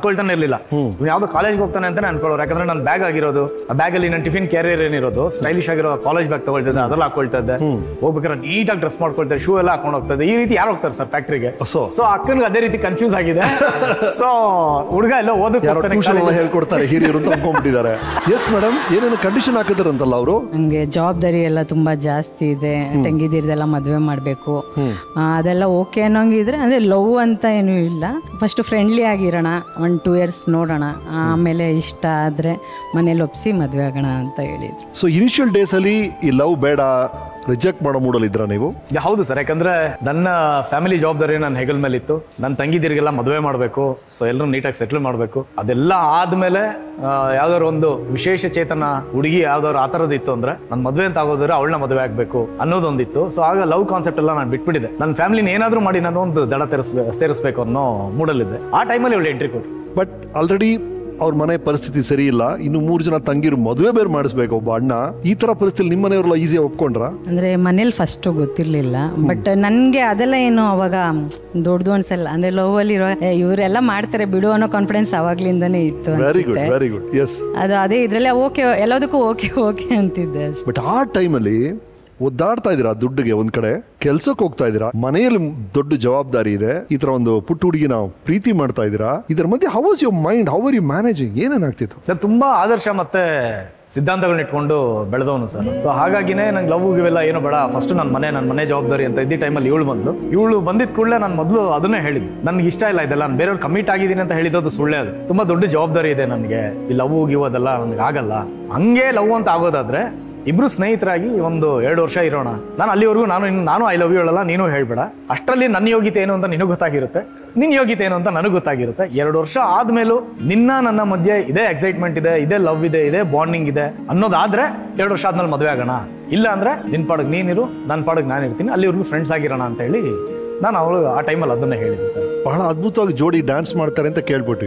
ಇರ್ಲಿಲ್ಲ ಇವ್ನು ಯಾವ್ದೋ ಕಾಲೇಜ್ಗೆ ಹೋಗ್ತಾನೆ ಅಂತಾನೆ ಅನ್ಕೊಳ್ಳೋರು ಯಾಕಂದ್ರೆ ನನ್ನ ಬ್ಯಾಗ್ ಆಗಿರೋದು ಆ ಬ್ಯಾಗ್ ಅಲ್ಲಿ ನನ್ನ ಟಿಫಿನ್ ಕ್ಯಾರಿಯರ್ ಏನಿರೋದು ಸ್ಟೈಲಿಶ್ ಆಗಿರೋ ಕಾಲೇಜ್ ಬ್ಯಾಗ್ ತಗೊಳ್ತಿದ್ದೆ ಅದೆಲ್ಲ ಹಾಕೊಳ್ತಾ ಇದ್ದೆ ಹೋಗ್ಬೇಕಾದ್ರೆ ನೀಟಾಗಿ ಡ್ರೆಸ್ ಮಾಡ್ಕೊಳ್ತಾರೆ ಶೂ ಎಲ್ಲ ಹಾಕೊಂಡು ಹೋಗ್ತಾ ಇದ್ದೆ ಈ ರೀತಿ ಯಾರು ಹೋಗ್ತಾರೆ ಸರ್ ಫ್ಯಾಕ್ಟ್ರಿಗೆ ಸೊ ಅಕ್ಕನಿಗೆ ಅದೇ ರೀತಿ ಕನ್ಫ್ಯೂಸ್ ಆಗಿದೆ ಸೊ ಹುಡುಗ ಎಲ್ಲ ಓದಕ್ಕೆ ಯಾರೋ ಹೋಗ್ತಾನೆ ಟ್ಯೂಷನ್ ಎಲ್ಲ college ಗೆ. ಹೇಳ್ಕೊಡ್ತಾರೆ ಹಿರಿಯರು ಅಂತ ಅನ್ಕೊಂಡ್ಬಿಟ್ಟಿದ್ದಾರೆ ಎಸ್ ಮೇಡಮ್ ಏನೇನು ಕಂಡೀಷನ್ ಹಾಕಿದಾರಂತಲ್ಲ ಅವರು ನನಗೆ ಜವಾಬ್ದಾರಿ ಎಲ್ಲ ತುಂಬಾ ಜಾಸ್ತಿ ಇದೆ ತಂಗಿದಿರ್ದೆಲ್ಲ ಮದುವೆ ಮಾಡಬೇಕು ಅದೆಲ್ಲ ಓಕೆ ಅನ್ನೋಂಗಿದ್ರೆ ಅಂದ್ರೆ ಲವ್ ಅಂತ ಏನೂ ಇಲ್ಲ ಫಸ್ಟ್ ಫ್ರೆಂಡ್ಲಿ ಆಗಿರೋಣ ಒಂದು ಟೂ ಇಯರ್ಸ್ ನೋಡೋಣ ಆಮೇಲೆ ಇಷ್ಟ ಆದ್ರೆ ಮನೇಲಿ ಒಪ್ಸಿ ಮದುವೆ ಆಗೋಣ ಅಂತ ಹೇಳಿದ್ರು ಸೊ ಇನಿಷಿಯಲ್ ಡೇಸ್ ಅಲ್ಲಿ ಈ ಲವ್ ಬೇಡ ರಿಜೆಕ್ಟ್ ಮಾಡೋ ಮೂಡಲ್ ಇದ್ರ ನೀವು ಯಾ, ಹೌದು ಸರ್ ಯಾಕಂದ್ರೆ ನನ್ನ ಫ್ಯಾಮಿಲಿ ಜವಾಬ್ದಾರಿ ನನ್ನ ಹೆಗಲ್ ಮೇಲೆ ಇತ್ತು ನನ್ನ ತಂಗಿದಿರಿಗೆಲ್ಲ ಮದುವೆ ಮಾಡಬೇಕು ಸೊ ಎಲ್ಲರೂ ನೀಟಾಗಿ ಸೆಟ್ಲ್ ಮಾಡಬೇಕು ಅದೆಲ್ಲ ಆದ್ಮೇಲೆ ಆ, ಯಾವ್ದಾದ್ರು ಒಂದು ವಿಶೇಷ ಚೇತನ ಹುಡುಗಿ ಯಾವ್ದಾದ್ರು ಆ ಥರದ್ದು ಇತ್ತು ಅಂದ್ರೆ ನನ್ನ ಮದುವೆ ಅಂತ ಆಗೋದ್ರೆ ಅವಳನ್ನ ಮದುವೆ ಆಗಬೇಕು ಅನ್ನೋದೊಂದಿತ್ತು ಸೊ ಆಗ ಲವ್ ಕಾನ್ಸೆಪ್ಟ್ ಎಲ್ಲ ನಾನು ಬಿಟ್ಬಿಟ್ಟಿದೆ ನನ್ನ ಫ್ಯಾಮಿಲಿನ ಏನಾದರೂ ಮಾಡಿ ನಾನು ಒಂದು ದಡ ತೆರೆಸ್ಬೇಕು ಸೇರಿಸ್ಬೇಕು ಅನ್ನೋ ಮೂಡಲ್ಲಿದ್ದೆ ಆ ಟೈಮಲ್ಲಿ ಅವಳು ಎಂಟ್ರಿ ಕೊಟ್ಟು ಬಟ್ ಆಲ್ರೆಡಿ ಅವ್ರ ಮನೆ ಪರಿಸ್ಥಿತಿ ಸರಿ ಇಲ್ಲ ಇನ್ನು ಮೂರು ಜನ ತಂಗಿರು ಮದುವೆ ಬೇರೆ ಮಾಡಿಸ್ಬೇಕು ಒಬ್ಬ ಅಣ್ಣ ಈ ತರ ಪರಿಸ್ಥಿತಿ ನಿಮ್ಮ ಮನೆಯವರೆಲ್ಲ ಈಸಿಯಾಗಿ ಒಪ್ಕೊಂಡ್ರ ಅಂದ್ರೆ ಮನೇಲಿ ಫಸ್ಟ್ ಗೊತ್ತಿರ್ಲಿಲ್ಲ ಬಟ್ ನನ್ಗೆ ಅದೆಲ್ಲ ಏನು ಅವಾಗ ದೊಡ್ಡದು ಅನ್ಸಲ್ಲ ಅಂದ್ರೆ ಲವ್ ಅಲ್ಲಿ ಇರೋ ಏ, ಇವರೆಲ್ಲ ಮಾಡ್ತಾರೆ ಬಿಡು ಅನ್ನೋ ಕಾನ್ಫಿಡೆನ್ಸ್ ಅವಾಗ್ಲಿಂದಾನೇ ಇತ್ತು ವೆರಿ ಗುಡ್ ಅನ್ಸುತ್ತೆ ವೆರಿ ಗುಡ್ ಎಸ್ ಅದು ಅದೇ ಇದ್ರಲ್ಲೇ ಓಕೆ ಎಲ್ಲದಕ್ಕೂ ಓಕೆ ಓಕೆ ಅಂತಿದ್ದೆ ಅಷ್ಟೇ ಬಟ್ ಆ ಟೈಮಲ್ಲಿ ಒದ್ದಾಡ್ತಾ ಇದೀರಾ ದುಡ್ಡಿಗೆ ಒಂದ್ ಕಡೆ ಕೆಲ್ಸಕ್ಕೆ ಹೋಗ್ತಾ ಇದೀರಾ ಮನೆಯಲ್ಲಿ ದೊಡ್ಡ ಜವಾಬ್ದಾರಿ ಇದೆ ಈ ತರ ಒಂದು ಪುಟ್ಟ ಹುಡುಗಿನ ಪ್ರೀತಿ ಮಾಡ್ತಾ ಇದೀರಾ ಇದರ ಮಧ್ಯೆ how was your mind how are you managing ಏನೇನಾಗ್ತಿತ್ತು ಸರ್ ತುಂಬಾ ಆದರ್ಶ ಮತ್ತೆ ಸಿದ್ಧಾಂತಗಳನ್ನ ಇಟ್ಕೊಂಡು ಬೆಳೆದವನು ಸರ್ ಸೊ ಹಾಗಾಗಿನೇ ನಂಗೆ ಲವ್ ಇವೆಲ್ಲ ಏನು ಬೇಡ ಫಸ್ಟ್ ನನ್ನ ಮನೆ ನನ್ನ ಮನೆ ಜವಾಬ್ದಾರಿ ಅಂತ ಇದ್ದ ಟೈಮಲ್ಲಿ ಇವಳು ಬಂದು ಇವಳು ಬಂದಿದ್ ಕೂಡಲೇ ನಾನು ಮೊದಲು ಅದನ್ನೇ ಹೇಳಿದ್ದು ನನಗೆ ಇಷ್ಟ ಇಲ್ಲ ಇದೆಲ್ಲ ನಾನು ಬೇರೆಯವ್ರು ಕಮಿಟ್ ಆಗಿದ್ದೀನಿ ಅಂತ ಹೇಳಿದ್ದು ಸುಳ್ಳೇ ಅದು ತುಂಬಾ ದೊಡ್ಡ ಜವಾಬ್ದಾರಿ ಇದೆ ನನಗೆ ಈ ಲವ್ ಗಿವ್ ಅದೆಲ್ಲ ನನಗೆ ಆಗಲ್ಲ ಹಂಗೆ ಲವ್ ಅಂತ ಆಗೋದಾದ್ರೆ ಇಬ್ರು ಸ್ನೇಹಿತರಾಗಿ ಒಂದು ಎರಡು ವರ್ಷ ಇರೋಣ ನಾನು ಅಲ್ಲಿವರೆಗೂ ನಾನು ಇನ್ನು- ನಾನು ಐ ಲವ್ ಯು ಹೇಳಲ್ಲ ನೀನು ಹೇಳ್ಬೇಡ ಅಷ್ಟರಲ್ಲಿ ನನ್ನ ಯೋಗ್ಯತೆ ಏನು ಅಂತ ನಿನಗೆ ಗೊತ್ತಾಗಿರುತ್ತೆ ನಿನ್ನ ಯೋಗ್ಯತೆ ಏನು ಅಂತ ನನಗೆ ಗೊತ್ತಾಗಿರುತ್ತೆ ಎರಡು ವರ್ಷ ಆದ್ಮೇಲೂ ನಿನ್ನ ನನ್ನ ಮಧ್ಯೆ ಇದೇ ಎಕ್ಸೈಟ್ಮೆಂಟ್ ಇದೆ ಇದೇ ಲವ್ ಇದೆ ಇದೇ ಬಾಂಡಿಂಗ್ ಇದೆ ಅನ್ನೋದಾದ್ರೆ ಎರಡು ವರ್ಷ ಆದ್ಮೇಲೆ ಮದುವೆ ಆಗೋಣ ಇಲ್ಲ ಅಂದ್ರೆ ನಿನ್ ಪಾಡಗ್ ನೀನಿರು ನನ್ನ ಪಾಡಗ್ ನಾನು ಇರ್ತೀನಿ ಅಲ್ಲಿವರೆಗೂ ಫ್ರೆಂಡ್ಸ್ ಆಗಿರೋಣ ಅಂತ ಹೇಳಿ ನಾನು ಅವಳು ಆ ಟೈಮಲ್ಲಿ ಅದನ್ನೇ ಹೇಳಿದ್ದೆ ಸರ್ ಬಹಳ ಅದ್ಭುತವಾಗಿ ಜೋಡಿ ಡ್ಯಾನ್ಸ್ ಮಾಡ್ತಾರೆ ಅಂತ ಕೇಳ್ಬಿಟ್ವಿ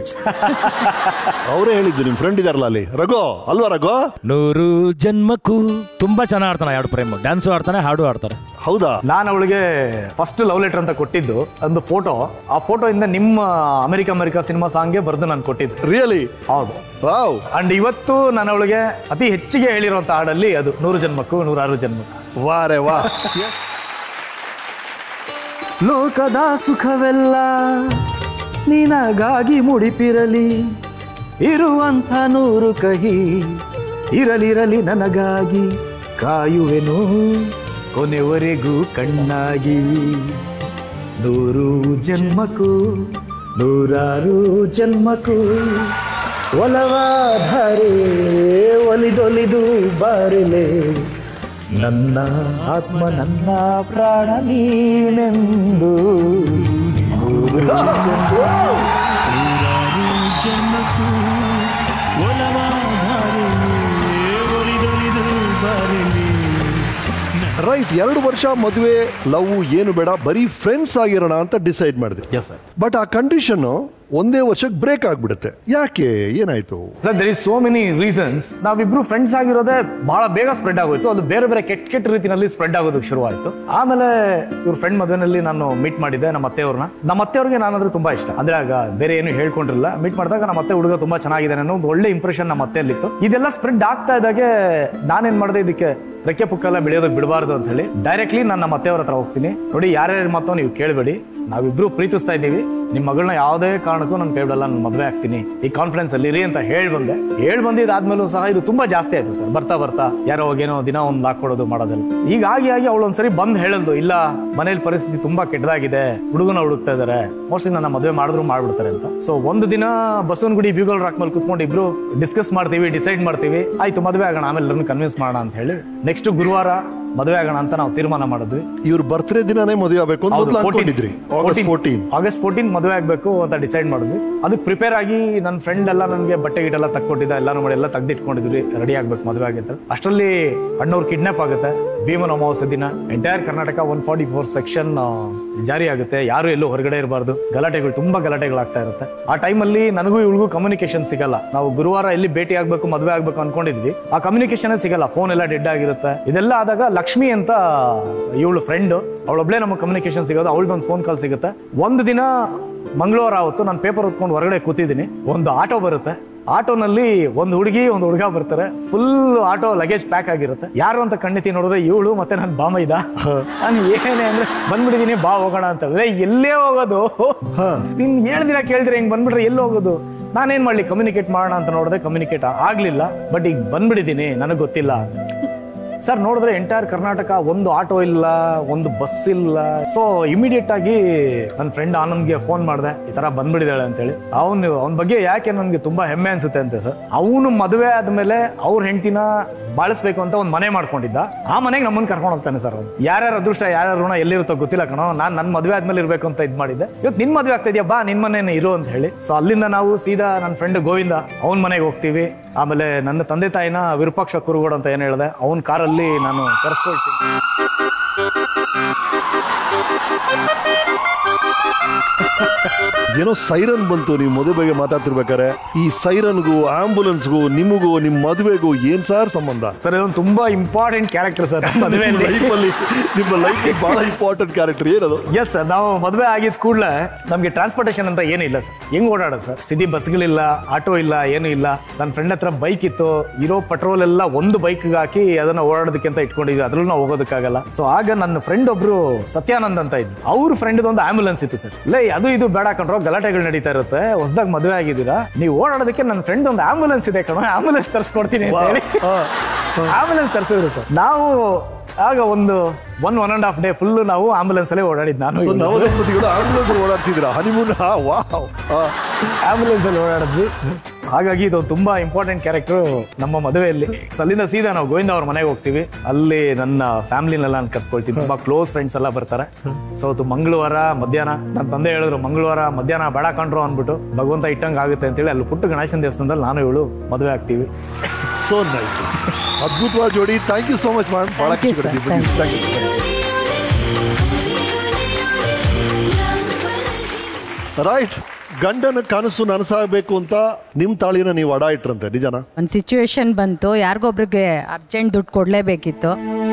ಅವರೇ ಹೇಳಿದ್ದು ನಿಮ್ ಫ್ರೆಂಡ್ ಇದಾರಲ್ಲ ಅಲ್ಲಿ ರಘು ಅಲ್ವಾ ರಘು ನೂರು ಜನ್ಮಕ್ಕೂ ತುಂಬಾ ಚೆನ್ನಾಗಿ ಆಡ್ತಾನೆ ಎರಡು ಪ್ರೇಮ್ ಡ್ಯಾನ್ಸು ಆಡ್ತಾನೆ ಹಾಡು ಆಡ್ತಾರೆ ಹೌದಾ ನಾನು ಅವಳಿಗೆ ಫಸ್ಟ್ ಲವ್ ಲೆಟರ್ ಅಂತ ಕೊಟ್ಟಿದ್ದು ಒಂದು ಫೋಟೋ ಆ ಫೋಟೋ ಇಂದ ನಿಮ್ಮ ಅಮೆರಿಕ ಅಮೆರಿಕ ಸಿನಿಮಾ ಸಾಂಗ್ಗೆ ಬರೆದು ನಾನು ಕೊಟ್ಟಿದ್ದು ರಿಯಲಿ ಹೌದು ವಾವ್ ಅಂಡ್ ಇವತ್ತು ನಾನು ಅವಳಿಗೆ ಅತಿ ಹೆಚ್ಚಿಗೆ ಹೇಳಿರುವಂತ ಹಾಡಲ್ಲಿ ಅದು ನೂರು ಜನ್ಮಕ್ಕೂ ನೂರಾರು ಜನ್ಮಕ್ಕೂ ವಾರೆ ವಾ ಲೋಕದ ಸುಖವೆಲ್ಲ ನಿನಗಾಗಿ ಮುಡಿಪಿರಲಿ ಇರುವಂಥ ನೂರು ಕಹಿ ಇರಲಿರಲಿ ನನಗಾಗಿ ಕಾಯುವೆನು ಕೊನೆವರೆಗೂ ಕಣ್ಣಾಗಿ ನೂರು ಜನ್ಮಕ್ಕೂ ನೂರಾರು ಜನ್ಮಕ್ಕೂ ಒಲವಾಧಾರೆ ಒಲಿದೊಲಿದು ಬಾರಿಲೆ ನನ್ನ ಆತ್ಮ ನನ್ನ ಪ್ರಾಣ ನೀನೆಂದು ನೂರು ಜನ್ಮಕ್ಕೂ, ನೂರಾರು ಜನ್ಮಕ್ಕೂ ಒಲವಾಧಾರೆ ಒಲಿದೊಲಿದು ಬಾರಿಲೆ ರೈಟ್ ಎರಡು ವರ್ಷ ಮದುವೆ ಲವ್ ಏನು ಬೇಡ ಬರೀ ಫ್ರೆಂಡ್ಸ್ ಆಗಿರೋಣ ಅಂತ ಡಿಸೈಡ್ ಮಾಡಿದ್ವಿ ಎಸ್ ಸರ್ ಬಟ್ ಆ ಕಂಡೀಷನ್ ಒಂದೇ ವರ್ಷಕ್ಕೆ ಬ್ರೇಕ್ ಆಗ್ಬಿಡುತ್ತೆ ಯಾಕೆ ಏನಾಯ್ತು sir there is so many reasons ನಾವಿಬ್ರು ಫ್ರೆಂಡ್ಸ್ ಆಗಿರೋದೇ ಬಹಳ ಬೇಗ ಸ್ಪ್ರೆಡ್ ಆಗೋಯ್ತು ಅದು ಬೇರೆ ಬೇರೆ ಕೆಟ್ಟ ಕೆಟ್ಟ ರೀತಿನಲ್ಲಿ ಸ್ಪ್ರೆಡ್ ಆಗೋದಕ್ಕೆ ಶುರುವಾಯಿತು ಆಮೇಲೆ ಇವ್ರ ಫ್ರೆಂಡ್ ಮದುವೆನಲ್ಲಿ ನಾನು ಮೀಟ್ ಮಾಡಿದ್ದೆ ನಮ್ಮ ಅತ್ತೆಯವ್ರನ್ನ ನಮ್ಮ ಅತ್ತೆಯವ್ರಿಗೆ ನಾನಂದ್ರೆ ತುಂಬಾ ಇಷ್ಟ ಅಂದ್ರೆ ಆಗ ಬೇರೆ ಏನು ಹೇಳ್ಕೊಂಡಿರಲಿಲ್ಲ ಮೀಟ್ ಮಾಡಿದಾಗ ನಮ್ಮ ಅತ್ತೆ ಹುಡುಗ ತುಂಬಾ ಚೆನ್ನಾಗಿದ್ದಾನೆ ಅನ್ನೋ ಒಂದು ಒಳ್ಳೆ ಇಂಪ್ರೆಷನ್ ನಮ್ಮ ಅತ್ತೆಯಲ್ಲಿತ್ತು ಇದೆಲ್ಲ ಸ್ಪ್ರೆಡ್ ಆಗ್ತಾ ಇದ್ದಾಗೆ ನಾನೇನ್ ಮಾಡಿದೆ ಇದಕ್ಕೆ ರೆಕ್ಕೆ ಪುಕ್ಕೆಲ್ಲ ಬೆಳೆಯೋದಕ್ಕೆ ಬಿಡಬಾರ್ದು ಅಂತ ಹೇಳಿ ಡೈರೆಕ್ಟ್ಲಿ ನಾನು ನಮ್ಮ ಅತ್ತೆಯವ್ರ ಹತ್ರ ಹೋಗ್ತೀನಿ ನೋಡಿ ಯಾರ್ಯಾರ ಮಾತೋ ನೀವು ಕೇಳಬೇಡಿ ನಾವಿಬ್ರು ಪ್ರೀತಿಸ್ತಾ ಇದ್ದೀವಿ ನಿಮ್ಮ ಮಗಳನ್ನ ಯಾವುದೇ ಕಾರಣಕ್ಕೂ ನನ್ನ ಕೈ ಬಿಡಲ್ಲ ನಾನು ಮದುವೆ ಆಗ್ತೀನಿ ಈ ಕಾನ್ಫಿಡೆನ್ಸ್ ಅಲ್ಲಿ ಇರಿ ಅಂತ ಹೇಳಿ ಬಂದೆ ಹೇಳಿ ಬಂದಿದ್ದಾದ್ಮೇಲೂ ಸಹ ಇದು ತುಂಬಾ ಜಾಸ್ತಿ ಆಯ್ತು ಸರ್ ಬರ್ತಾ ಬರ್ತಾ ಯಾರೋ ಏನೋ ದಿನ ಒಂದು ಹಾಕೊಡೋದು ಮಾಡೋದಲ್ಲ ಹೀಗಾಗಿ ಆಗಿ ಅವಳು ಒಂದ್ಸರಿ ಬಂದ್ ಹೇಳಲ್ದು ಇಲ್ಲ ಮನೇಲಿ ಪರಿಸ್ಥಿತಿ ತುಂಬಾ ಕೆಟ್ಟದಾಗಿದೆ ಹುಡುಗನ ಹುಡುಕ್ತಾ ಇದಾರೆ ಮೋಸ್ಟ್ಲಿ ನನ್ನ ಮದುವೆ ಮಾಡಿದ್ರು ಮಾಡ್ಬಿಡ್ತಾರೆ ಅಂತ ಸೊ ಒಂದು ದಿನ ಬಸವನಗುಡಿ ಬ್ಯೂಗಲ್ ರಾಕ್ ಮೇಲೆ ಕುತ್ಕೊಂಡು ಇಬ್ರು ಡಿಸ್ಕಸ್ ಮಾಡ್ತೀವಿ ಡಿಸೈಡ್ ಮಾಡ್ತೀವಿ ಆಯ್ತು ಮದುವೆ ಆಗೋಣ ಆಮೇಲೆ ಎಲ್ಲರನ್ನು ಕನ್ವಿನ್ಸ್ ಮಾಡೋಣ ಅಂತ ಹೇಳಿ ನೆಕ್ಸ್ಟ್ ಗುರುವಾರ ಮದುವೆ ಆಗೋಣ ಅಂತ ನಾವು ತೀರ್ಮಾನ ಮಾಡಿದ್ವಿ ಇವ್ರ ಬರ್ತ್ಡೇ ದಿನಾನೇ ಮದುವೆ ಆಗಬೇಕು ಅಂತ ಮೊದಲು ಅನ್ಕೊಂಡಿದ್ರಿ ಆಗಸ್ಟ್ ಫೋರ್ಟೀನ್ ಆಗಸ್ಟ್ ಫೋರ್ಟೀನ್ ಮದುವೆ ಆಗಬೇಕು ಅಂತ ಡಿಸೈಡ್ ಮಾಡಿದ್ವಿ ಅದಕ್ಕೆ ಪ್ರಿಪೇರ್ ಆಗಿ ನನ್ನ ಫ್ರೆಂಡ್ ಎಲ್ಲ ನನಗೆ ಬಟ್ಟೆ ಗಿಟ್ಟೆಲ್ಲ ತಕ್ಕೊಟ್ಟಿದ್ದ ಎಲ್ಲಾನು ಮಾಡಿ ಎಲ್ಲ ತೆಗೆದಿಟ್ಕೊಂಡಿದ್ವಿ ರೆಡಿ ಆಗ್ಬೇಕು ಮದುವೆ ಆಗಿತ್ತು ಅಷ್ಟರಲ್ಲಿ ಅಣ್ಣವ್ರು ಕಿಡ್ನಾಪ್ ಆಗುತ್ತೆ ಭೀಮನ ಅಮಾವಾಸ್ಯ ದಿನ entire Karnataka one forty four section ಜಾರಿ ಆಗುತ್ತೆ ಯಾರು ಎಲ್ಲೂ ಹೊರಗಡೆ ಇರಬಾರ್ದು ಗಲಾಟೆಗಳು ತುಂಬಾ ಗಲಾಟೆಗಳಾಗ್ತಾ ಇರುತ್ತೆ ಆ ಟೈಮಲ್ಲಿ ನನಗೂ ಇವಳಿಗೂ ಕಮ್ಯುನಿಕೇಶನ್ ಸಿಗಲ್ಲ ನಾವು ಗುರುವಾರ ಎಲ್ಲಿ ಭೇಟಿ ಆಗ್ಬೇಕು ಮದುವೆ ಆಗ್ಬೇಕು ಅನ್ಕೊಂಡಿದ್ವಿ ಆ ಕಮ್ಯುನಿಕೇಶನ್ ಸಿಗಲ್ಲ ಫೋನ್ ಎಲ್ಲ ಡೆಡ್ ಆಗಿರುತ್ತೆ ಇದೆಲ್ಲ ಆದಾಗ ಲಕ್ಷ್ಮಿ ಅಂತ ಇವಳು ಫ್ರೆಂಡ್ ಅವಳೊಬ್ಳೆ ನಮಗೆ ಕಮ್ಯುನಿಕೇಶನ್ ಸಿಗೋದು ಅವಳದೊಂದು ಫೋನ್ ಕಾಲ್ ಸಿಗುತ್ತೆ ಒಂದು ದಿನ ಮಂಗಳವಾರ ಆವತ್ತು ನಾನು ಪೇಪರ್ ಹೊತ್ಕೊಂಡು ಹೊರಗಡೆ ಕೂತಿದ್ದೀನಿ ಒಂದು ಆಟೋ ಬರುತ್ತೆ ಆಟೋನಲ್ಲಿ ಒಂದು ಹುಡುಗಿ ಒಂದು ಹುಡುಗ ಬರ್ತಾರೆ ಫುಲ್ ಆಟೋ ಲಗೇಜ್ ಪ್ಯಾಕ್ ಆಗಿರುತ್ತೆ ಯಾರು ಅಂತ ಕಣ್ಣಿತಿ ನೋಡಿದ್ರೆ ಇವಳು ಮತ್ತೆ ನನ್ನ ಬಾಮ ಇದ ನಾನು ಏನೇ ಅಂದ್ರೆ ಬಂದ್ಬಿಟ್ಟಿದೀನಿ ಬಾ ಹೋಗೋಣ ಅಂತ ಲೇ, ಎಲ್ಲೇ ಹೋಗೋದು ನೀನ್ ಹೇಳ್ದಿರ ಕೇಳ್ದಿರ ಹಿಂಗ್ ಬಂದ್ಬಿಟ್ರೆ ಎಲ್ಲಿ ಹೋಗೋದು ನಾನೇನ್ ಮಾಡ್ಲಿ ಕಮ್ಯುನಿಕೇಟ್ ಮಾಡೋಣ ಅಂತ ನೋಡಿದ್ರೆ ಕಮ್ಯುನಿಕೇಟ್ ಆಗ್ಲಿಲ್ಲ ಬಟ್ ಈಗ ಬಂದ್ಬಿಟ್ಟಿದ್ದೀನಿ ನನಗೆ ಗೊತ್ತಿಲ್ಲ ಸರ್ ನೋಡಿದ್ರೆ ಎಂಟೈರ್ ಕರ್ನಾಟಕ ಒಂದು ಆಟೋ ಇಲ್ಲ ಒಂದು ಬಸ್ ಇಲ್ಲ ಸೊ ಇಮಿಡಿಯೇಟ್ ಆಗಿ ನನ್ನ ಫ್ರೆಂಡ್ ಆನಂದ್ಗೆ ಫೋನ್ ಮಾಡಿದೆ ಈ ತರ ಬಂದ್ಬಿಡಿದಾಳೆ ಅಂತೇಳಿ ಅವನು ಅವನ ಬಗ್ಗೆ ಯಾಕೆ ನನಗೆ ತುಂಬಾ ಹೆಮ್ಮೆ ಅನ್ಸುತ್ತೆ ಅಂತೆ ಸರ್ ಅವನು ಮದುವೆ ಆದ್ಮೇಲೆ ಅವ್ರ ಹೆಂಡತಿನ ಬಾಳಿಸ್ಬೇಕು ಅಂತ ಒಂದು ಮನೆ ಮಾಡ್ಕೊಂಡಿದ್ದ ಆ ಮನೆಗೆ ನಮ್ಮನ್ನ ಕರ್ಕೊಂಡು ಹೋಗ್ತಾನೆ ಸರ್ ಅವ್ನು ಯಾರ್ಯಾರ ಅದೃಷ್ಟ ಯಾರ್ಯಾರ ಋಣ ಎಲ್ಲಿರುತ್ತೋ ಗೊತ್ತಿಲ್ಲ ಕಣೋ ನಾನು ನನ್ನ ಮದುವೆ ಆದ್ಮೇಲೆ ಇರ್ಬೇಕು ಅಂತ ಇದು ಮಾಡಿದ್ದೆ ಇವತ್ತು ನಿನ್ ಮದುವೆ ಆಗ್ತಾ ಇದೆಯಾ ಬಾ ನಿನ್ ಮನೇನೆ ಇರು ಅಂತ ಹೇಳಿ ಸೊ ಅಲ್ಲಿಂದ ನಾವು ಸೀದಾ ನನ್ನ ಫ್ರೆಂಡ್ ಗೋವಿಂದ ಅವನ ಮನೆಗೆ ಹೋಗ್ತೀವಿ ಆಮೇಲೆ ನನ್ನ ತಂದೆ ತಾಯಿನ ವಿರೂಪಾಕ್ಷ ಕುರುಗೋಡ್ ಅಂತ ಏನು ಹೇಳಿದೆ ಅವನ ಕಾರಲ್ಲಿ ನಾನು ಕರೆಸ್ಕೊಳ್ತೀನಿ ಏನೋ ಸೈರನ್ ಬಂತು ನೀವು ಮದುವೆ ಬಗ್ಗೆ ಮಾತಾಡ್ತಿರ್ಬೇಕಾರೆ ಈ ಸೈರನ್ಗೂ ಆಂಬುಲೆನ್ಸ್ಗೂ ನಿಮಗೂ ನಿಮ್ಮ ಮದುವೆಗೂ ಏನ್ ಸರ್ ಸಂಬಂಧ ಸರ್ ಇದೊಂದು ತುಂಬಾ ಇಂಪಾರ್ಟೆಂಟ್ ಕ್ಯಾರೆಕ್ಟರ್ ಸರ್ ಮದುವೆಯಲ್ಲಿ ಲೈಫಲ್ಲಿ ನಿಮ್ಮ ಲೈಫ್ ಬಹಳ ಇಂಪಾರ್ಟೆಂಟ್ ಕ್ಯಾರೆಕ್ಟರ್ ಏನದು ಎಸ್ ಸರ್ ನಾವು ಮದುವೆ ಆಗಿದ ಕೂಡಲೇ ನಮಗೆ ಟ್ರಾನ್ಸ್ಪೋರ್ಟೇಷನ್ ಅಂತ ಏನಿಲ್ಲ ಸರ್ ಹೆಂಗ್ ಓಡಾಡೋದು ಸರ್ ಸಿಟಿ ಬಸ್ಗಳಿಲ್ಲ ಆಟೋ ಇಲ್ಲ ಏನು ಇಲ್ಲ ನನ್ನ ಫ್ರೆಂಡ್ ಹತ್ರ ಬೈಕ್ ಇತ್ತು ಇರೋ ಪೆಟ್ರೋಲ್ ಎಲ್ಲ ಒಂದು ಬೈಕ್ಗೆ ಹಾಕಿ ಅದನ್ನ ಓಡಾಡೋದಕ್ಕೆ ಅಂತ ಇಟ್ಕೊಂಡಿದ್ವಿ ಅದ್ರಲ್ಲೂ ನಾವು ಹೋಗೋದಕ್ಕಾಗಲ್ಲ ಸೊ ಆಗ ನನ್ನ ಫ್ರೆಂಡ್ ಒಬ್ರು ಸತ್ಯಾನಂದ್ ಅಂತ ಇದ್ರು ಅವ್ರ ಫ್ರೆಂಡ್ ಒಂದು ಆಂಬುಲೆನ್ಸ್ ಇತ್ತು ಸರ್ ಲೇ ಅದು ಇದು ಬೇಡ ಕಣ್ರೋ ಗಲಾಟೆಗಳು ನಡೀತಾ ಇರುತ್ತೆ ಹೊಸದಾಗಿ ಮದುವೆ ಆಗಿದ್ದೀರಾ ನೀವು ಓಡಾಡೋದಕ್ಕೆ ನನ್ನ ಫ್ರೆಂಡ್ ಒಂದು ಆಂಬುಲೆನ್ಸ್ ಇದೆ ಕಣೋ ಆಂಬುಲೆನ್ಸ್ ತರಿಸ್ಕೊಡ್ತೀನಿ ಅಂತ ಹೇಳಿ ಆಂಬುಲೆನ್ಸ್ ತರಿಸಿದ್ರು ಸರ್ ನಾವು ಆಗ ಒಂದು one one and half day full ನಾವು ಆಂಬುಲೆನ್ಸ್ ಅಲ್ಲೇ ಓಡಾಡಿದ್ ನಾನು ಸೊ ನವದಂಪತಿಗಳು ಆಂಬುಲೆನ್ಸ್ ಓಡಾಡ್ತಿದ್ರ ಹನಿಮೂನ್ ವಾವ್ ಆಂಬುಲೆನ್ಸ್ ಅಲ್ಲಿ ಓಡಾಡಿದ್ವಿ ಹಾಗಾಗಿ ಇದು ತುಂಬಾ ಇಂಪಾರ್ಟೆಂಟ್ ಕ್ಯಾರೆಕ್ಟರ್ ನಮ್ಮ ಮದುವೆಯಲ್ಲಿ ಸೊ ಅಲ್ಲಿಂದ ಸೀದಾ ನಾವು ಗೋವಿಂದ ಅವ್ರ ಮನೆಗೆ ಹೋಗ್ತೀವಿ ಅಲ್ಲಿ ನನ್ನ ಫ್ಯಾಮಿಲಿನೆಲ್ಲ ನಾನು ಕರ್ಸ್ಕೊಳ್ತೀನಿ ತುಂಬಾ ಕ್ಲೋಸ್ ಫ್ರೆಂಡ್ಸ್ ಎಲ್ಲ ಬರ್ತಾರೆ ಸೊ ಅದು ಮಂಗಳವಾರ ಮಧ್ಯಾಹ್ನ ನನ್ನ ತಂದೆ ಹೇಳಿದ್ರು ಮಂಗಳವಾರ ಮಧ್ಯಾಹ್ನ ಬೇಡ ಕಂಡ್ರು ಅಂದ್ಬಿಟ್ಟು ಭಗವಂತ ಇಟ್ಟಂಗೆ ಆಗುತ್ತೆ ಅಂತೇಳಿ ಅಲ್ಲಿ ಪುಟ್ಟ ಗಣೇಶನ ದೇವಸ್ಥಾನದಲ್ಲಿ ನಾನು ಇವಳು ಮದುವೆ ಆಗ್ತೀವಿ ಸೋ ನೈಸ್ ಅದ್ಭುತವಾದ ಜೋಡಿ thank you so much ma'am ಬಹಳ Thank you, sir. Thank you. Right ಗಂಡನ ಕನಸು ನನಸಾಗಬೇಕು ಅಂತ ನಿಮ್ ತಾಳಿನ ನೀವು ಅಡ ಇಟ್ರಂತೆ ನಿಜನಾ ಒಂದು ಸಿಚುವೇಶನ್ ಬಂತು ಯಾರಿಗೊಬ್ರಿಗೆ ಅರ್ಜೆಂಟ್ ದುಡ್ಡು ಕೊಡಲೇಬೇಕಿತ್ತು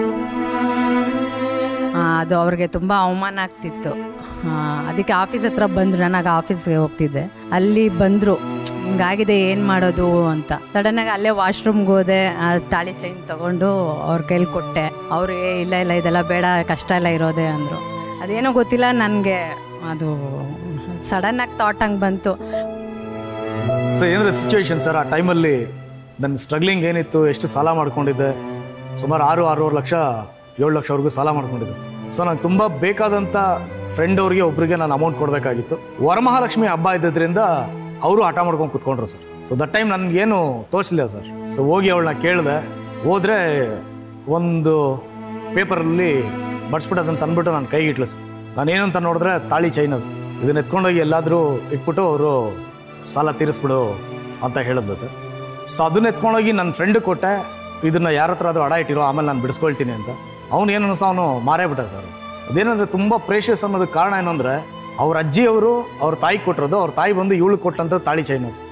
ಅದು ಅವ್ರಿಗೆ ತುಂಬ ಅವಮಾನ ಆಗ್ತಿತ್ತು ಆ, ಅದಕ್ಕೆ ಆಫೀಸ್ ಹತ್ರ ಬಂದರು ನನಗೆ ಆಫೀಸ್ಗೆ ಹೋಗ್ತಿದ್ದೆ ಅಲ್ಲಿ ಬಂದರು ಹಿಂಗಾಗಿದೆ ಏನು ಮಾಡೋದು ಅಂತ ಸಡನ್ನಾಗಿ ಅಲ್ಲೇ ವಾಶ್ರೂಮ್ಗೆ ಹೋದೆ ಆ ತಾಳಿ ಚೈನ್ ತಗೊಂಡು ಅವ್ರ ಕೈಲಿ ಕೊಟ್ಟೆ ಅವರು ಏ ಇಲ್ಲ ಇಲ್ಲ ಇದೆಲ್ಲ ಬೇಡ ಕಷ್ಟ ಎಲ್ಲ ಇರೋದೆ ಅಂದರು ಅದೇನೋ ಗೊತ್ತಿಲ್ಲ ನನಗೆ ಅದು ಸಡನ್ನಾಗಿ ಥಾಟ್ ಹಂಗೆ ಬಂತು ಸೊ ಏನಂದ್ರೆ ಸಿಚುವೇಶನ್ ಸರ್ ಆ ಟೈಮಲ್ಲಿ ನನ್ನ ಸ್ಟ್ರಗ್ಲಿಂಗ್ ಏನಿತ್ತು ಎಷ್ಟು ಸಾಲ ಮಾಡ್ಕೊಂಡಿದ್ದೆ ಸುಮಾರು ಆರು ಆರೂವರೆ ಲಕ್ಷ ಏಳು ಲಕ್ಷವರೆಗೂ ಸಾಲ ಮಾಡ್ಕೊಂಡಿದ್ದೆ ಸರ್ ಸೊ ನಂಗೆ ತುಂಬ ಬೇಕಾದಂಥ ಫ್ರೆಂಡ್ ಅವ್ರಿಗೆ ಒಬ್ರಿಗೆ ನಾನು ಅಮೌಂಟ್ ಕೊಡಬೇಕಾಗಿತ್ತು ವರಮಹಾಲಕ್ಷ್ಮಿ ಹಬ್ಬ ಇದ್ದಿದ್ರಿಂದ ಅವರು ಹಠ ಮಾಡ್ಕೊಂಡು ಕುತ್ಕೊಂಡ್ರು ಸರ್ ಸೊ ದಟ್ ಟೈಮ್ ನನಗೇನು ತೋಚಲಿಲ್ಲ ಸರ್ ಸೊ ಹೋಗಿ ಅವಳನ್ನ ಕೇಳಿದೆ ಹೋದ್ರೆ ಒಂದು ಪೇಪರಲ್ಲಿ ಬಡ್ಸ್ಬಿಟ್ಟದಂತ ಅಂದ್ಬಿಟ್ಟು ನಾನು ಕೈಗೆ ಇಟ್ಲು ಸರ್ ನಾನೇನು ಅಂತ ನೋಡಿದ್ರೆ ತಾಳಿ ಚೈನ್ ಅದು ಇದನ್ನ ಎತ್ಕೊಂಡೋಗಿ ಎಲ್ಲಾದರೂ ಇಟ್ಬಿಟ್ಟು ಅವರು ಸಾಲ ತೀರಿಸ್ಬಿಡು ಅಂತ ಹೇಳಿದ್ಲು ಸರ್ ಸೊ ಅದನ್ನ ಎತ್ಕೊಂಡೋಗಿ ನನ್ನ ಫ್ರೆಂಡ್ ಕೊಟ್ಟೆ ಇದನ್ನ ಯಾರ ಹತ್ರ ಅದು ಅಡ ಇಟ್ಟಿರೋ ಆಮೇಲೆ ನಾನು ಬಿಡಿಸ್ಕೊಳ್ತೀನಿ ಅಂತ ಅವ್ನು ಏನು ಅನಿಸ್ತು ಅವನು ಮಾರೇ ಬಿಟ್ಟ ಸರ್ ಅದೇನಂದ್ರೆ ತುಂಬ ಪ್ರೇಷಿಯಸ್ ಅನ್ನೋದಕ್ಕೆ ಕಾರಣ ಏನಂದ್ರೆ ಅವ್ರ ಅಜ್ಜಿಯವರು ಅವ್ರ ತಾಯಿ ಕೊಟ್ಟಿರೋದು ಅವ್ರ ತಾಯಿ ಬಂದು ಇವಳು ಕೊಟ್ಟಂತ ತಾಳಿ ಚೈನ್ ಅದು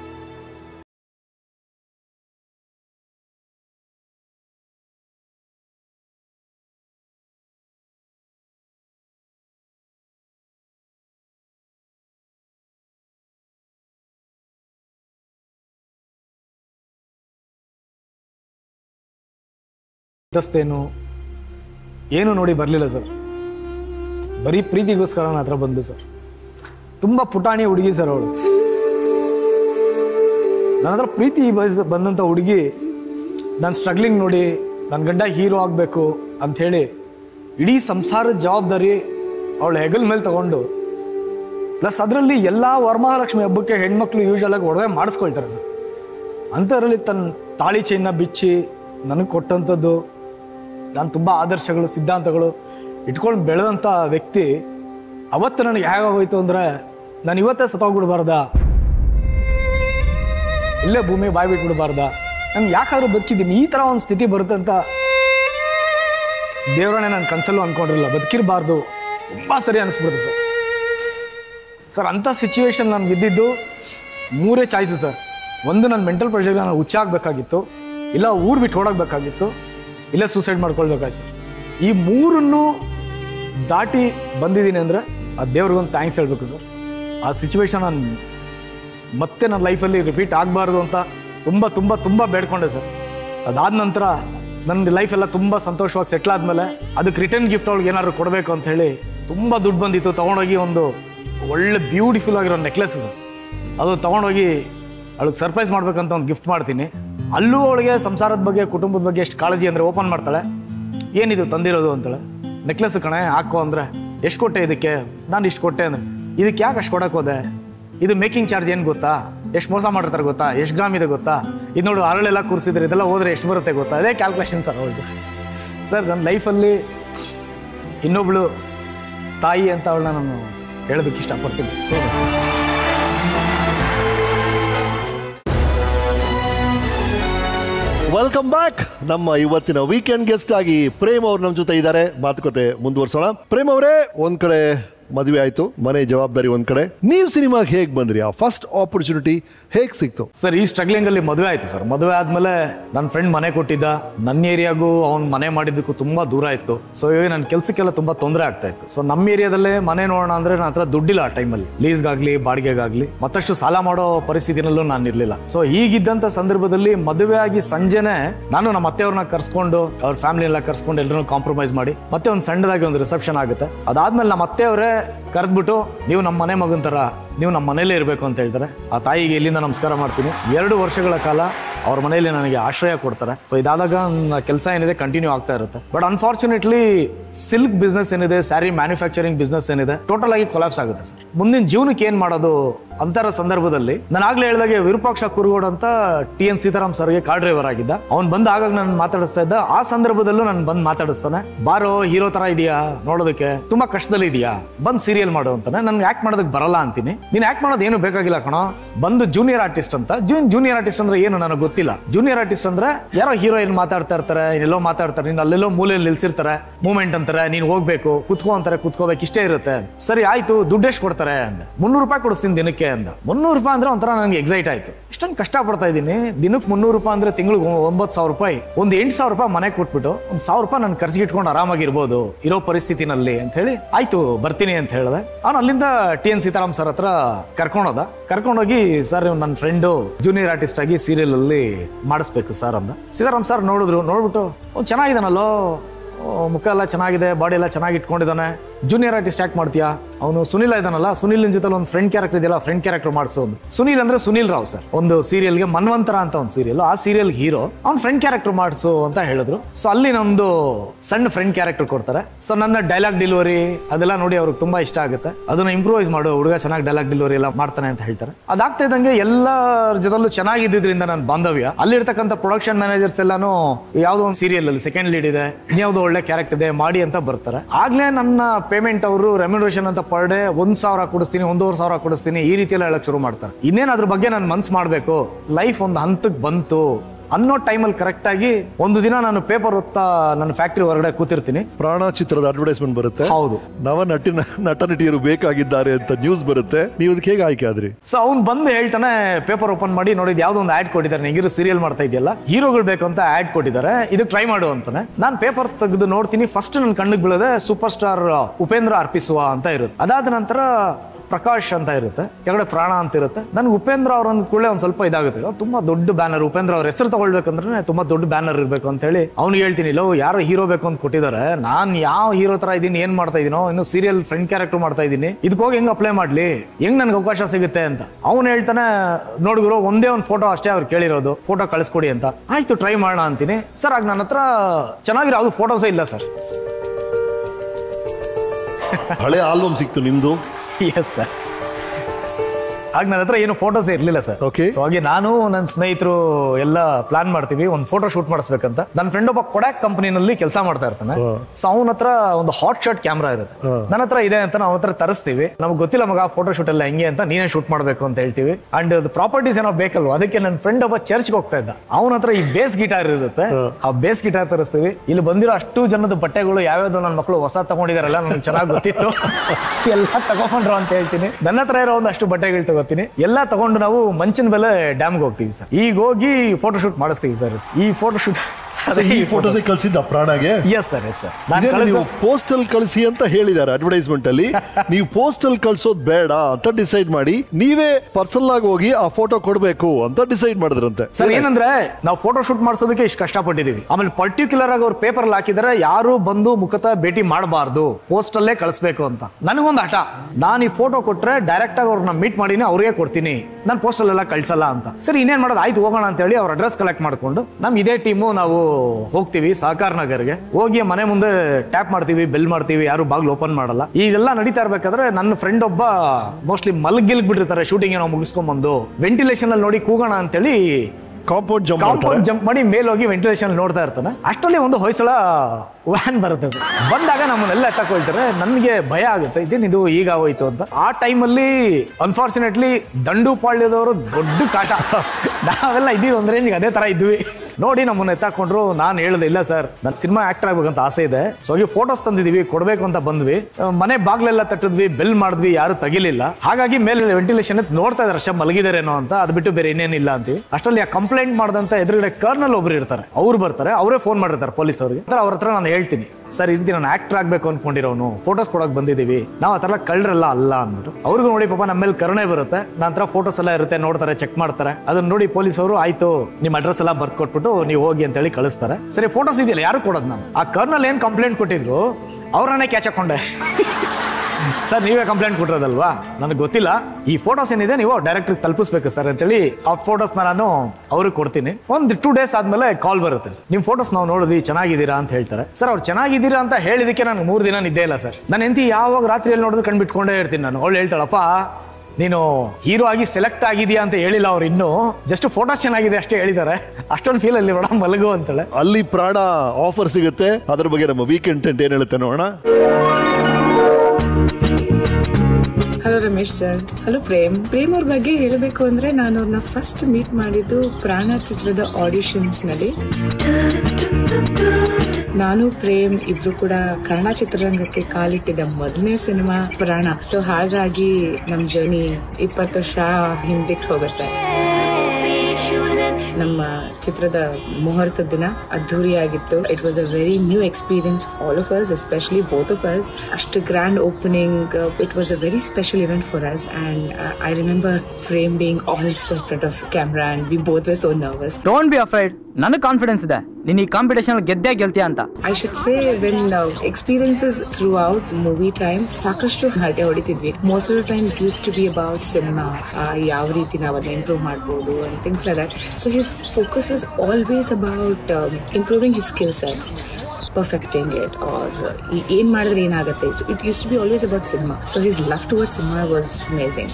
ಅಂತಸ್ತೇನು ಏನು ನೋಡಿ ಬರಲಿಲ್ಲ ಸರ್ ಬರೀ ಪ್ರೀತಿಗೋಸ್ಕರ ನನ್ನ ಹತ್ರ ಬಂದು ಸರ್ ತುಂಬ ಪುಟಾಣಿ ಹುಡುಗಿ ಸರ್ ಅವಳು ನನ್ನ ಹತ್ರ ಪ್ರೀತಿ ಬಯಸ್ ಬಂದಂಥ ಹುಡುಗಿ ನನ್ನ ಸ್ಟ್ರಗ್ಲಿಂಗ್ ನೋಡಿ ನನ್ನ ಗಂಡ ಹೀರೋ ಆಗಬೇಕು ಅಂಥೇಳಿ ಇಡೀ ಸಂಸಾರದ ಜವಾಬ್ದಾರಿ ಅವಳ ಹೆಗಲ್ ಮೇಲೆ ತಗೊಂಡು ಪ್ಲಸ್ ಅದರಲ್ಲಿ ಎಲ್ಲ ವರಮಹಾಲಕ್ಷ್ಮಿ ಹಬ್ಬಕ್ಕೆ ಹೆಣ್ಮಕ್ಳು ಯೂಶಲ್ ಆಗಿ ಒಡವೆ ಮಾಡಿಸ್ಕೊಳ್ತಾರೆ ಸರ್ ಅಂಥದ್ರಲ್ಲಿ ತನ್ನ ತಾಳಿ ಚೈನ್ನ ಬಿಚ್ಚಿ ನನಗೆ ಕೊಟ್ಟಂಥದ್ದು ನಾನು ತುಂಬ ಆದರ್ಶಗಳು ಸಿದ್ಧಾಂತಗಳು ಇಟ್ಕೊಂಡು ಬೆಳೆದಂಥ ವ್ಯಕ್ತಿ ಅವತ್ತು ನನಗೆ ಹೇಗಾಗೋಯ್ತು ಅಂದರೆ ನಾನು ಇವತ್ತೇ ಸತ್ತೋಗ್ಬಿಡ್ಬಾರ್ದ ಇಲ್ಲೇ ಭೂಮಿ ಬಾಯ್ ಬಿಟ್ಬಿಡ್ಬಾರ್ದ ನಾನು ಯಾಕಾದ್ರೂ ಬದುಕಿದ್ದೀನಿ ಈ ಥರ ಒಂದು ಸ್ಥಿತಿ ಬರುತ್ತೆ ಅಂತ ದೇವರನ್ನೇ ನಾನು ಕನ್ಸಲ್ಲೂ ಅನ್ಕೊಂಡಿರಲಿಲ್ಲ ಬದುಕಿರಬಾರ್ದು ತುಂಬ ಸರಿ ಅನಿಸ್ಬಿಡುತ್ತೆ ಸರ್ ಸರ್ ಅಂಥ ಸಿಚುವೇಶನ್ ನಾನು ಇದ್ದಿದ್ದು ಮೂರೇ ಚಾಯ್ಸು ಸರ್ ಒಂದು ನನ್ನ ಮೆಂಟಲ್ ಪ್ರೆಷರ್ಗೆ ನಾನು ಹುಚ್ಚಾಗಬೇಕಾಗಿತ್ತು ಇಲ್ಲ ಊರು ಬಿಟ್ಟು ಓಡೋಗ್ಬೇಕಾಗಿತ್ತು ಇಲ್ಲ ಸೂಸೈಡ್ ಮಾಡ್ಕೊಳ್ಬೇಕಾಯ್ತು ಸರ್ ಈ ಮೂರನ್ನು ದಾಟಿ ಬಂದಿದ್ದೀನಿ ಅಂದರೆ ಆ ದೇವ್ರಿಗೊಂದು ಥ್ಯಾಂಕ್ಸ್ ಹೇಳಬೇಕು ಸರ್ ಆ ಸಿಚುವೇಶನ್ ನಾನು ಮತ್ತೆ ನನ್ನ ಲೈಫಲ್ಲಿ ರಿಪೀಟ್ ಆಗಬಾರ್ದು ಅಂತ ತುಂಬ ತುಂಬ ತುಂಬ ಬೇಡ್ಕೊಂಡೆ ಸರ್ ಅದಾದ ನಂತರ ನನ್ನ ಲೈಫ್ ಎಲ್ಲ ತುಂಬ ಸಂತೋಷವಾಗಿ ಸೆಟ್ಲ್ ಆದಮೇಲೆ ಅದಕ್ಕೆ ರಿಟರ್ನ್ ಗಿಫ್ಟ್ ಅವಳಿಗೆ ಏನಾದ್ರು ಕೊಡಬೇಕು ಅಂತ ಹೇಳಿ ತುಂಬ ದುಡ್ಡು ಬಂದಿತ್ತು ತೊಗೊಂಡೋಗಿ ಒಂದು ಒಳ್ಳೆ ಬ್ಯೂಟಿಫುಲ್ ಆಗಿರೋ ನೆಕ್ಲೆಸ್ ಸರ್ ಅದು ತೊಗೊಂಡೋಗಿ ಅವಳಿಗೆ ಸರ್ಪ್ರೈಸ್ ಮಾಡ್ಬೇಕಂತ ಒಂದು ಗಿಫ್ಟ್ ಮಾಡ್ತೀನಿ ಅಲ್ಲೂ ಅವಳಿಗೆ ಸಂಸಾರದ ಬಗ್ಗೆ ಕುಟುಂಬದ ಬಗ್ಗೆ ಎಷ್ಟು ಕಾಳಜಿ ಅಂದರೆ ಓಪನ್ ಮಾಡ್ತಾಳೆ ಏನಿದು ತಂದಿರೋದು ಅಂತಾಳೆ ನೆಕ್ಲೆಸ್ ಕಣೆ ಹಾಕೋ ಅಂದರೆ ಎಷ್ಟು ಕೊಟ್ಟೆ ಇದಕ್ಕೆ ನಾನು ಇಷ್ಟು ಕೊಟ್ಟೆ ಅಂದ್ರೆ ಇದಕ್ಕೆ ಯಾಕೆ ಅಷ್ಟು ಕೊಡಕ್ಕೆ ಹೋದೆ ಇದು ಮೇಕಿಂಗ್ ಚಾರ್ಜ್ ಏನು ಗೊತ್ತಾ ಎಷ್ಟು ಮೋಸ ಮಾಡಿರ್ತಾರೆ ಗೊತ್ತಾ ಎಷ್ಟು ಗ್ರಾಮ್ ಇದೆ ಗೊತ್ತಾ ಇದು ನೋಡು ಅರಳೆಲ್ಲ ಕೂರಿಸಿದ್ರೆ ಇದೆಲ್ಲ ಹೋದ್ರೆ ಎಷ್ಟು ಬರುತ್ತೆ ಗೊತ್ತಾ ಅದೇ ಕ್ಯಾಲ್ಕುಲೇಷನ್ ಸರ್ ಅವಳಿಗೆ ಸರ್ ನನ್ನ ಲೈಫಲ್ಲಿ ಇನ್ನೊಬ್ಳು ತಾಯಿ ಅಂತ ಅವಳನ್ನ ನಾನು ಹೇಳೋದಕ್ಕೆ ಇಷ್ಟಪಡ್ತೀನಿ ಸೊ ವೆಲ್ಕಮ್ ಬ್ಯಾಕ್ ನಮ್ಮ ಇವತ್ತಿನ ವೀಕೆಂಡ್ ಗೆಸ್ಟ್ ಆಗಿ ಪ್ರೇಮ್ ಅವ್ರು ನಮ್ಮ ಜೊತೆ ಇದ್ದಾರೆ ಮಾತುಕತೆ ಮುಂದುವರ್ಸೋಣ ಪ್ರೇಮ್ ಅವರೇ ಒಂದ್ ಕಡೆ ಮದುವೆ ಆಯ್ತು ಮನೆ ಜವಾಬ್ದಾರಿ ಒಂದ್ ಕಡೆ ನೀವು ಸಿನಿಮಾಗೆ ಹೇಗ್ ಬಂದ್ರಿ ಆ ಫಸ್ಟ್ ಆಪರ್ಚುನಿಟಿ ಹೇಗ್ ಸಿಕ್ತು ಸರ್ ಈ ಸ್ಟ್ರಗ್ಲಿಂಗ್ ಅಲ್ಲಿ ಮದುವೆ ಆಯ್ತು ಸರ್ ಮದುವೆ ಆದ್ಮೇಲೆ ನನ್ನ ಫ್ರೆಂಡ್ ಮನೆ ಕೊಟ್ಟಿದ್ದ ನನ್ನ ಏರಿಯಾಗೂ ಅವ್ನು ಮನೆ ಮಾಡಿದ್ದಕ್ಕೂ ತುಂಬಾ ದೂರ ಇತ್ತು ಸೊ ಇವಾಗ ನನ್ನ ಕೆಲಸಕ್ಕೆಲ್ಲ ತುಂಬಾ ತೊಂದರೆ ಆಗ್ತಾ ಇತ್ತು ಸೊ ನಮ್ಮ ಏರಿಯಾದಲ್ಲೇ ಮನೆ ನೋಡೋಣ ಅಂದ್ರೆ ನನ್ನ ಹತ್ರ ದುಡ್ಡಿಲ್ಲ ಆ ಟೈಮಲ್ಲಿ ಲೀಸ್ಗಾಗ್ಲಿ ಬಾಡಿಗೆಗಾಗ್ಲಿ ಮತ್ತಷ್ಟು ಸಾಲ ಮಾಡೋ ಪರಿಸ್ಥಿತಿನಲ್ಲೂ ನಾನು ಇರ್ಲಿಲ್ಲ ಸೊ ಹೀಗಿದ್ದಂತ ಸಂದರ್ಭದಲ್ಲಿ ಮದುವೆ ಆಗಿ ಸಂಜೆನೆ ನಾನು ನಮ್ಮ ಅತ್ತೆಯವ್ರನ್ನ ಕರ್ಸ್ಕೊಂಡು ಅವ್ರ ಫ್ಯಾಮಿಲಿ ಎಲ್ಲ ಕರ್ಸ್ಕೊಂಡು ಎಲ್ಲರೂ ಕಾಂಪ್ರಮೈಸ್ ಮಾಡಿ ಮತ್ತೆ ಒಂದು ಸಣ್ಣದಾಗಿ ಒಂದು ರಿಸೆಪ್ಷನ್ ಆಗುತ್ತೆ ಅದಾದ್ಮೇಲೆ ನಮ್ಮ ಅತ್ತೆಯವರೇ ಕರೆದ್ಬಿಟ್ಟು ನೀವು ನಮ್ಮ ಮನೆ ಮಗನ ಥರ ನೀವು ನಮ್ಮ ಮನೇಲೇ ಇರಬೇಕು ಅಂತ ಹೇಳ್ತಾರೆ ಆ ತಾಯಿಗೆ ಇಲ್ಲಿಂದ ನಮಸ್ಕಾರ ಮಾಡ್ತೀನಿ ಎರಡು ವರ್ಷಗಳ ಕಾಲ ಅವ್ರ ಮನೆಯಲ್ಲಿ ನನಗೆ ಆಶ್ರಯ ಕೊಡ್ತಾರೆ ಸೊ ಇದಾದಾಗ ನನ್ನ ಕೆಲಸ ಏನಿದೆ ಕಂಟಿನ್ಯೂ ಆಗ್ತಾ ಇರುತ್ತೆ ಬಟ್ ಅನ್ಫಾರ್ಚುನೇಟ್ಲಿ ಸಿಲ್ಕ್ ಬಿಸ್ನೆಸ್ ಏನಿದೆ ಸ್ಯಾರಿ ಮ್ಯಾನುಫ್ಯಾಕ್ಚರಿಂಗ್ ಬಿಸ್ನೆಸ್ ಏನಿದೆ ಟೋಟಲ್ ಆಗಿ ಕೊಲಾಪ್ಸ್ ಆಗುತ್ತೆ ಸರ್ ಮುಂದಿನ ಜೀವನಕ್ಕೆ ಏನ್ ಮಾಡೋದು ಅಂತರ ಸಂದರ್ಭದಲ್ಲಿ ನಾನು ಆಗ್ಲೇ ಹೇಳಿದಾಗೆ ವಿರೂಪಾಕ್ಷ ಕುರುಗೋಡ್ ಅಂತ ಟಿ ಎನ್ ಸೀತಾರಾಮ್ ಸರ್ಗೆ ಕಾರ್ ಡ್ರೈವರ್ ಆಗಿದ್ದ ಅವ್ನು ಬಂದು ಆಗಾಗ ನಾನು ಮಾತಾಡಿಸ್ತಾ ಇದ್ದ ಆ ಸಂದರ್ಭದಲ್ಲೂ ನಾನು ಬಂದು ಮಾತಾಡಿಸ್ತಾನೆ ಬಾರೋ ಹೀರೋ ತರ ಇದೆಯಾ ನೋಡೋದಕ್ಕೆ ತುಂಬಾ ಕಷ್ಟದಲ್ಲಿ ಇದೆಯಾ ಬಂದ್ ಸೀರಿಯಲ್ ಮಾಡು ಅಂತಾನೆ ನನ್ಗೆ ಆಕ್ಟ್ ಮಾಡೋದಕ್ಕೆ ಬರಲ್ಲ ಅಂತೀನಿ ನೀನ್ ಆಕ್ಟ್ ಮಾಡೋದು ಏನು ಬೇಕಾಗಿಲ್ಲ ಕಣೋ ಬಂದು ಜೂನಿಯರ್ ಆರ್ಟಿಸ್ಟ್ ಅಂತ ಜೂನ್ ಜೂನಿಯರ್ ಆರ್ಟಿಸ್ಟ್ ಅಂದ್ರೆ ಏನು ನನಗೆ ಗೊತ್ತಿಲ್ಲ ಜೂನಿಯರ್ ಆರ್ಟಿಸ್ಟ್ ಅಂದ್ರೆ ಯಾರೋ ಹೀರೋಯಿನ್ ಮಾತಾಡ್ತಾ ಇರ್ತಾರೆ ಎಲ್ಲೋ ಮಾತಾಡ್ತಾರೆ ನೀನು ಅಲ್ಲೆಲ್ಲೋ ಮೂಲೆಯಲ್ಲಿ ನಿಲ್ಸಿರ್ತಾರೆ ಮೂಮೆಂಟ್ ಅಂತಾರೆ ನೀನು ಹೋಗ್ಬೇಕು ಕುತ್ಕೋ ಅಂತಾರೆ ಕುತ್ಕೋಬೇಕು ಇಷ್ಟೇ ಇರುತ್ತೆ ಸರಿ ಆಯ್ತು ದುಡ್ಡು ಎಷ್ಟು ಕೊಡ್ತಾರೆ ಅಂದೆ ಮುನ್ನೂರು ರೂಪಾಯಿ ಕೊಡಿಸ್ತೀನಿ ದಿನಕ್ಕೆ ಅಂದ ಮುನ್ನೂರು ರೂಪಾಯಿ ಅಂದ್ರೆ ಒಂಥರ ನನಗೆ ಎಕ್ಸೈಟ್ ಆಯ್ತು ಇಷ್ಟೊಂದು ಕಷ್ಟ ಪಡ್ತಾ ಇದ್ದೀನಿ ದಿನಕ್ಕೆ ಮುನ್ನೂರು ರೂಪಾಯಿ ಅಂದ್ರೆ ತಿಂಗಳಿಗೆ ಒಂಬತ್ತು ಸಾವಿರ ರೂಪಾಯಿ ಒಂದು ಎಂಟು ಸಾವಿರ ರೂಪಾಯಿ ಮನೆಗೆ ಕೊಟ್ಬಿಟ್ಟು ಒಂದು ಸಾವಿರ ರೂಪಾಯಿ ನಾನು ಖರ್ಚಿಗೆ ಇಟ್ಕೊಂಡು ಆರಾಮಾಗಿರ್ಬೋದು ಇರೋ ಪರಿಸ್ಥಿತಿನಲ್ಲಿ ಅಂತ ಹೇಳಿ ಆಯ್ತು ಬರ್ತೀನಿ ಅಂತ ಹೇಳಿದೆ ಅವ್ನು ಅಲ್ಲಿಂದ ಟಿ ಎನ್ ಸೀತಾರಾಮ್ ಸರ್ ಹತ್ರ ಕರ್ಕೊಂಡೋದ ಕರ್ಕೊಂಡೋಗಿ ಸರ್ ನನ್ನ ಫ್ರೆಂಡು ಜೂನಿಯರ್ ಆರ್ಟಿಸ್ಟ್ ಆಗಿ ಸೀರಿಯಲ್ ಅಲ್ಲಿ ಮಾಡಿಸ್ಬೇಕು ಸರ್ ಅಂದ ಸೀತಾರಾಮ್ ಸರ್ ನೋಡಿದ್ರು ನೋಡ್ಬಿಟ್ಟು ಅವ್ನು ಚೆನ್ನಾಗಿದ್ದಾನಲ್ಲೋ ಓ, ಮುಖ ಎಲ್ಲ ಚೆನ್ನಾಗಿದೆ ಬಾಡಿ ಎಲ್ಲ ಚೆನ್ನಾಗಿ ಇಟ್ಕೊಂಡಿದ್ದಾನೆ ಜೂನಿಯರ್ ಆರ್ಟಿಸ್ಟ್ ಯಾಕೆ ಮಾಡ್ತೀಯಾ ಅವನು ಸುನಿಲ್ ಇದಾನಲ್ಲ ಸುನಿಲ್ ಜೊತೆ ಒಂದು ಫ್ರೆಂಡ್ ಕ್ಯಾರೆಕ್ಟರ್ ಇದೆಯಲ್ಲ ಫ್ರೆಂಡ್ ಕ್ಯಾರೆಕ್ಟರ್ ಮಾಡಿಸೋ ಒಂದು ಸುನಿಲ್ ಅಂದ್ರೆ ಸುನಿಲ್ ರಾವ್ ಸರ್ ಒಂದು ಸೀರಿಯಲ್ಗೆ ಮನ್ವಂತರ ಅಂತ ಒಂದು ಸೀರಿಯಲ್ ಆ ಸೀರಿಯಲ್ ಹೀರೋ ಅವ್ನು ಫ್ರೆಂಡ್ ಕ್ಯಾರೆಕ್ಟರ್ ಮಾಡಿಸು ಅಂತ ಹೇಳಿದ್ರು ಸೊ ಅಲ್ಲಿ ನಮ್ದು ಸಣ್ಣ ಫ್ರೆಂಡ್ ಕ್ಯಾರೆಕ್ಟರ್ ಕೊಡ್ತಾರೆ ಸೊ ನನ್ನ ಡೈಲಾಗ್ ಡೆಲಿವರಿ ಅದೆಲ್ಲ ನೋಡಿ ಅವ್ರಿಗೆ ತುಂಬಾ ಇಷ್ಟ ಆಗುತ್ತೆ ಅದನ್ನ ಇಂಪ್ರೂವೈಸ್ ಮಾಡು ಹುಡುಗ ಚೆನ್ನಾಗಿ ಡೈಲಾಗ್ ಡೆಲಿವರಿ ಎಲ್ಲ ಮಾಡ್ತಾನೆ ಅಂತ ಹೇಳ್ತಾರೆ ಅದಾಗ್ತಾ ಇದ್ದಂಗೆ ಎಲ್ಲರ ಜೊತೆಲೂ ಚೆನ್ನಾಗಿದ್ದರಿಂದ ನನ್ನ ಬಾಂಧವ್ಯ ಅಲ್ಲಿರ್ತಕ್ಕಂಥ ಪ್ರೊಡಕ್ಷನ್ ಮ್ಯಾನೇಜರ್ಸ್ ಎಲ್ಲಾನು ಯಾವುದೋ ಒಂದು ಸೀರಿಯಲ್ ಅಲ್ಲಿ ಸೆಕೆಂಡ್ ಲೀಡ್ ಇದೆ ಇನ್ಯಾವುದೋ ಒಳ್ಳೆ ಕ್ಯಾರೆಕ್ಟರ್ ಇದೆ ಮಾಡಿ ಅಂತ ಬರ್ತಾರೆ ಆಗ್ಲೇ ನನ್ನ ಪೇಮೆಂಟ್ ಅವರು ರೆಮ್ಯುನರೇಷನ್ ಅಂತ ಪರ್ ಡೇ ಒಂದ್ ಸಾವಿರ ಕೊಡಿಸ್ತೀನಿ ಒಂದೂವರೆ ಸಾವಿರ ಕೊಡಿಸ್ತೀನಿ ಈ ರೀತಿ ಎಲ್ಲ ಹೇಳಕ್ ಶುರು ಮಾಡ್ತಾರೆ ಇನ್ನೇನು ಅದ್ರ ಬಗ್ಗೆ ನಾನು ಮನ್ಸು ಮಾಡಬೇಕು ಲೈಫ್ ಒಂದು ಹಂತಕ್ಕೆ ಬಂತು ಅನ್ನೋ ಟೈಮಲ್ಲಿ ಕರೆಕ್ಟಾಗಿ ಒಂದು ದಿನ ನಾನು ಪೇಪರ್ ಓದ್ತಾ ನನ್ನ ಫ್ಯಾಕ್ಟ್ರಿ ಹೊರಗಡೆ ಕೂತಿರ್ತೀನಿ ಪ್ರಾಣ ಚಿತ್ರದ ಅಡ್ವರ್ಟೈಸ್ಮೆಂಟ್ ಬರುತ್ತೆ ಹೌದು ನವ ನಟಿ ನಟ ನಟಿಯರು ಬೇಕಾಗಿದ್ದಾರೆ ಅಂತ ನ್ಯೂಸ್ ಬರುತ್ತೆ ನೀವು ಅದಕ್ಕೆ ಹೇಗೆ ಆಯ್ಕೆ ಆದ್ರಿ ಸೊ ಅವ್ನು ಬಂದು ಹೇಳ್ತಾನೆ ಪೇಪರ್ ಓಪನ್ ಮಾಡಿ ನೋಡಿದ್ ಯಾವ್ದೋ ಒಂದು ಆಡ್ ಕೊಟ್ಟಿದ್ದಾರೆ ನಿಂಗಿರು ಸೀರಿಯಲ್ ಮಾಡ್ತಾ ಇದೆಯಲ್ಲ ಹೀರೋಗಳು ಬೇಕು ಅಂತ ಆಡ್ ಕೊಟ್ಟಿದ್ದಾರೆ ಇದು ಟ್ರೈ ಮಾಡು ಅಂತಾನೆ ನಾನು ಪೇಪರ್ ತೆಗೆದು ನೋಡ್ತೀನಿ ಫಸ್ಟ್ ನನ್ನ ಕಣ್ಣಿಗೆ ಬೀಳದೆ ಸೂಪರ್ ಸ್ಟಾರ್ ಉಪೇಂದ್ರ ಅರ್ಪಿಸುವ ಅಂತ ಇರುತ್ತೆ ಅದಾದ ನಂತರ ಪ್ರಕಾಶ್ ಅಂತ ಇರುತ್ತೆ ಕೆಳಗಡೆ ಪ್ರಾಣ ಅಂತ ಇರುತ್ತೆ ನನ್ಗೆ ಉಪೇಂದ್ರ ಅವ್ರ ಅಂದ ಕೂಡಲೇ ಒಂದು ಸ್ವಲ್ಪ ಇದಾಗುತ್ತೆ ಅವ್ರು ತುಂಬಾ ದೊಡ್ಡ ಬ್ಯಾನರ್ ಉಪೇಂದ್ರ ಅವ್ರ ಹೆಸರು ತಗೊಳ್ಬೇಕಂದ್ರೆ ತುಂಬಾ ದೊಡ್ಡ ಬ್ಯಾನರ್ ಇರಬೇಕು ಅಂತ ಹೇಳಿ ಅವ್ನಿಗೆ ಹೇಳ್ತೀನಿ ಲೋ ಯಾರೋ ಹೀರೋ ಬೇಕು ಅಂತ ಕೊಟ್ಟಿದ್ದಾರೆ ನಾನು ಯಾವ ಹೀರೋ ತರ ಇದೀನಿ ಏನ್ ಮಾಡ್ತಾ ಇದೀನೋ ಇನ್ನು ಸೀರಿಯಲ್ ಫ್ರೆಂಡ್ ಕ್ಯಾರೆಕ್ಟರ್ ಮಾಡ್ತಾ ಇದ್ದೀನಿ ಇದಕ್ಕೆ ಹೋಗಿ ಹೆಂಗ್ ಅಪ್ಲೈ ಮಾಡ್ಲಿ ಹೆಂಗ್ ನನ್ಗೆ ಅವಕಾಶ ಸಿಗುತ್ತೆ ಅಂತ ಅವ್ನು ಹೇಳ್ತಾನೆ ನೋಡಿದ್ರು ಒಂದೇ ಒಂದು ಫೋಟೋ ಅಷ್ಟೇ ಅವ್ರು ಕೇಳಿರೋದು ಫೋಟೋ ಕಳಿಸ್ಕೊಡಿ ಅಂತ ಆಯ್ತು ಟ್ರೈ ಮಾಡೋಣ ಅಂತೀನಿ ಸರ್ ಆಗ ನನ್ನ ಹತ್ರ ಚೆನ್ನಾಗಿರೋ ಯಾವ್ದು ಫೋಟೋಸೇ ಇಲ್ಲ ಸರ್ ಹಳೆ ಆಲ್ಬಮ್ ಸಿಕ್ತು ನಿಮ್ದು ಎಸ್ ಸರ್ ಆಗ ನನ್ನ ಹತ್ರ ಏನು ಫೋಟೋಸ್ ಇರ್ಲಿಲ್ಲ ಸರ್ ಓಕೆ ಸೊ ಹಾಗೆ ನಾನು ನನ್ನ ಸ್ನೇಹಿತರು ಎಲ್ಲ ಪ್ಲಾನ್ ಮಾಡ್ತೀವಿ ಒಂದು ಫೋಟೋ ಶೂಟ್ ಮಾಡಿಸ್ಬೇಕಂತ ನನ್ನ ಫ್ರೆಂಡ್ ಒಬ್ಬ ಕೊಡಾಕ್ ಕಂಪನಿನಲ್ಲಿ ಕೆಲಸ ಮಾಡ್ತಾ ಇರ್ತಾನೆ ಸೊ ಅವನ ಹತ್ರ ಒಂದು ಹಾಟ್ ಶಾಟ್ ಕ್ಯಾಮ್ರಾ ಇರುತ್ತೆ ನನ್ನ ಹತ್ರ ಇದೆ ಅಂತ ನಾವು ಹತ್ರ ತರಿಸ್ತೀವಿ ನಮ್ಗೆ ಗೊತ್ತಿಲ್ಲ ಮಗ ಫೋಟೋ ಶೂಟ್ ಎಲ್ಲ ಹೆಂಗೆ ಅಂತ ನೀನೇ ಶೂಟ್ ಮಾಡಬೇಕು ಅಂತ ಹೇಳ್ತೀವಿ ಅಂಡ್ ಅದು ಪ್ರಾಪರ್ಟೀಸ್ ಏನೋ ಬೇಕಲ್ವ ಅದಕ್ಕೆ ನನ್ನ ಫ್ರೆಂಡ್ ಒಬ್ಬ ಚರ್ಚ್ಗೆ ಹೋಗ್ತಾ ಇದ್ದ ಅವನ ಹತ್ರ ಈ ಬೇಸ್ ಗಿಟಾರ್ ಇರುತ್ತೆ ಆ ಬೇಸ್ ಗಿಟಾರ್ ತರಿಸ್ತೀವಿ ಇಲ್ಲಿ ಬಂದಿರೋ ಅಷ್ಟು ಜನದ ಬಟ್ಟೆಗಳು ಯಾವ್ಯಾವ್ದು ನನ್ನ ಮಕ್ಕಳು ಹೊಸ ತಗೊಂಡಿದಾರಲ್ಲ ನನಗೆ ಚೆನ್ನಾಗಿ ಗೊತ್ತಿತ್ತು ಎಲ್ಲ ತಗೊಂಡ್ರು ಅಂತ ಹೇಳ್ತೀನಿ ನನ್ನ ಹತ್ರ ಇರೋ ಒಂದಷ್ಟು ಬಟ್ಟೆಗಳು ತಗೋತೀನಿ ಎಲ್ಲ ತಗೊಂಡು ನಾವು ಮಂಚಿನ ಬೆಲೆ ಡ್ಯಾಮ್ಗೆ ಹೋಗ್ತೀವಿ ಸರ್ ಈಗ ಹೋಗಿ ಫೋಟೋ ಶೂಟ್ ಮಾಡಿಸ್ತೀವಿ ಸರ್ ಈ ಫೋಟೋ ಶೂಟ್ So, ಈ ಫೋಟೋಸ್ ಕಳ್ಸಿದ್ದ ಪ್ರಾಣಗೆ ಎಸ್ ಸರ್ ಎಸ್ ಸರ್ ಇದೇನು ನೀವು ಪೋಸ್ಟಲ್ ಕಳಿಸಿ ಅಂತ ಹೇಳಿದ್ದಾರೆ ಅಡ್ವರ್ಟೈಸ್ಮೆಂಟ್ ಅಲ್ಲಿ ನೀವು ಪೋಸ್ಟಲ್ ಕಳ್ಸೋದ್ ಬೇಡ ಅಂತ ಡಿಸೈಡ್ ಮಾಡಿ ನೀವೇ ಪರ್ಸನಲ್ ಆಗಿ ಹೋಗಿ ಆ ಫೋಟೋ ಕೊಡ್ಬೇಕು ಅಂತ ಡಿಸೈಡ್ ಮಾಡಿದ್ರಂತೆ ಸರ್ ಏನಂದ್ರೆ ನಾವು ಫೋಟೋ ಶೂಟ್ ಮಾಡಿಸೋದಕ್ಕೆ ಇಷ್ಟು ಕಷ್ಟಪಟ್ಟಿದೀವಿ ಆಮೇಲೆ ಪರ್ಟಿಕ್ಯುಲರ್ ಆಗಿ ಅವ್ರ ಪೇಪರ್ ಹಾಕಿದ್ರೆ ಯಾರು ಬಂದು ಮುಖತ ಭೇಟಿ ಮಾಡಬಾರ್ದು ಪೋಸ್ಟ್ ಅಲ್ಲೇ ಕಳಿಸ್ಬೇಕು ಅಂತ ನನಗೊಂದು ಹಠ ನಾನು ಈ ಫೋಟೋ ಕೊಟ್ರೆ ಡೈರೆಕ್ಟ್ ಆಗಿ ಅವ್ರನ್ನ ಮೀಟ್ ಮಾಡಿನಿ ಅವ್ರಿಗೆ ಕೊಡ್ತೀನಿ ನಾನು ಪೋಸ್ಟ್ ಅಲ್ಲೆಲ್ಲ ಕಳ್ಸಲ್ಲ ಅಂತ ಸರಿ ಇನ್ನೇನ್ ಮಾಡೋದು ಆಯ್ತು ಹೋಗೋಣ ಅಂತ ಹೇಳಿ ಅವ್ರ ಅಡ್ರೆಸ್ ಕಲೆಕ್ಟ್ ಮಾಡ್ಕೊಂಡು ನಮ್ ಇದೇ ಟೀಮು ನಾವು ಹೋಗ್ತೀವಿ ಸಹಕಾರ ನಗರ್ಗೆ ಹೋಗಿ ಮನೆ ಮುಂದೆ ಟ್ಯಾಪ್ ಮಾಡ್ತೀವಿ ಬೆಲ್ ಮಾಡ್ತೀವಿ ಯಾರು ಬಾಗ್ಲು ಓಪನ್ ಮಾಡಲ್ಲ ಇದೆಲ್ಲ ನಡೀತಾ ಇರ್ಬೇಕಾದ್ರೆ ನನ್ನ ಫ್ರೆಂಡ್ ಒಬ್ಬ ಮೋಸ್ಟ್ಲಿ ಮಲ್ಗಿಲ್ಗ್ ಬಿಟ್ಟಿರ್ತಾರೆ ಶೂಟಿಂಗ್ ಏನೋ ಮುಗಿಸ್ಕೊಂಡ್ ಬಂದು ವೆಂಟಿಲೇಷನ್ ಅಲ್ಲಿ ನೋಡಿ ಕೂಗೋಣ ಅಂತೇಳಿ ಕಾಂಪೌಂಡ್ ಜಂಪ್ ಕಾಂಪೌಂಡ್ ಜಂಪ್ ಮಾಡಿ ಮೇಲ್ ಹೋಗಿ ವೆಂಟಿಲೇಷನ್ ನೋಡ್ತಾ ಇರ್ತಾನೆ ಅಷ್ಟರಲ್ಲಿ ಒಂದು ಹೊಯ್ಸಳ ವ್ಯಾನ್ ಬರುತ್ತೆ ಸರ್ ಬಂದಾಗ ನಮ್ಮನ್ನೆಲ್ಲ ತಕೊಳ್ತಾರೆ ನನಗೆ ಭಯ ಆಗುತ್ತೆ ಇದೇನಿದು ಈಗ ಹೋಯ್ತು ಅಂತ ಆ ಟೈಮಲ್ಲಿ ಅನ್ಫಾರ್ಚುನೇಟ್ಲಿ ದಂಡು ಪಾಳ್ಯದವರು ದೊಡ್ಡ ಕಾಟ ನಾವೆಲ್ಲ ಇದೀವಿ ಒಂದು ರೇಂಜ್ಗೆ ಅದೇ ತರ ಇದ್ವಿ ನೋಡಿ ನಮ್ಮನ್ನ ಎತ್ತಾಕೊಂಡ್ರು ನಾನು ಹೇಳ್ದೆ ಇಲ್ಲ ಸರ್ ನನ್ನ ಸಿನಿಮಾ ಆಕ್ಟರ್ ಆಗ್ಬೇಕಂತ ಆಸೆ ಇದೆ ಸೊ ಹಾಗೆ ಫೋಟೋಸ್ ತಂದಿದೀವಿ ಕೊಡ್ಬೇಕು ಅಂತ ಬಂದ್ವಿ ಅಹ್, ಮನೆ ಬಾಗ್ಲೆಲ್ಲ ತಟ್ಟಿದ್ವಿ ಬೆಲ್ ಮಾಡಿದ್ವಿ ಯಾರು ತಗಿಲಿಲ್ಲ ಹಾಗಾಗಿ ಮೇಲೆ ವೆಂಟಿಲೇಷನ್ ನೋಡ್ತಾ ಇದಾರೆ ಅಷ್ಟೇ ಮಲಗಿದಾರೇನೋ ಅಂತ ಅದು ಬಿಟ್ಟು ಬೇರೆ ಇನ್ನೇನಿಲ್ಲ ಅಂತೀವಿ ಅಷ್ಟರಲ್ಲಿ ಆ ಕಂಪ್ಲೇಂಟ್ ಮಾಡ್ದಂತ ಎದುರುಗಡೆ ಕರ್ನಲ್ ಒಬ್ರು ಇರ್ತಾರೆ ಅವ್ರು ಬರ್ತಾರೆ ಅವರೇ ಫೋನ್ ಮಾಡಿರ್ತಾರೆ ಪೊಲೀಸ್ ಅವ್ರಿಗೆ ಅವ್ರ ಹತ್ರ ನಾನು ಹೇಳ್ತೀನಿ ಸರ್ ಈ ರೀತಿ ನಾನು ಆಕ್ಟರ್ ಆಗ್ಬೇಕು ಅನ್ಕೊಂಡಿರೋನು ಫೋಟೋಸ್ ಕೊಡಕ್ ಬಂದಿದ್ದೀವಿ ನಾವು ಆ ಥರ ಕಳ್ಳರಲ್ಲ ಅಲ್ಲ ಅಂದ್ಬಿಟ್ಟು ಅವ್ರಿಗೂ ನೋಡಿ ಪಾಪ ನಮ್ಮ ಮೇಲೆ ಕರುಣೆ ಬರುತ್ತೆ ನನ್ನ ಹತ್ರ ಫೋಟೋಸ್ ಎಲ್ಲ ಇರುತ್ತೆ ನೋಡ್ತಾರೆ ಚೆಕ್ ಮಾಡ್ತಾರೆ ಅದನ್ನ ನೋಡಿ ಪೊಲೀಸ್ ಅವರು ಆಯ್ತು ನಿಮ್ಮ ಅಡ್ರೆಸ್ ಎಲ್ಲ ಬರ್ತ್ ಕೊಟ್ಬಿಟ್ಟು ನೀವು ಹೋಗಿ ಅಂತ ಹೇಳಿ ಕಳಿಸ್ತಾರೆ ಸರಿ ಫೋಟೋಸ್ ಇದೆಯಲ್ಲ ಯಾರು ಕೊಡೋದು ನಾನು ಆ ಕರ್ನಲ್ ಏನ್ ಕಂಪ್ಲೇಂಟ್ ಕೊಟ್ಟಿದ್ರು ಅವ್ರನ್ನೇ ಕ್ಯಾಚ್ ಹಾಕೊಂಡೆ ಸರ್ ನೀವೇ ಕಂಪ್ಲೇಂಟ್ ಕೊಟ್ಟಿರೋದಲ್ವಾ ನನಗೆ ಗೊತ್ತಿಲ್ಲ ಈ ಫೋಟೋಸ್ ಏನಿದೆ ನೀವು ಡೈರೆಕ್ಟರ್ ತಲುಪಿಸ್ಬೇಕು ಸರ್ ಅಂತೇಳಿ ಆ ಫೋಟೋಸ್ನ ನಾನು ಅವ್ರಿಗೆ ಕೊಡ್ತೀನಿ ಒಂದು ಟೂ ಡೇಸ್ ಆದ್ಮೇಲೆ ಕಾಲ್ ಬರುತ್ತೆ ಸರ್ ನಿಮ್ಮ ಫೋಟೋಸ್ ನಾವು ನೋಡಿದ್ವಿ ಚೆನ್ನಾಗಿದ್ದೀರಾ ಅಂತ ಹೇಳ್ತಾರೆ ಸರ್ ಅವ್ರು ಚೆನ್ನಾಗಿದ್ದೀರಾ ಅಂತ ಹೇಳಿದಕ್ಕೆ ನಾನು ಮೂರು ದಿನ ನಿದ್ದೆ ಇಲ್ಲ ಸರ್ ನಾನು ಎಂತಿ ಯಾವಾಗ ರಾತ್ರಿಯಲ್ಲಿ ನೋಡಿದ್ರೆ ಕಂಡುಬಿಟ್ಕೊಂಡೇ ಇರ್ತೀನಿ ನಾನು ಅವಳು ಹೇಳ್ತಾಳಪ್ಪ ನೀನು ಹೀರೋ ಆಗಿ ಸೆಲೆಕ್ಟ್ ಆಗಿದೆಯಾ ಅಂತ ಹೇಳಿಲ್ಲ ಅವ್ರು ಇನ್ನೂ ಜಸ್ಟ್ ಫೋಟೋಸ್ ಚೆನ್ನಾಗಿದೆ ಅಷ್ಟೇ ಹೇಳಿದ್ದಾರೆ ಅಷ್ಟೊಂದು ಫೀಲ್ ಅಲ್ಲಿ ಮೇಡಮ್ ಮಲಗು ಅಂತಾಳೆ ಅಲ್ಲಿ ಪ್ರಾಣ ಆಫರ್ ಸಿಗುತ್ತೆ ಅದ್ರ ಬಗ್ಗೆ ನಮ್ಮ ವೀಕೆಂಡ್ ಟೆಂಟ್ ಏನ್ ಹೇಳುತ್ತೆ ನೋಡೋಣ hello Ramesh sir hello Prem Prem ಅವ್ರ ಬಗ್ಗೆ ಹೇಳಬೇಕು ಅಂದ್ರೆ ನಾನು ಅವ್ರನ್ನ ಫಸ್ಟ್ ಮೀಟ್ ಮಾಡಿದ್ದು ಪ್ರಾಣ ಚಿತ್ರದ ಆಡಿಷನ್ಸ್ ನಲ್ಲಿ ನಾನು ಪ್ರೇಮ್ ಇಬ್ರು ಕೂಡ ಕನ್ನಡ ಚಿತ್ರರಂಗಕ್ಕೆ ಕಾಲಿಟ್ಟಿದ್ದ ಮೊದಲನೇ ಸಿನಿಮಾ ಪ್ರಾಣ ಸೊ ಹಾಗಾಗಿ ನಮ್ ಜರ್ನಿ ಇಪ್ಪತ್ತು ವರ್ಷ ಹಿಂದಕ್ಕೆ ಹೋಗುತ್ತೆ ನಮ್ಮ ಚಿತ್ರದ ಮುಹೂರ್ತದ ದಿನ ಅದ್ಧೂರಿಯಾಗಿತ್ತು it was a very new experience all of us especially both of us ಅಷ್ಟು grand opening it was a very special event for us and I remember Prem being all front of camera and we both were so nervous don't be afraid ನನಗೆ confidence ಇದೆ ನೀನು ಈ competition ಗೆದ್ದೇ ಗೆಲ್ತೀಯ ಅಂತ I should say when experiences throughout movie time ಸಾಕಷ್ಟು ಹರಟೆ ಹೊಡಿತಿದ್ವಿ most of time it used to be about cinema ಯಾವ ರೀತಿ ನಾವು ಅದನ್ನ ಇಂಪ್ರೂವ್ ಮಾಡ್ಬೋದು and things like that so his focus was always about improving his skill sets perfecting it or ಏನ್ ಮಾಡಿದ್ರೆ ಏನಾಗುತ್ತೆ it used to be always about cinema so his love toward cinema was amazing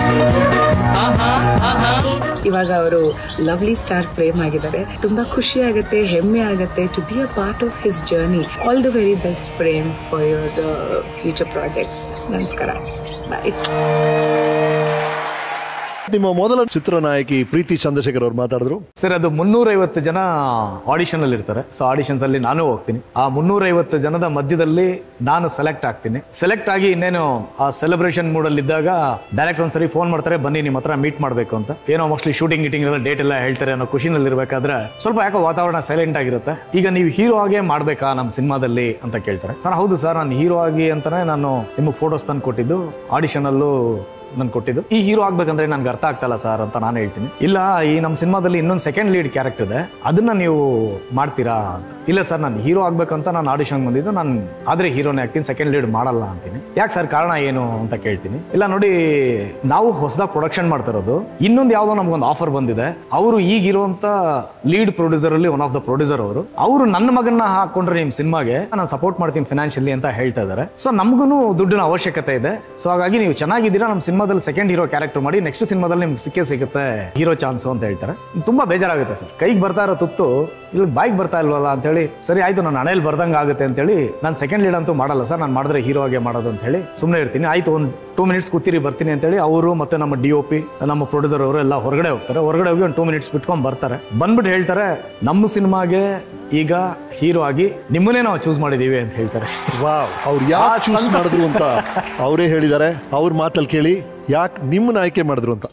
ಇವಾಗ ಅವರು lovely star Prem ಆಗಿದ್ದಾರೆ ತುಂಬಾ ಖುಷಿ ಆಗುತ್ತೆ ಹೆಮ್ಮೆ ಆಗುತ್ತೆ to be a part of his journey all the very best Prem for your future projects ನಮಸ್ಕಾರ bye ನಿಮ್ಮ ಮೊದಲ ಚಿತ್ರನಾಯಕಿ ಪ್ರೀತಿ ಚಂದ್ರಶೇಖರ್ ಅವ್ರು ಮಾತಾಡಿದ್ರು ಸರ್ ಅದು ಮುನ್ನೂರೈವತ್ತು ಜನ ಆಡಿಷನ್ ಅಲ್ಲಿ ಇರ್ತಾರೆ ಸೊ ಆಡಿಷನ್ಸ್ ಅಲ್ಲಿ ನಾನು ಹೋಗ್ತೀನಿ ಆ ಮುನ್ನೂರೈವತ್ತು ಜನದ ಮಧ್ಯದಲ್ಲಿ ನಾನು ಸೆಲೆಕ್ಟ್ ಆಗ್ತೀನಿ ಸೆಲೆಕ್ಟ್ ಆಗಿ ಇನ್ನೇನು ಆ ಸೆಲೆಬ್ರೇಷನ್ ಮೂಡ್ ಅಲ್ಲಿ ಇದ್ದಾಗ ಡೈರೆಕ್ಟ್ ಒಂದ್ಸರಿ ಫೋನ್ ಮಾಡ್ತಾರೆ ಬನ್ನಿ ನಿಮ್ಮ ಹತ್ರ ಮೀಟ್ ಮಾಡಬೇಕು ಅಂತ ಏನೋ ಮೋಸ್ಟ್ಲಿ ಶೂಟಿಂಗ್ ಗೀಟಿಂಗ್ ಎಲ್ಲ ಡೇಟ್ ಎಲ್ಲ ಹೇಳ್ತಾರೆ ಅನ್ನೋ ಖುಷಿನಲ್ಲಿ ಇರಬೇಕಾದ್ರೆ ಸ್ವಲ್ಪ ಯಾಕೋ ವಾತಾವರಣ ಸೈಲೆಂಟ್ ಆಗಿರುತ್ತೆ ಈಗ ನೀವು ಹೀರೋ ಆಗೇ ಮಾಡ್ಬೇಕಾ ನಮ್ಮ ಸಿನಿಮಾದಲ್ಲಿ ಅಂತ ಕೇಳ್ತಾರೆ ಸರ್ ಹೌದು ಸರ್ ನಾನು ಹೀರೋ ಆಗಿ ಅಂತಾನೆ ನಾನು ನಿಮಗೆ ಫೋಟೋಸ್ ತಂದು ಕೊಟ್ಟಿದ್ದು ಆಡಿಷನ್ ಅಲ್ಲೂ ನನ್ ಕೊಟ್ಟಿದ್ದು ಈ ಹೀರೋ ಆಗ್ಬೇಕಂದ್ರೆ ನನ್ಗೆ ಅರ್ಥ ಆಗ್ತಲ್ಲ ಸರ್ ಅಂತ ನಾನು ಹೇಳ್ತೀನಿ ಇಲ್ಲ ಈ ನಮ್ಮ ಸಿನಿಮಾದಲ್ಲಿ ಇನ್ನೊಂದು ಸೆಕೆಂಡ್ ಲೀಡ್ ಕ್ಯಾರೆಕ್ಟರ್ ಇದೆ ಅದನ್ನ ನೀವು ಮಾಡ್ತೀರಾ ಅಂತ ಇಲ್ಲ ಸರ್ ನಾನು ಹೀರೋ ಆಗ್ಬೇಕಂತ ನಾನು ಆಡಿಷನ್ ಬಂದಿದ್ದು ನಾನು ಆದ್ರೆ ಹೀರೋನೇ ಆಗ್ತೀನಿ ಸೆಕೆಂಡ್ ಲೀಡ್ ಮಾಡಲ್ಲ ಅಂತೀನಿ ಯಾಕೆ ಸರ್ ಕಾರಣ ಏನು ಅಂತ ಕೇಳ್ತೀನಿ ಇಲ್ಲ ನೋಡಿ ನಾವು ಹೊಸದಾಗಿ ಪ್ರೊಡಕ್ಷನ್ ಮಾಡ್ತಿರೋದು ಇನ್ನೊಂದು ಯಾವುದೋ ನಮ್ಗೊಂದು ಆಫರ್ ಬಂದಿದೆ ಅವರು ಈಗಿರುವಂತ ಲೀಡ್ ಪ್ರೊಡ್ಯೂಸರ್ ಅಲ್ಲಿ ಒನ್ ಆಫ್ ದ ಪ್ರೊಡ್ಯೂಸರ್ ಅವರು ಅವರು ನನ್ನ ಮಗನ್ನ ಹಾಕೊಂಡ್ರೆ ನಿಮ್ ಸಿನಿಮಾಗೆ ನಾನು ಸಪೋರ್ಟ್ ಮಾಡ್ತೀನಿ ಫಿನಾನ್ಷಿಯಲಿ ಅಂತ ಹೇಳ್ತಾ ಇದ್ದಾರೆ ಸೊ ನಮಗೂ ದುಡ್ಡಿನ ಅವಶ್ಯಕತೆ ಇದೆ ಸೊ ಹಾಗಾಗಿ ನೀವು ಚೆನ್ನಾಗಿದ್ದೀರಾ ನಮ್ಮ ಸಿನಿಮಾ ಸಿನಿಮಾದಲ್ಲಿ ಸೆಕೆಂಡ್ ಹೀರೋ ಕ್ಯಾರೆಕ್ಟರ್ ಮಾಡಿ ನೆಕ್ಸ್ಟ್ ಸಿನಿಮಾದಲ್ಲಿ ನಿಮ್ಗೆ ಸಿಕ್ಕೇ ಸಿಗುತ್ತೆ ಹೀರೋ ಚಾನ್ಸು ಅಂತ ಹೇಳ್ತಾರೆ ತುಂಬಾ ಬೇಜಾರಾಗುತ್ತೆ ಸರ್ ಕೈಗೆ ಬರ್ತಾ ಇರೋ ತುತ್ತು ಇಲ್ಲಿ ಬಾಯ್ಗೆ ಬರ್ತಾ ಇಲ್ವಲ್ಲ ಅಂತೇಳಿ ಸರಿ ಆಯ್ತು ನಾನು ಹಣೆಯಲ್ಲಿ ಬರ್ದಂಗೆ ಆಗುತ್ತೆ ಅಂತೇಳಿ ನಾನು ಸೆಕೆಂಡ್ ಲೀಡ್ ಅಂತೂ ಮಾಡಲ್ಲ ಸರ್ ನಾನು ಮಾಡಿದ್ರೆ ಹೀರೋ ಆಗಿ ಮಾಡೋದು ಅಂತ ಹೇಳಿ ಸುಮ್ಮನೆ ಇರ್ತೀನಿ ಆಯ್ತು ಒಂದು ಟೂ ಮಿನಿಟ್ಸ್ ಕೂತಿರಿ ಬರ್ತೀನಿ ಅಂತೇಳಿ ಅವರು ಮತ್ತೆ ನಮ್ಮ ಡಿ ಒ ಪಿ ನಮ್ಮ ಪ್ರೊಡ್ಯೂಸರ್ ಅವರು ಎಲ್ಲ ಹೊರಗಡೆ ಹೋಗ್ತಾರೆ ಹೊರಗಡೆ ಹೋಗಿ ಒಂದು ಟೂ ಮಿನಿಟ್ಸ್ ಬಿಟ್ಕೊಂಡು ಬರ್ತಾರೆ ಬಂದ್ಬಿಟ್ಟು ಹೇಳ್ತಾರೆ ನಮ್ಮ ಸಿನಿಮಾಗೆ ಈಗ ಹೀರೋ ಆಗಿ ನಿಮ್ಮನ್ನೇ ನಾವು ಚೂಸ್ ಮಾಡಿದೀವಿ ಅಂತ ಹೇಳ್ತಾರೆ ವಾವ್ ಅವ್ರು ಯಾಕೆ ಚೂಸ್ ಮಾಡಿದ್ರು ಅಂತ ಅವರೇ ಹೇಳಿದ್ದಾರೆ ಅವ್ರ ಮಾತಲ್ಲಿ ಕೇಳಿ ಯಾಕೆ ನಿಮ್ಮನ್ನ ಆಯ್ಕೆ ಮಾಡಿದ್ರು ಅಂತ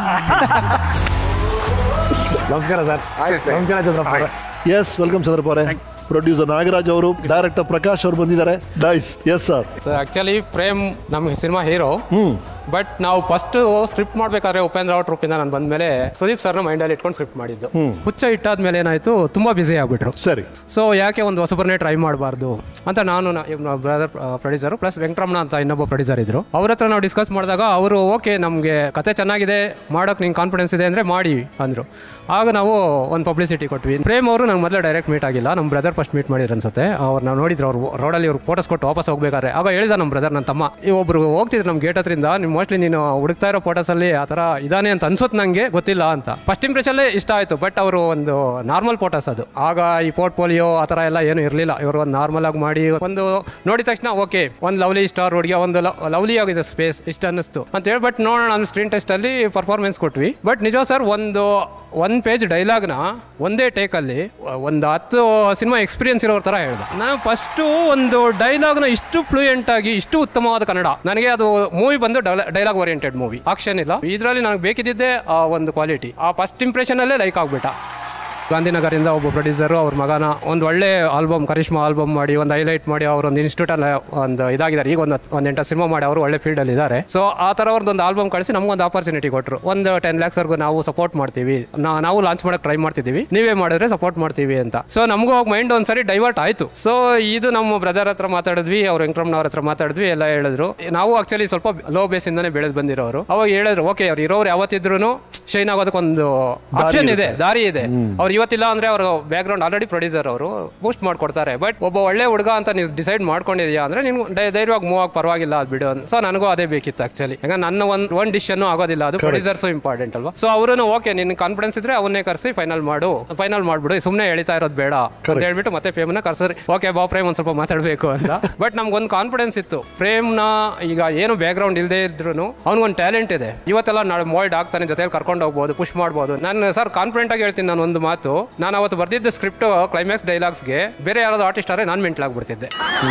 ನಮಸ್ಕಾರ ಸರ್ ನಮಸ್ಕಾರ ಚಂದ್ರಪ್ಪ ಅವರೇ. ಎಸ್ ವೆಲ್ಕಮ್ ಚಂದ್ರಪ್ಪ ಅವರೇ ಪ್ರೊಡ್ಯೂಸರ್ ನಾಗರಾಜ್ ಅವರು ಡೈರೆಕ್ಟರ್ ಪ್ರಕಾಶ್ ಅವರು ಬಂದಿದ್ದಾರೆ ಡೈಸ್ yes sir so actually Prem ನಮ್ಮ ಸಿನಿಮಾ ಹೀರೋ ಬಟ್ ನಾವು ಫಸ್ಟ್ ಸ್ಕ್ರಿಪ್ಟ್ ಮಾಡ್ಬೇಕಾದ್ರೆ ಉಪೇಂದ್ರ ಅವ್ರ ಟ್ರೂಪಿಂದ ನಾನು ಬಂದ್ಮೇಲೆ ಸುದೀಪ್ ಸರ್ನ ಮೈಂಡಲ್ಲಿ ಇಟ್ಕೊಂಡು ಸ್ಕ್ರಿಪ್ಟ್ ಮಾಡಿದ್ದು ಹ್ಮ್. ಹುಚ್ಚ ಇಟ್ಟಾದ್ಮೇಲೆ ಏನಾಯ್ತು ತುಂಬಾ ಬ್ಯುಸಿ ಆಗ್ಬಿಟ್ರು ಸರಿ ಸೊ ಯಾಕೆ ಒಂದು ಹೊಸಬರನ್ನೇ ಟ್ರೈ ಮಾಡಬಾರ್ದು ಅಂತ ನಾನು ಬ್ರದರ್ ಪ್ರೊಡ್ಯೂಸರ್ ಪ್ಲಸ್ ವೆಂಕಟರಮಣ ಅಂತ ಇನ್ನೊಬ್ಬ ಪ್ರೊಡ್ಯೂಸರ್ ಇದ್ರು ಅವ್ರ ಹತ್ರ ನಾವು ಡಿಸ್ಕಸ್ ಮಾಡಿದಾಗ ಅವರು ಓಕೆ ನಮಗೆ ಕತೆ ಚೆನ್ನಾಗಿದೆ ಮಾಡೋಕೆ ನಿಂಗೆ ಕಾನ್ಫಿಡೆನ್ಸ್ ಇದೆ ಅಂದರೆ ಮಾಡಿ ಅಂದರು ಆಗ ನಾವು ಒಂದು ಪಬ್ಲಿಸಿಟಿ ಕೊಟ್ವಿ ಪ್ರೇಮ್ ಅವರು ನಂಗೆ ಮೊದಲೇ ಡೈರೆಕ್ಟ್ ಮೀಟ್ ಆಗಿಲ್ಲ ನಮ್ಮ ಬ್ರದರ್ ಫಸ್ಟ್ ಮೀಟ್ ಮಾಡಿದ್ರು ಅನ್ಸುತ್ತೆ ಅವ್ರು ನಾವು ನೋಡಿದ್ರು ಅವ್ರು ರೋಡಲ್ಲಿ ಅವ್ರು ಫೋಟೋಸ್ ಕೊಟ್ಟು ವಾಪಸ್ ಹೋಗ್ಬೇಕಾದ್ರೆ ಆಗ ಹೇಳಿದ ನಮ್ಮ ಬ್ರದರ್ ನನ್ನ ತಮ್ಮ ಈ ಒಬ್ರು ಹೋಗ್ತಿದ್ರು ನಮ್ಮ ಗೇಟ್ ಹತ್ರಿಂದ ನೀವು ಮೋಸ್ಟ್ಲಿ ನೀನು ಹುಡುಕ್ತಾ ಇರೋ ಫೋಟೋಸಲ್ಲಿ ಆ ಥರ ಇದಾನೆ ಅಂತ ಅನ್ಸುತ್ತೆ ನನಗೆ ಗೊತ್ತಿಲ್ಲ ಅಂತ ಫಸ್ಟ್ ಇಂಪ್ರೆಷನ್ಲೇ ಇಷ್ಟ ಆಯಿತು ಬಟ್ ಅವರು ಒಂದು ನಾರ್ಮಲ್ ಫೋಟೋಸ್ ಅದು ಆಗ ಈ ಪೋರ್ಟ್ಫೋಲಿಯೋ ಆ ಥರ ಎಲ್ಲ ಏನು ಇರಲಿಲ್ಲ ಇವರು ಒಂದು ನಾರ್ಮಲ್ ಆಗಿ ಮಾಡಿ ಒಂದು ನೋಡಿದ ತಕ್ಷಣ ಓಕೆ ಒಂದು ಲವ್ಲಿ ಸ್ಟಾರ್ ಹುಡುಗಿ ಒಂದು ಲವ್ಲಿ ಆಗಿದೆ ಸ್ಪೇಸ್ ಇಷ್ಟ ಅನ್ನಿಸ್ತು ಅಂತ ಹೇಳಿ ಬಟ್ ನೋಡೋಣ ನಮ್ಮ ಸ್ಕ್ರೀನ್ ಟೆಸ್ಟಲ್ಲಿ ಪರ್ಫಾರ್ಮೆನ್ಸ್ ಕೊಟ್ವಿ ಬಟ್ ನಿಜ ಸರ್ ಒಂದು ಒಂದು ಪೇಜ್ ಡೈಲಾಗ್ನ ಒಂದೇ ಟೇಕಲ್ಲಿ ಒಂದು ಹತ್ತು ಸಿನಿಮಾ ಎಕ್ಸ್ಪೀರಿಯನ್ಸ್ ಇರೋರ ಥರ ಹೇಳ್ದೆ ನಾನು ಫಸ್ಟು ಒಂದು ಡೈಲಾಗ್ನ ಇಷ್ಟು ಫ್ಲೂಯೆಂಟ್ ಆಗಿ ಇಷ್ಟು ಉತ್ತಮವಾದ ಕನ್ನಡ ನನಗೆ ಅದು ಮೂವಿ ಬಂದು ಡೈಲಾಗ್ ಓರಿಯೆಂಟೆಡ್ ಮೂವಿ ಆಕ್ಷನ್ ಇಲ್ಲ ಇದರಲ್ಲಿ ನನಗೆ ಬೇಕಿದ್ದಿದ್ದೇ ಆ ಒಂದು ಕ್ವಾಲಿಟಿ ಆ ಫಸ್ಟ್ ಇಂಪ್ರೆಷನಲ್ಲೇ ಲೈಕ್ ಆಗ್ಬಿಟ್ಟ ಗಾಂಧಿನಗರಿಂದ ಒಬ್ಬ ಪ್ರೊಡ್ಯೂಸರು ಅವ್ರ ಮಗನ ಒಂದು ಒಳ್ಳೆ ಆಲ್ಬಮ್ ಕರಿಷ್ಮಾ ಆಲ್ಬಮ್ ಮಾಡಿ ಒಂದು ಹೈಲೈಟ್ ಮಾಡಿ ಅವರು ಒಂದು ಇನ್ಸ್ಟಿಟ್ಯೂಟಲ್ಲಿ ಒಂದು ಇದಾಗಿದ್ದಾರೆ ಈಗ ಒಂದು ಒಂದು ಎಂಟು ಸಿನಿಮಾ ಮಾಡಿ ಅವರು ಒಳ್ಳೆ ಫೀಲ್ಡಲ್ಲಿ ಇದ್ದಾರೆ ಸೊ ಆ ಥರ ಅವ್ರದ್ದು ಒಂದು ಆಲ್ಬಮ್ ಕಳಿಸಿ ನಮಗೊಂದು ಆಪರ್ಚುನಿಟಿ ಕೊಟ್ಟರು ಒಂದು ಟೆನ್ ಲ್ಯಾಕ್ಸ್ವರೆಗೂ ನಾವು ಸಪೋರ್ಟ್ ಮಾಡ್ತೀವಿ ನಾ- ನಾವು ಲಾಂಚ್ ಮಾಡೋಕೆ ಟ್ರೈ ಮಾಡ್ತಿದ್ದೀವಿ ನೀವೇ ಮಾಡಿದ್ರೆ ಸಪೋರ್ಟ್ ಮಾಡ್ತೀವಿ ಅಂತ ಸೊ ನಮಗೂ ಹೋಗಿ ಮೈಂಡ್ ಒಂದ್ಸರಿ ಡೈವರ್ಟ್ ಆಯಿತು ಸೊ ಇದು ನಮ್ಮ ಬ್ರದರ್ ಹತ್ರ ಮಾತಾಡಿದ್ವಿ ಅವ್ರ ವೆಂಕಟರಮಣವ್ರ ಹತ್ರ ಮಾತಾಡಿದ್ವಿ ಎಲ್ಲ ಹೇಳಿದ್ರು ನಾವು ಆಕ್ಚುಲಿ ಸ್ವಲ್ಪ ಲೋ ಬೇಸಿಂದನೇ ಬೆಳೆದು ಬಂದಿರೋರು ಅವಾಗ ಹೇಳಿದ್ರು ಓಕೆ ಅವ್ರು ಇರೋರು ಯಾವತ್ತಿದ್ರು ಶೈನ್ ಆಗೋದಕ್ಕೊಂದು ಆಪ್ಷನ್ ಇದೆ ಇರುತ್ತೆ. ದಾರಿ ಇದೆ ಅವ್ರು ಇವತ್ತಿಲ್ಲ ಅಂದ್ರೆ ಅವರು ಬ್ಯಾಕ್ ಗ್ರೌಂಡ್ ಆಲ್ರೆಡಿ ಪ್ರೊಡ್ಯೂಸರ್ ಅವರು ಬೂಸ್ಟ್ ಮಾಡ್ಕೊಡ್ತಾರೆ ಬಟ್ ಒಬ್ಬ ಒಳ್ಳೆ ಹುಡುಗ ಅಂತ ನೀವು ಡಿಸೈಡ್ ಮಾಡ್ಕೊಂಡಿದ್ಯಾ ಅಂದ್ರೆ ನೀನು ಡೈ- ಧೈರ್ಯವಾಗಿ ಮೂವ್ ಆಗಿ ಪರವಾಗಿಲ್ಲ ಅದು ಬಿಡು ಸೊ ನನಗೂ ಅದೇ ಬೇಕಿತ್ತು ಆಕ್ಚುಲಿ ಈಗ ನನ್ನ ಒಂದು ಒಂದು ಡಿಶನ್ನು ಆಗೋದಿಲ್ಲ ಅದು Correct. ಪ್ರೊಡ್ಯೂಸರ್ಸು ಇಂಪಾರ್ಟೆಂಟ್ ಅಲ್ವಾ ಸೊ ಅವರು ಓಕೆ ನಿನ್ ಕಾನ್ಫಿಡೆನ್ಸ್ ಇದ್ರೆ ಅವನ್ನೇ ಕರೆಸಿ ಫೈನಲ್ ಮಾಡು ಫೈನಲ್ ಮಾಡ್ಬಿಡು ಸುಮ್ಮನೆ ಹೇಳ್ತಾ ಇರೋದು ಬೇಡ ಅಂತ ಹೇಳ್ಬಿಟ್ಟು ಮತ್ತೆ ಪ್ರೇಮ್ನ ಕರ್ಸರಿ ಓಕೆ ಬಾ ಪ್ರೇಮ್ ಒಂದು ಸ್ವಲ್ಪ ಮಾತಾಡಬೇಕು ಅಂತ ಬಟ್ ನಮ್ಗೊಂದು ಕಾನ್ಫಿಡೆನ್ಸ್ ಇತ್ತು ಪ್ರೇಮ್ನ ಈಗ ಏನು ಬ್ಯಾಕ್ ಗ್ರೌಂಡ್ ಇಲ್ಲದೆ ಇದ್ರು ಅವ್ನಿಗೊಂದು ಟ್ಯಾಲೆಂಟ್ ಇದೆ ಇವತ್ತೆಲ್ಲ ನಾಳೆ ಮೋಲ್ಡ್ ಆಗ್ತಾನೆ ಜೊತೆಲಿ ಕರ್ಕೊಂಡು ಹೋಗ್ಬೋದು ಪುಷ್ ಮಾಡ್ಬೋದು ನಾನು ಸರ್ ಕಾನ್ಫಿಡೆಂಟ್ ಆಗಿ ಹೇಳ್ತೀನಿ ನಾನು ಒಂದು ಮಾತು ನಾನು ಅವತ್ತು ಬರ್ದಿದ್ದ ಸ್ಕ್ರಿಪ್ಟ್ ಕ್ಲೈಮ್ಯಾಕ್ಸ್ ಡೈಲಾಗ್ಸ್ಗೆ ಬೇರೆ ಯಾರಾದ್ರು ಆರ್ಟಿಸ್ಟ್ ಆದರೆ ನಾನು ಮೆಂಟ್ಲ್ ಆಗ್ಬಿಡ್ತಿದ್ದೆ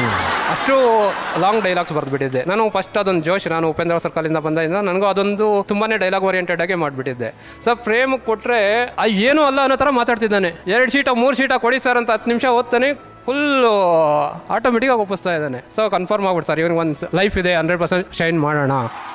ಅಷ್ಟು ಲಾಂಗ್ ಡೈಲಾಗ್ಸ್ ಬರ್ದ್ಬಿಟ್ಟಿದ್ದೆ ನಾನು ಫಸ್ಟ್ ಅದೊಂದು ಜೋಶ್ ನಾನು ಉಪೇಂದ್ರ ಸರ್ಕಲಿಂದ ಬಂದಿಂದ ನನಗೂ ಅದೊಂದು ತುಂಬಾನೇ ಡೈಲಾಗ್ ಓರಿಯೆಂಟೆಡ್ ಆಗಿ ಮಾಡಿಬಿಟ್ಟಿದ್ದೆ ಸೊ ಪ್ರೇಮ್ ಕೊಟ್ಟರೆ ಏನೂ ಅಲ್ಲ ಅನ್ನೋ ಥರ ಮಾತಾಡ್ತಿದ್ದಾನೆ ಎರಡು ಶೀಟ ಮೂರು ಶೀಟ ಕೊಡಿ ಸರ್ ಅಂತ ಹತ್ತು ನಿಮಿಷ ಓದ್ತಾನೆ ಫುಲ್ಲು ಆಟೋಮೆಟಿಕಾಗಿ ಒಪ್ಪಿಸ್ತಾ ಇದ್ದಾನೆ ಸೊ ಕನ್ಫರ್ಮ್ ಆಗ್ಬಿಟ್ಟು ಸರ್ ಇವ್ನಿಗೆ ಒಂದು ಲೈಫ್ ಇದೆ ಹಂಡ್ರೆಡ್ ಪರ್ಸೆಂಟ್ ಶೈನ್ ಮಾಡೋಣ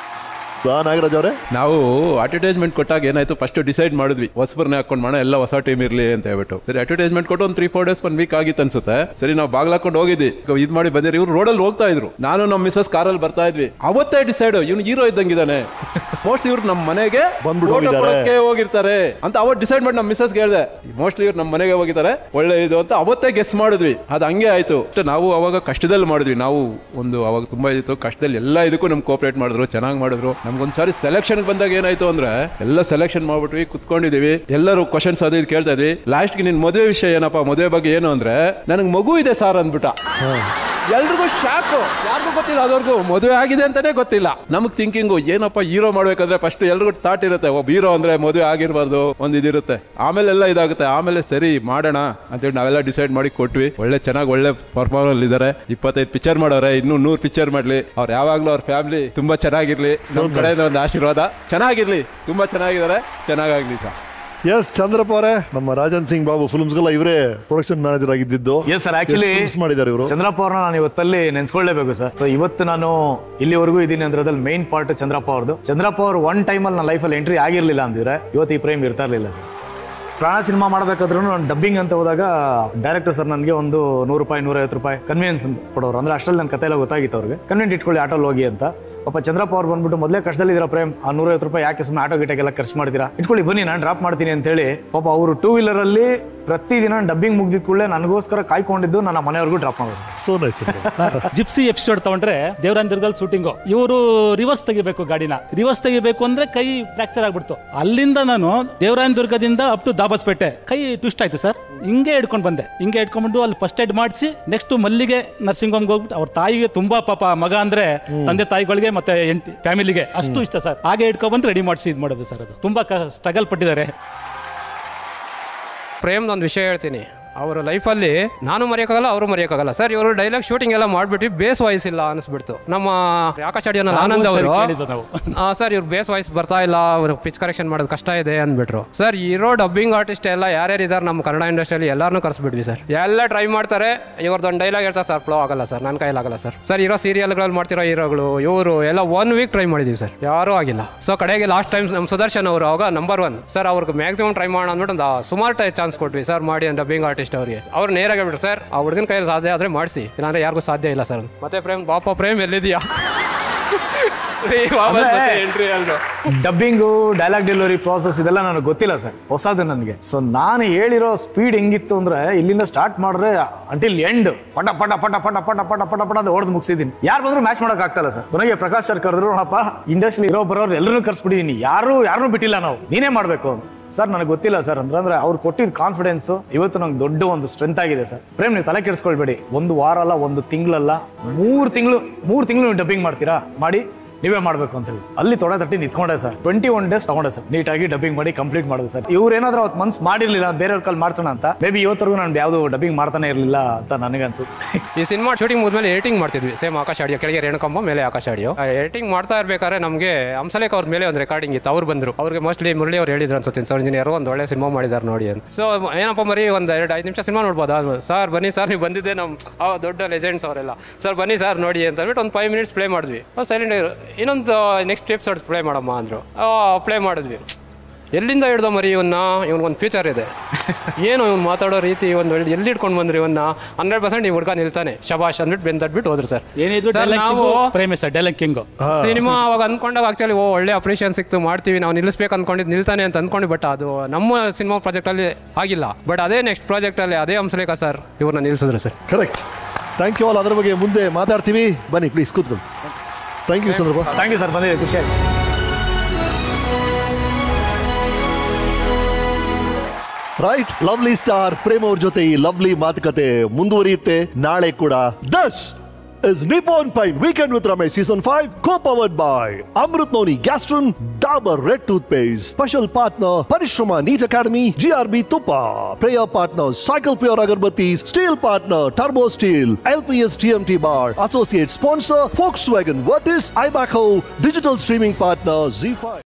ನಾಗರಾಜ್ ಅವರೇ ನಾವು ಅಡ್ವರ್ಟೈಸ್ಮೆಂಟ್ ಕೊಟ್ಟಾಗ ಏನಾಯ್ತು ಫಸ್ಟ್ ಡಿಸೈಡ್ ಮಾಡಿದ್ವಿ ಹೊಸಬರ್ನೇ ಹಾಕೊಂಡು ಮಾಡೋಣ ಎಲ್ಲ ಹೊಸ ಟೀಮ್ ಇರಲಿ ಅಂತ ಹೇಳ್ಬಿಟ್ಟು ಸರಿ ಅಡ್ವರ್ಟೈಸ್ಮೆಂಟ್ ಕೊಟ್ಟು ಒಂದು three four days one week ಆಗಿತ್ತು ಅನ್ಸುತ್ತೆ ಸರಿ ನಾವು ಬಾಗ್ಲ ಹಾಕೊಂಡು ಹೋಗಿದ್ವಿ ಇದು ಮಾಡಿ ಬಂದಿರಿ ಇವ್ರು ರೋಡಲ್ಲಿ ಹೋಗ್ತಾ ಇದ್ರು ನಾನು ನಮ್ಮ ಮಿಸಸ್ ಕಾರಲ್ಲಿ ಬರ್ತಾ ಇದ್ವಿ ಅವತ್ತೇ ಡಿಸೈಡ್ ಇವ್ನು ಹೀರೋ ಇದ್ದಂಗಿದ್ದಾನೆ ಮೋಸ್ಟ್ಲಿ ಇವ್ರು ನಮ್ಮ ಮನೆಗೆ ಬಂದ್ಬಿಟ್ಟು photo ಹೋಗಿದ್ದಾರೆ. ಕೊಡಕ್ಕೆ ಹೋಗಿರ್ತಾರೆ ಅಂತ ಅವತ್ತು ಡಿಸೈಡ್ ಮಾಡಿ ನಮ್ಮ ಮಿಸಸ್ಗೆ ಹೇಳಿದೆ ಮೋಸ್ಟ್ಲಿ ಇವ್ರು ನಮ್ಮ ಮನೆಗೆ ಹೋಗಿದ್ದಾರೆ ಒಳ್ಳೆ ಇದು ಅಂತ ಅವತ್ತೇ ಗೆಸ್ ಮಾಡಿದ್ವಿ ಅದು ಹಂಗೆ ಆಯ್ತು ಅಷ್ಟೇ ನಾವು ಅವಾಗ ಕಷ್ಟದಲ್ಲಿ ಮಾಡಿದ್ವಿ ನಾವು ಒಂದು ಅವಾಗ ತುಂಬಾ ಇತ್ತು ಕಷ್ಟದಲ್ಲಿ ಎಲ್ಲ ಇದಕ್ಕೂ ನಮ್ಗೆ ಕೋಪರೇಟ್ ಮಾಡಿದ್ರು ಚೆನ್ನಾಗಿ ಮಾಡಿದ್ರು ನಮ್ಗೊಂದ್ ಸಾರಿ ಸೆಲೆಕ್ಷನ್ ಬಂದಾಗ ಏನಾಯ್ತು ಅಂದ್ರೆ ಎಲ್ಲ ಸೆಲೆಕ್ಷನ್ ಮಾಡ್ಬಿಟ್ವಿ ಕುತ್ಕೊಂಡಿದೀವಿ ಎಲ್ಲರೂ ಕ್ವಶನ್ಸ್ ಅದು ಇದು ಕೇಳ್ತಾ ಇದ್ವಿ ಲಾಸ್ಟ್ಗೆ ನಿನ್ ಮದುವೆ ವಿಷಯ ಏನಪ್ಪ ಮದುವೆ ಬಗ್ಗೆ ಏನು ಅಂದ್ರೆ ನನಗೆ ಮಗು ಇದೆ ಸಾರ್ ಅಂದ್ಬಿಟ್ಟ ಎಲ್ರಿಗೂ ಶಾಕು ಯಾರಿಗೂ ಗೊತ್ತಿಲ್ಲ ಅದವ್ರಿಗೂ ಮದುವೆ ಆಗಿದೆ ಅಂತಾನೆ ಗೊತ್ತಿಲ್ಲ ನಮಗ್ ಥಿಂಕಿಂಗು ಏನಪ್ಪ ಹೀರೋ ಮಾಡ್ಬೇಕಂದ್ರೆ ಫಸ್ಟ್ ಎಲ್ರಿಗೂ ಥಾಟ್ ಇರುತ್ತೆ ಒಬ್ಬ ಹೀರೋ ಅಂದ್ರೆ ಮದುವೆ ಆಗಿರ್ಬಾರ್ದು ಒಂದ್ ಇದಿರುತ್ತೆ ಆಮೇಲೆ ಎಲ್ಲ ಇದಾಗುತ್ತೆ ಆಮೇಲೆ ಸರಿ ಮಾಡೋಣ ಅಂತೇಳಿ ನಾವೆಲ್ಲ ಡಿಸೈಡ್ ಮಾಡಿ ಕೊಟ್ವಿ ಒಳ್ಳೆ ಚೆನ್ನಾಗಿ ಒಳ್ಳೆ ಪರ್ಫಾರ್ಮರ್ ಇದಾರೆ ಇಪ್ಪತ್ತೈದು ಪಿಕ್ಚರ್ ಮಾಡೋರೆ ಇನ್ನೂ ನೂರ್ ಪಿಕ್ಚರ್ ಮಾಡ್ಲಿ ಅವ್ರು ಯಾವಾಗ್ಲೂ ಅವ್ರ ಫ್ಯಾಮಿಲಿ ತುಂಬಾ ಚೆನ್ನಾಗಿರ್ಲಿ ನಮ್ಮ ಕಡೆಯಿಂದ ಒಂದು ಆಶೀರ್ವಾದ ಚೆನ್ನಾಗಿರ್ಲಿ ತುಂಬಾ ಚೆನ್ನಾಗಿದ್ದಾರೆ ಚೆನ್ನಾಗಾಗ್ಲಿ ಸರ್ ಎಸ್ ಚಂದ್ರಪ್ಪ ಅವರೇ ನಮ್ಮ ರಾಜನ್ ಸಿಂಗ್ ಬಾಬು ಫಿಲ್ಮ್ಸ್ಗೆಲ್ಲ ಇವರೇ ಪ್ರೊಡಕ್ಷನ್ ಮ್ಯಾನೇಜರ್ ಆಗಿದ್ದು ಎಸ್ ಸರ್ ಆಕ್ಚುಲಿ ಮಾಡಿದ್ದಾರೆ ಇವರು ಚಂದ್ರಪ್ಪ ಅವ್ರನ್ನ ನಾನು ಇವತ್ತಲ್ಲಿ ನೆನ್ಸ್ಕೊಳ್ಳೇಬೇಕು ಸರ್ ಸೊ ಇವತ್ತು ನಾನು ಇಲ್ಲಿವರೆಗೂ ಇದ್ದೀನಿ ಅಂದ್ರದಲ್ಲಿ ಮೈನ್ ಪಾರ್ಟ್ ಚಂದ್ರಪ್ಪ ಅವ್ರದ್ದು ಚಂದ್ರಪ್ಪ ಅವ್ರು ಒನ್ ಟೈಮಲ್ಲಿ ನನ್ನ ಲೈಫಲ್ಲಿ ಎಂಟ್ರಿ ಆಗಿರ್ಲಿಲ್ಲ ಅಂದಿದ್ರೆ ಇವತ್ತು ಈ ಪ್ರೇಮ್ ಇರ್ತಾ ಇರಲಿಲ್ಲ ಸರ್ ಪ್ರಾಣ ಸಿನಿಮಾ ಮಾಡಬೇಕಾದ್ರೂ ನಾನು ಡಬ್ಬಿಂಗ್ ಅಂತ ಹೋದಾಗ ಡೈರೆಕ್ಟರ್ ಸರ್ ನನಗೆ ಒಂದು ನೂರು ರೂಪಾಯಿ ನೂರೈವತ್ತು ರೂಪಾಯಿ ಕನ್ವೀನಿಯನ್ಸ್ ಅಂತ ಕೊಡೋರು ಅಂದ್ರೆ ಅಷ್ಟರಲ್ಲಿ ನನ್ನ ಕತೆ ಎಲ್ಲ ಗೊತ್ತಾಗಿತ್ತು ಅವ್ರಿಗೆ ಕನ್ವೀನಿಯಂಟ್ ಇಟ್ಕೊಳ್ಳಿ ಆಟೋಲ್ಲಿ ಹೋಗಿ ಅಂತ ಪಾಪ ಚಂದ್ರಪ್ಪ ಅವ್ರು ಬಂದ್ಬಿಟ್ಟು ಮೊದಲೇ ಕಷ್ಟದಲ್ಲಿ ಇದ್ದೀರಾ ಪ್ರೇಮ್ ಆ ನೂರೈವತ್ತು ರೂಪಾಯಿ ಯಾಕೆ ಸುಮ್ಮನೆ ಆಟೋ ಗಿಟಕ್ಕೆಲ್ಲ ಖರ್ಚು ಮಾಡಿದ್ದೀರಾ ಇಟ್ಕೊಳ್ಳಿ ಬನ್ನಿ ನಾನು ಡ್ರಾಪ್ ಮಾಡ್ತೀನಿ ಅಂತ ಹೇಳಿ ಪಾಪ ಅವರು ಟೂ ವೀಲರಲ್ಲಿ ಪ್ರತಿದಿನ ಡಬ್ಬಿಂಗ್ ಮುಗ್ದಿದ ಕೂಡಲೇ ನನಗೋಸ್ಕರ ಕಾಯ್ಕೊಂಡಿದ್ದು ನನ್ನ ಮನೆಯವ್ರಿಗೂ ಡ್ರಾಪ್ ಮಾಡೋದು ಸೋ ನೈಸ್ ಜಿಪ್ಸಿ ಎಪಿಸೋಡ್ ತಗೊಂಡ್ರೆ ದೇವರಾನ್ ದುರ್ಗಲ್ ಶೂಟಿಂಗು ಇವರು ರಿವರ್ಸ್ ತೆಗಿಬೇಕು ಗಾಡಿನ ರಿವರ್ಸ್ ತೆಗಿಬೇಕು ಅಂದ್ರೆ ಕೈ ಫ್ರಾಕ್ಚರ್ ಆಗ್ಬಿಡ್ತು ಅಲ್ಲಿಂದ ನಾನು ದೇವರಾಯನ ದುರ್ಗದಿಂದ ಅಪ್ ಟು ದಾಬಸ್ಪೇಟೆ ಕೈ ಟ್ವಿಸ್ಟ್ ಆಯ್ತು ಸರ್ ಹಿಂಗೆ ಹಿಡ್ಕೊಂಡು ಬಂದೆ ಹಿಂಗೆ ಹಿಡ್ಕೊಂಡ್ಬಂದು ಅಲ್ಲಿ ಫಸ್ಟ್ ಏಡ್ ಮಾಡಿಸಿ ನೆಕ್ಸ್ಟ್ ಮಲ್ಲಿಗೆ ನರ್ಸಿಂಗ್ ಹೋಮ್ಗೆ ಹೋಗ್ಬಿಟ್ಟು ಅವ್ರ ತಾಯಿಗೆ ತುಂಬಾ ಪಾಪ ಮಗ ಅಂದ್ರೆ ತಂದೆ ತಾಯಿಗಳಿಗೆ ಮತ್ತೆ ಹೆಂಡತಿ ಫ್ಯಾಮಿಲಿಗೆ ಅಷ್ಟು ಇಷ್ಟ ಸರ್ ಹಾಗೆ ಹಿಡ್ಕೊಂಡ್ಬಂದು ರೆಡಿ ಮಾಡಿಸಿ ಇದು ಮಾಡೋದು ಸರ್ ಅದು ತುಂಬಾ ಸ್ಟ್ರಗಲ್ ಪಟ್ಟಿದ್ದಾರೆ ಪ್ರೇಮ್ದೊಂದು ವಿಷಯ ಹೇಳ್ತೀನಿ ಅವರ ಲೈಫಲ್ಲಿ ನಾನು ಮರೆಯೋಕ್ಕಾಗಲ್ಲ ಅವರು ಮರೆಯೋಕ್ಕಾಗಲ್ಲ ಸರ್ ಇವರು ಡೈಲಾಗ್ ಶೂಟಿಂಗ್ ಎಲ್ಲ ಮಾಡ್ಬಿಟ್ಟು ಬೇಸ್ ವಾಯ್ಸ್ ಇಲ್ಲ ಅನಿಸ್ಬಿಡ್ತು ನಮ್ಮ ಆಕಾಶ ಅಡಿಯನ್ನ ಆನಂದ್ ಅವರು ಕೇಳಿದ್ದು ನಾವು. ಸರ್ ಇವ್ರು ಬೇಸ್ ವಾಯ್ಸ್ ಬರ್ತಾ ಇಲ್ಲ ಅವ್ರು ಪಿಚ್ ಕರೆಕ್ಷನ್ ಮಾಡೋದು ಕಷ್ಟ ಇದೆ ಅಂದ್ಬಿಟ್ರು ಸರ್ ಇರೋ ಡಬ್ಬಿಂಗ್ ಆರ್ಟಿಸ್ಟ್ ಎಲ್ಲ ಯಾರ್ಯಾರು ಇದ್ದಾರೆ ನಮ್ಮ ಕನ್ನಡ ಇಂಡಸ್ಟ್ರಿಯಲ್ಲಿ ಎಲ್ಲಾರನ್ನೂ ಕರೆಸ್ಬಿಟ್ವಿ ಸರ್ ಎಲ್ಲ ಟ್ರೈ ಮಾಡ್ತಾರೆ ಇವ್ರದ್ದೊಂದು ಡೈಲಾಗ್ ಹೇಳ್ತಾರೆ ಸರ್ ಫ್ಲೋ ಆಗಲ್ಲ ಸರ್ ನನ್ನ ಕೈಲಾಗಲ್ಲ ಸರ್ ಸರ್ ಇರೋ ಸೀರಿಯಲ್ಗಳಲ್ಲಿ ಮಾಡ್ತಿರೋ ಹೀರೋಗಳು ಇವರು ಎಲ್ಲ ಒನ್ ವೀಕ್ ಟ್ರೈ ಮಾಡಿದೀವಿ ಸರ್ ಯಾರೂ ಆಗಿಲ್ಲ ಸೊ ಕಡೆಗೆ ಲಾಸ್ಟ್ ಟೈಮ್ ನಮ್ಮ ಸುದರ್ಶನ್ ಅವರು ಅವಾಗ ನಂಬರ್ ಒನ್ ಸರ್ ಅವ್ರಿಗೆ ಮ್ಯಾಕ್ಸಿಮಮ್ ಟ್ರೈ ಮಾಡೋಣ ಅಂದ್ಬಿಟ್ಟು ಒಂದು ಸುಮಾರು ಟೈ ಚಾನ್ಸ್ ಕೊಟ್ವಿ ಸರ್ ಮಾಡಿ ಡಬ್ಬಿಂಗ್ ಆರ್ಟಿಸ್ಟ್ ಅವ್ರಿಗೆ ಅವ್ರು ನೇರಾಗಿ ಹೇಳ್ಬಿಟ್ರು ಸರ್ ಆ ಹುಡುಗನ ಕೈಯಲ್ಲಿ ಸಾಧ್ಯ ಆದರೆ ಮಾಡಿಸಿ ಇಲ್ಲಾಂದ್ರೆ ಯಾರಿಗೂ ಸಾಧ್ಯ ಇಲ್ಲ ಸರ್ ಮತ್ತೆ ಪ್ರೇಮ್ ಬಾಪ ಪ್ರೇಮ್ ಎಲ್ಲಿದೆಯಾ ವಾಪಸ್ ಮತ್ತೆ ಎಂಟ್ರಿ ಅಂದ್ರು ಡಬ್ಬಿಂಗು ಡೈಲಾಗ್ ಡೆಲಿವರಿ ಪ್ರಾಸೆಸ್ ಇದೆಲ್ಲ ನನಗೆ ಗೊತ್ತಿಲ್ಲ ಸರ್ ಹೊಸದು ನನಗೆ ಸೊ ನಾನು ಹೇಳಿರೋ ಸ್ಪೀಡ್ ಹೆಂಗಿತ್ತು ಅಂದ್ರೆ ಇಲ್ಲಿಂದ ಸ್ಟಾರ್ಟ್ ಮಾಡಿದ್ರೆ ಅಂಟಿಲ್ ಎಂಡ್ ಪಟ ಪಟ ಪಟ ಪಟ ಪಟ ಪಟ ಪಟ ಪಟ ಅಂತ ಹೊಡೆದು ಮುಗಿಸಿದ್ದೀನಿ ಯಾರು ಬಂದ್ರು ಮ್ಯಾಚ್ ಮಾಡಕ್ ಆಗ್ತಲ್ಲ ಸರ್ ಕೊನೆಗೆ ಪ್ರಕಾಶ್ ಸರ್ ಕರೆದ್ರು ನೋಡಪ್ಪ ಇಂಡಸ್ಟ್ರಿ ಇರೋ ಬರೋರು ಎಲ್ಲರೂ ಕರ್ಸ್ಬಿಟ್ಟಿದ್ದೀನಿ ಯಾರು ಯಾರನ್ನೂ ಬಿಟ್ಟಿಲ್ಲ ನಾವು ನೀನೇ ಮಾಡಬೇಕು ಅಂತ ಸರ್ ನನಗೆ ಗೊತ್ತಿಲ್ಲ ಸರ್ ಅಂದ್ರೆ ಅಂದ್ರೆ ಅವ್ರು ಕೊಟ್ಟಿದ್ದ ಕಾನ್ಫಿಡೆನ್ಸ್ ಇವತ್ತು ನಂಗೆ ದೊಡ್ಡ ಒಂದು ಸ್ಟ್ರೆಂತ್ ಆಗಿದೆ ಸರ್ ಪ್ರೇಮ್ ನೀವು ತಲೆ ಕೆಡಿಸ್ಕೊಳ್ಬೇಡಿ ಒಂದು ವಾರ ಅಲ್ಲ ಒಂದು ತಿಂಗಳಲ್ಲ ಮೂರು ತಿಂಗಳು ಮೂರು ತಿಂಗಳು ನೀವು ಡಬ್ಬಿಂಗ್ ಮಾಡ್ತೀರಾ ಮಾಡಿ ನೀವೇ ಮಾಡಬೇಕು ಅಂತ ಹೇಳಿ ಅಲ್ಲಿ ತೊಡೆ ತಟ್ಟಿ ನಿಂತ್ಕೊಂಡೆ ಸರ್ ಟ್ವೆಂಟಿ ಒನ್ ಡೇಸ್ ತಗೊಂಡೆ ಸರ್ ನೀಟಾಗಿ ಡಬ್ಬಿಂಗ್ ಮಾಡಿ ಕಂಪ್ಲೀಟ್ ಮಾಡಿದೆ ಸರ್ ಇವ್ರು ಏನಾದ್ರೂ ಅವತ್ತು ಮನ್ಸ್ ಮಾಡಿರ್ಲಿಲ್ಲ ಬೇರೆಯವ್ರ ಕಲ್ ಮಾಡ್ಸೋಣ ಅಂತ ಮೇ ಬಿ ಇವತ್ತರೆಗೂ ನಾನು ಯಾವುದು ಡಬ್ಬಿಂಗ್ ಮಾಡ್ತಾನೆ ಇರಲಿಲ್ಲ ಅಂತ ನನಗೆ ಅನ್ಸುತ್ತೆ ಈ ಸಿನಿಮಾ ಶೂಟಿಂಗ್ ಮುದ್ಮೇಲೆ ಎಡಿಟಿಂಗ್ ಮಾಡ್ತಿದ್ವಿ ಸೇಮ್ ಆಕಾಶ ಆಡಿಯೋ ಕೆಳಗೆ ರೇಣುಕಂಬ ಮೇಲೆ ಆಕಾಶ ಆಡಿಯೋ ಎಡಿಟಿಂಗ್ ಮಾಡ್ತಾ ಇರ್ಬೇಕಾದ್ರೆ ನಮಗೆ ಹಂಸಲೇಖ ಅವ್ರ ಮೇಲೆ ಒಂದು ರೆಕಾರ್ಡಿಂಗ್ ಇತ್ತು ಅವ್ರು ಬಂದ್ರು ಅವ್ರಿಗೆ ಮೋಸ್ಟ್ಲಿ ಮುರಳಿ ಅವ್ರು ಹೇಳಿದ್ರು ಅನ್ಸುತ್ತೆ ಸರ್ ಇಂಜಿನಿಯರ್ ಒಂದು ಒಳ್ಳೆ ಸಿನಿಮಾ ಮಾಡಿದಾರೆ ನೋಡಿ ಅಂತ ಸೊ ಏನಪ್ಪ ಮರಿ ಒಂದು ಎರಡು ಐದು ನಿಮಿಷ ಸಿನಿಮಾ ನೋಡ್ಬೋದಾ ಸರ್ ಬನ್ನಿ ಸರ್ ನೀವು ಬಂದಿದ್ದೆ ನಮ್ಮ ಆ ದೊಡ್ಡ ಲೆಜೆಂಡ್ಸ್ ಅವರೆಲ್ಲ ಸರ್ ಬನ್ನಿ ಸರ್ ನೋಡಿ ಅಂತ ಅಂದ್ಬಿಟ್ಟು ಒಂದು ಫೈವ್ ಮಿನಿಟ್ಸ್ ಪ್ಲೇ ಮಾಡಿದ್ವಿ ಸೈಲೆಂಟ್ ಇನ್ನೊಂದು ನೆಕ್ಸ್ಟ್ ಎಪಿಸೋಡ್ ಪ್ಲೇ ಮಾಡಮ್ಮ ಅಂದರು ಪ್ಲೇ ಮಾಡಿದ್ವಿ ಎಲ್ಲಿಂದ ಹಿಡ್ದೋ ಮರಿ ಇವನ್ನ ಇವನ್ಗೊಂದು ಫ್ಯೂಚರ್ ಇದೆ ಏನು ಇವ್ನು ಮಾತಾಡೋ ರೀತಿ ಒಂದು ಎಲ್ಲಿ ಇಟ್ಕೊಂಡು ಬಂದ್ರಿ ಇವನ್ನ ಹಂಡ್ರೆಡ್ ಪರ್ಸೆಂಟ್ ಈ ಹುಡುಗ ನಿಲ್ತಾನೆ ಶಬಾಷ್ ಅಂದ್ಬಿಟ್ಟು ಬೆಂದಟ್ಬಿಟ್ಟು ಹೋದ್ರು ಸರ್ ಏನಿದ್ರು ಸರ್, ಡೈಲಾಗ್ ನಾವು ಪ್ರೇಮೆ ಸರ್ ಡೈಲಾಗ್ ಕಿಂಗು ಸಿನಿಮಾ ಅವಾಗ ಅನ್ಕೊಂಡಾಗ ಆಕ್ಚುಲಿ ಓ ಒಳ್ಳೆ ಅಪ್ರಿಷಿಯೇಷನ್ ಸಿಕ್ತು ಮಾಡ್ತೀವಿ ನಾವು ನಿಲ್ಲಿಸ್ಬೇಕು ಅನ್ಕೊಂಡಿದ್ದು ನಿಲ್ತಾನೆ ಅಂತ ಅನ್ಕೊಂಡು ಬಟ್ ಅದು ನಮ್ಮ ಸಿನಿಮಾ ಪ್ರಾಜೆಕ್ಟಲ್ಲಿ ಆಗಿಲ್ಲ ಬಟ್ ಅದೇ ನೆಕ್ಸ್ಟ್ ಪ್ರಾಜೆಕ್ಟಲ್ಲಿ ಅದೇ ಹಂಸಲೇಖ ಸರ್ ಇವ್ರನ್ನ ನಿಲ್ಸಿದ್ರು sir correct thank you all ಅದ್ರ ಬಗ್ಗೆ ಮುಂದೆ ಮಾತಾಡ್ತೀವಿ ಬನ್ನಿ ಪ್ಲೀಸ್ ಕೂತ್ಕೊಳ್ಳಿ thank you Chandrappa thank you sir ಬಂದಿದೆ ಖುಷಿ ಆಯ್ತು ರೈಟ್ ಲವ್ಲಿ ಸ್ಟಾರ್ ಪ್ರೇಮ್ ಅವ್ರ ಜೊತೆ ಈ ಲವ್ಲಿ ಮಾತುಕತೆ ಮುಂದುವರಿಯುತ್ತೆ ನಾಳೆ ಕೂಡ ದಸ್ is Nippon Pine Weekend with Ramesh Season 5 co-powered by Amrut Noni Gastron Dabur Red Toothpaste Special Partner Parishrama Neat Academy GRB Tupa Prayer Partners Cycle Pure Agarbattis Steel Partner Turbo Steel LPS TMT Bar Associate Sponsor Volkswagen Virtus Ibaco Digital Streaming Partner Z5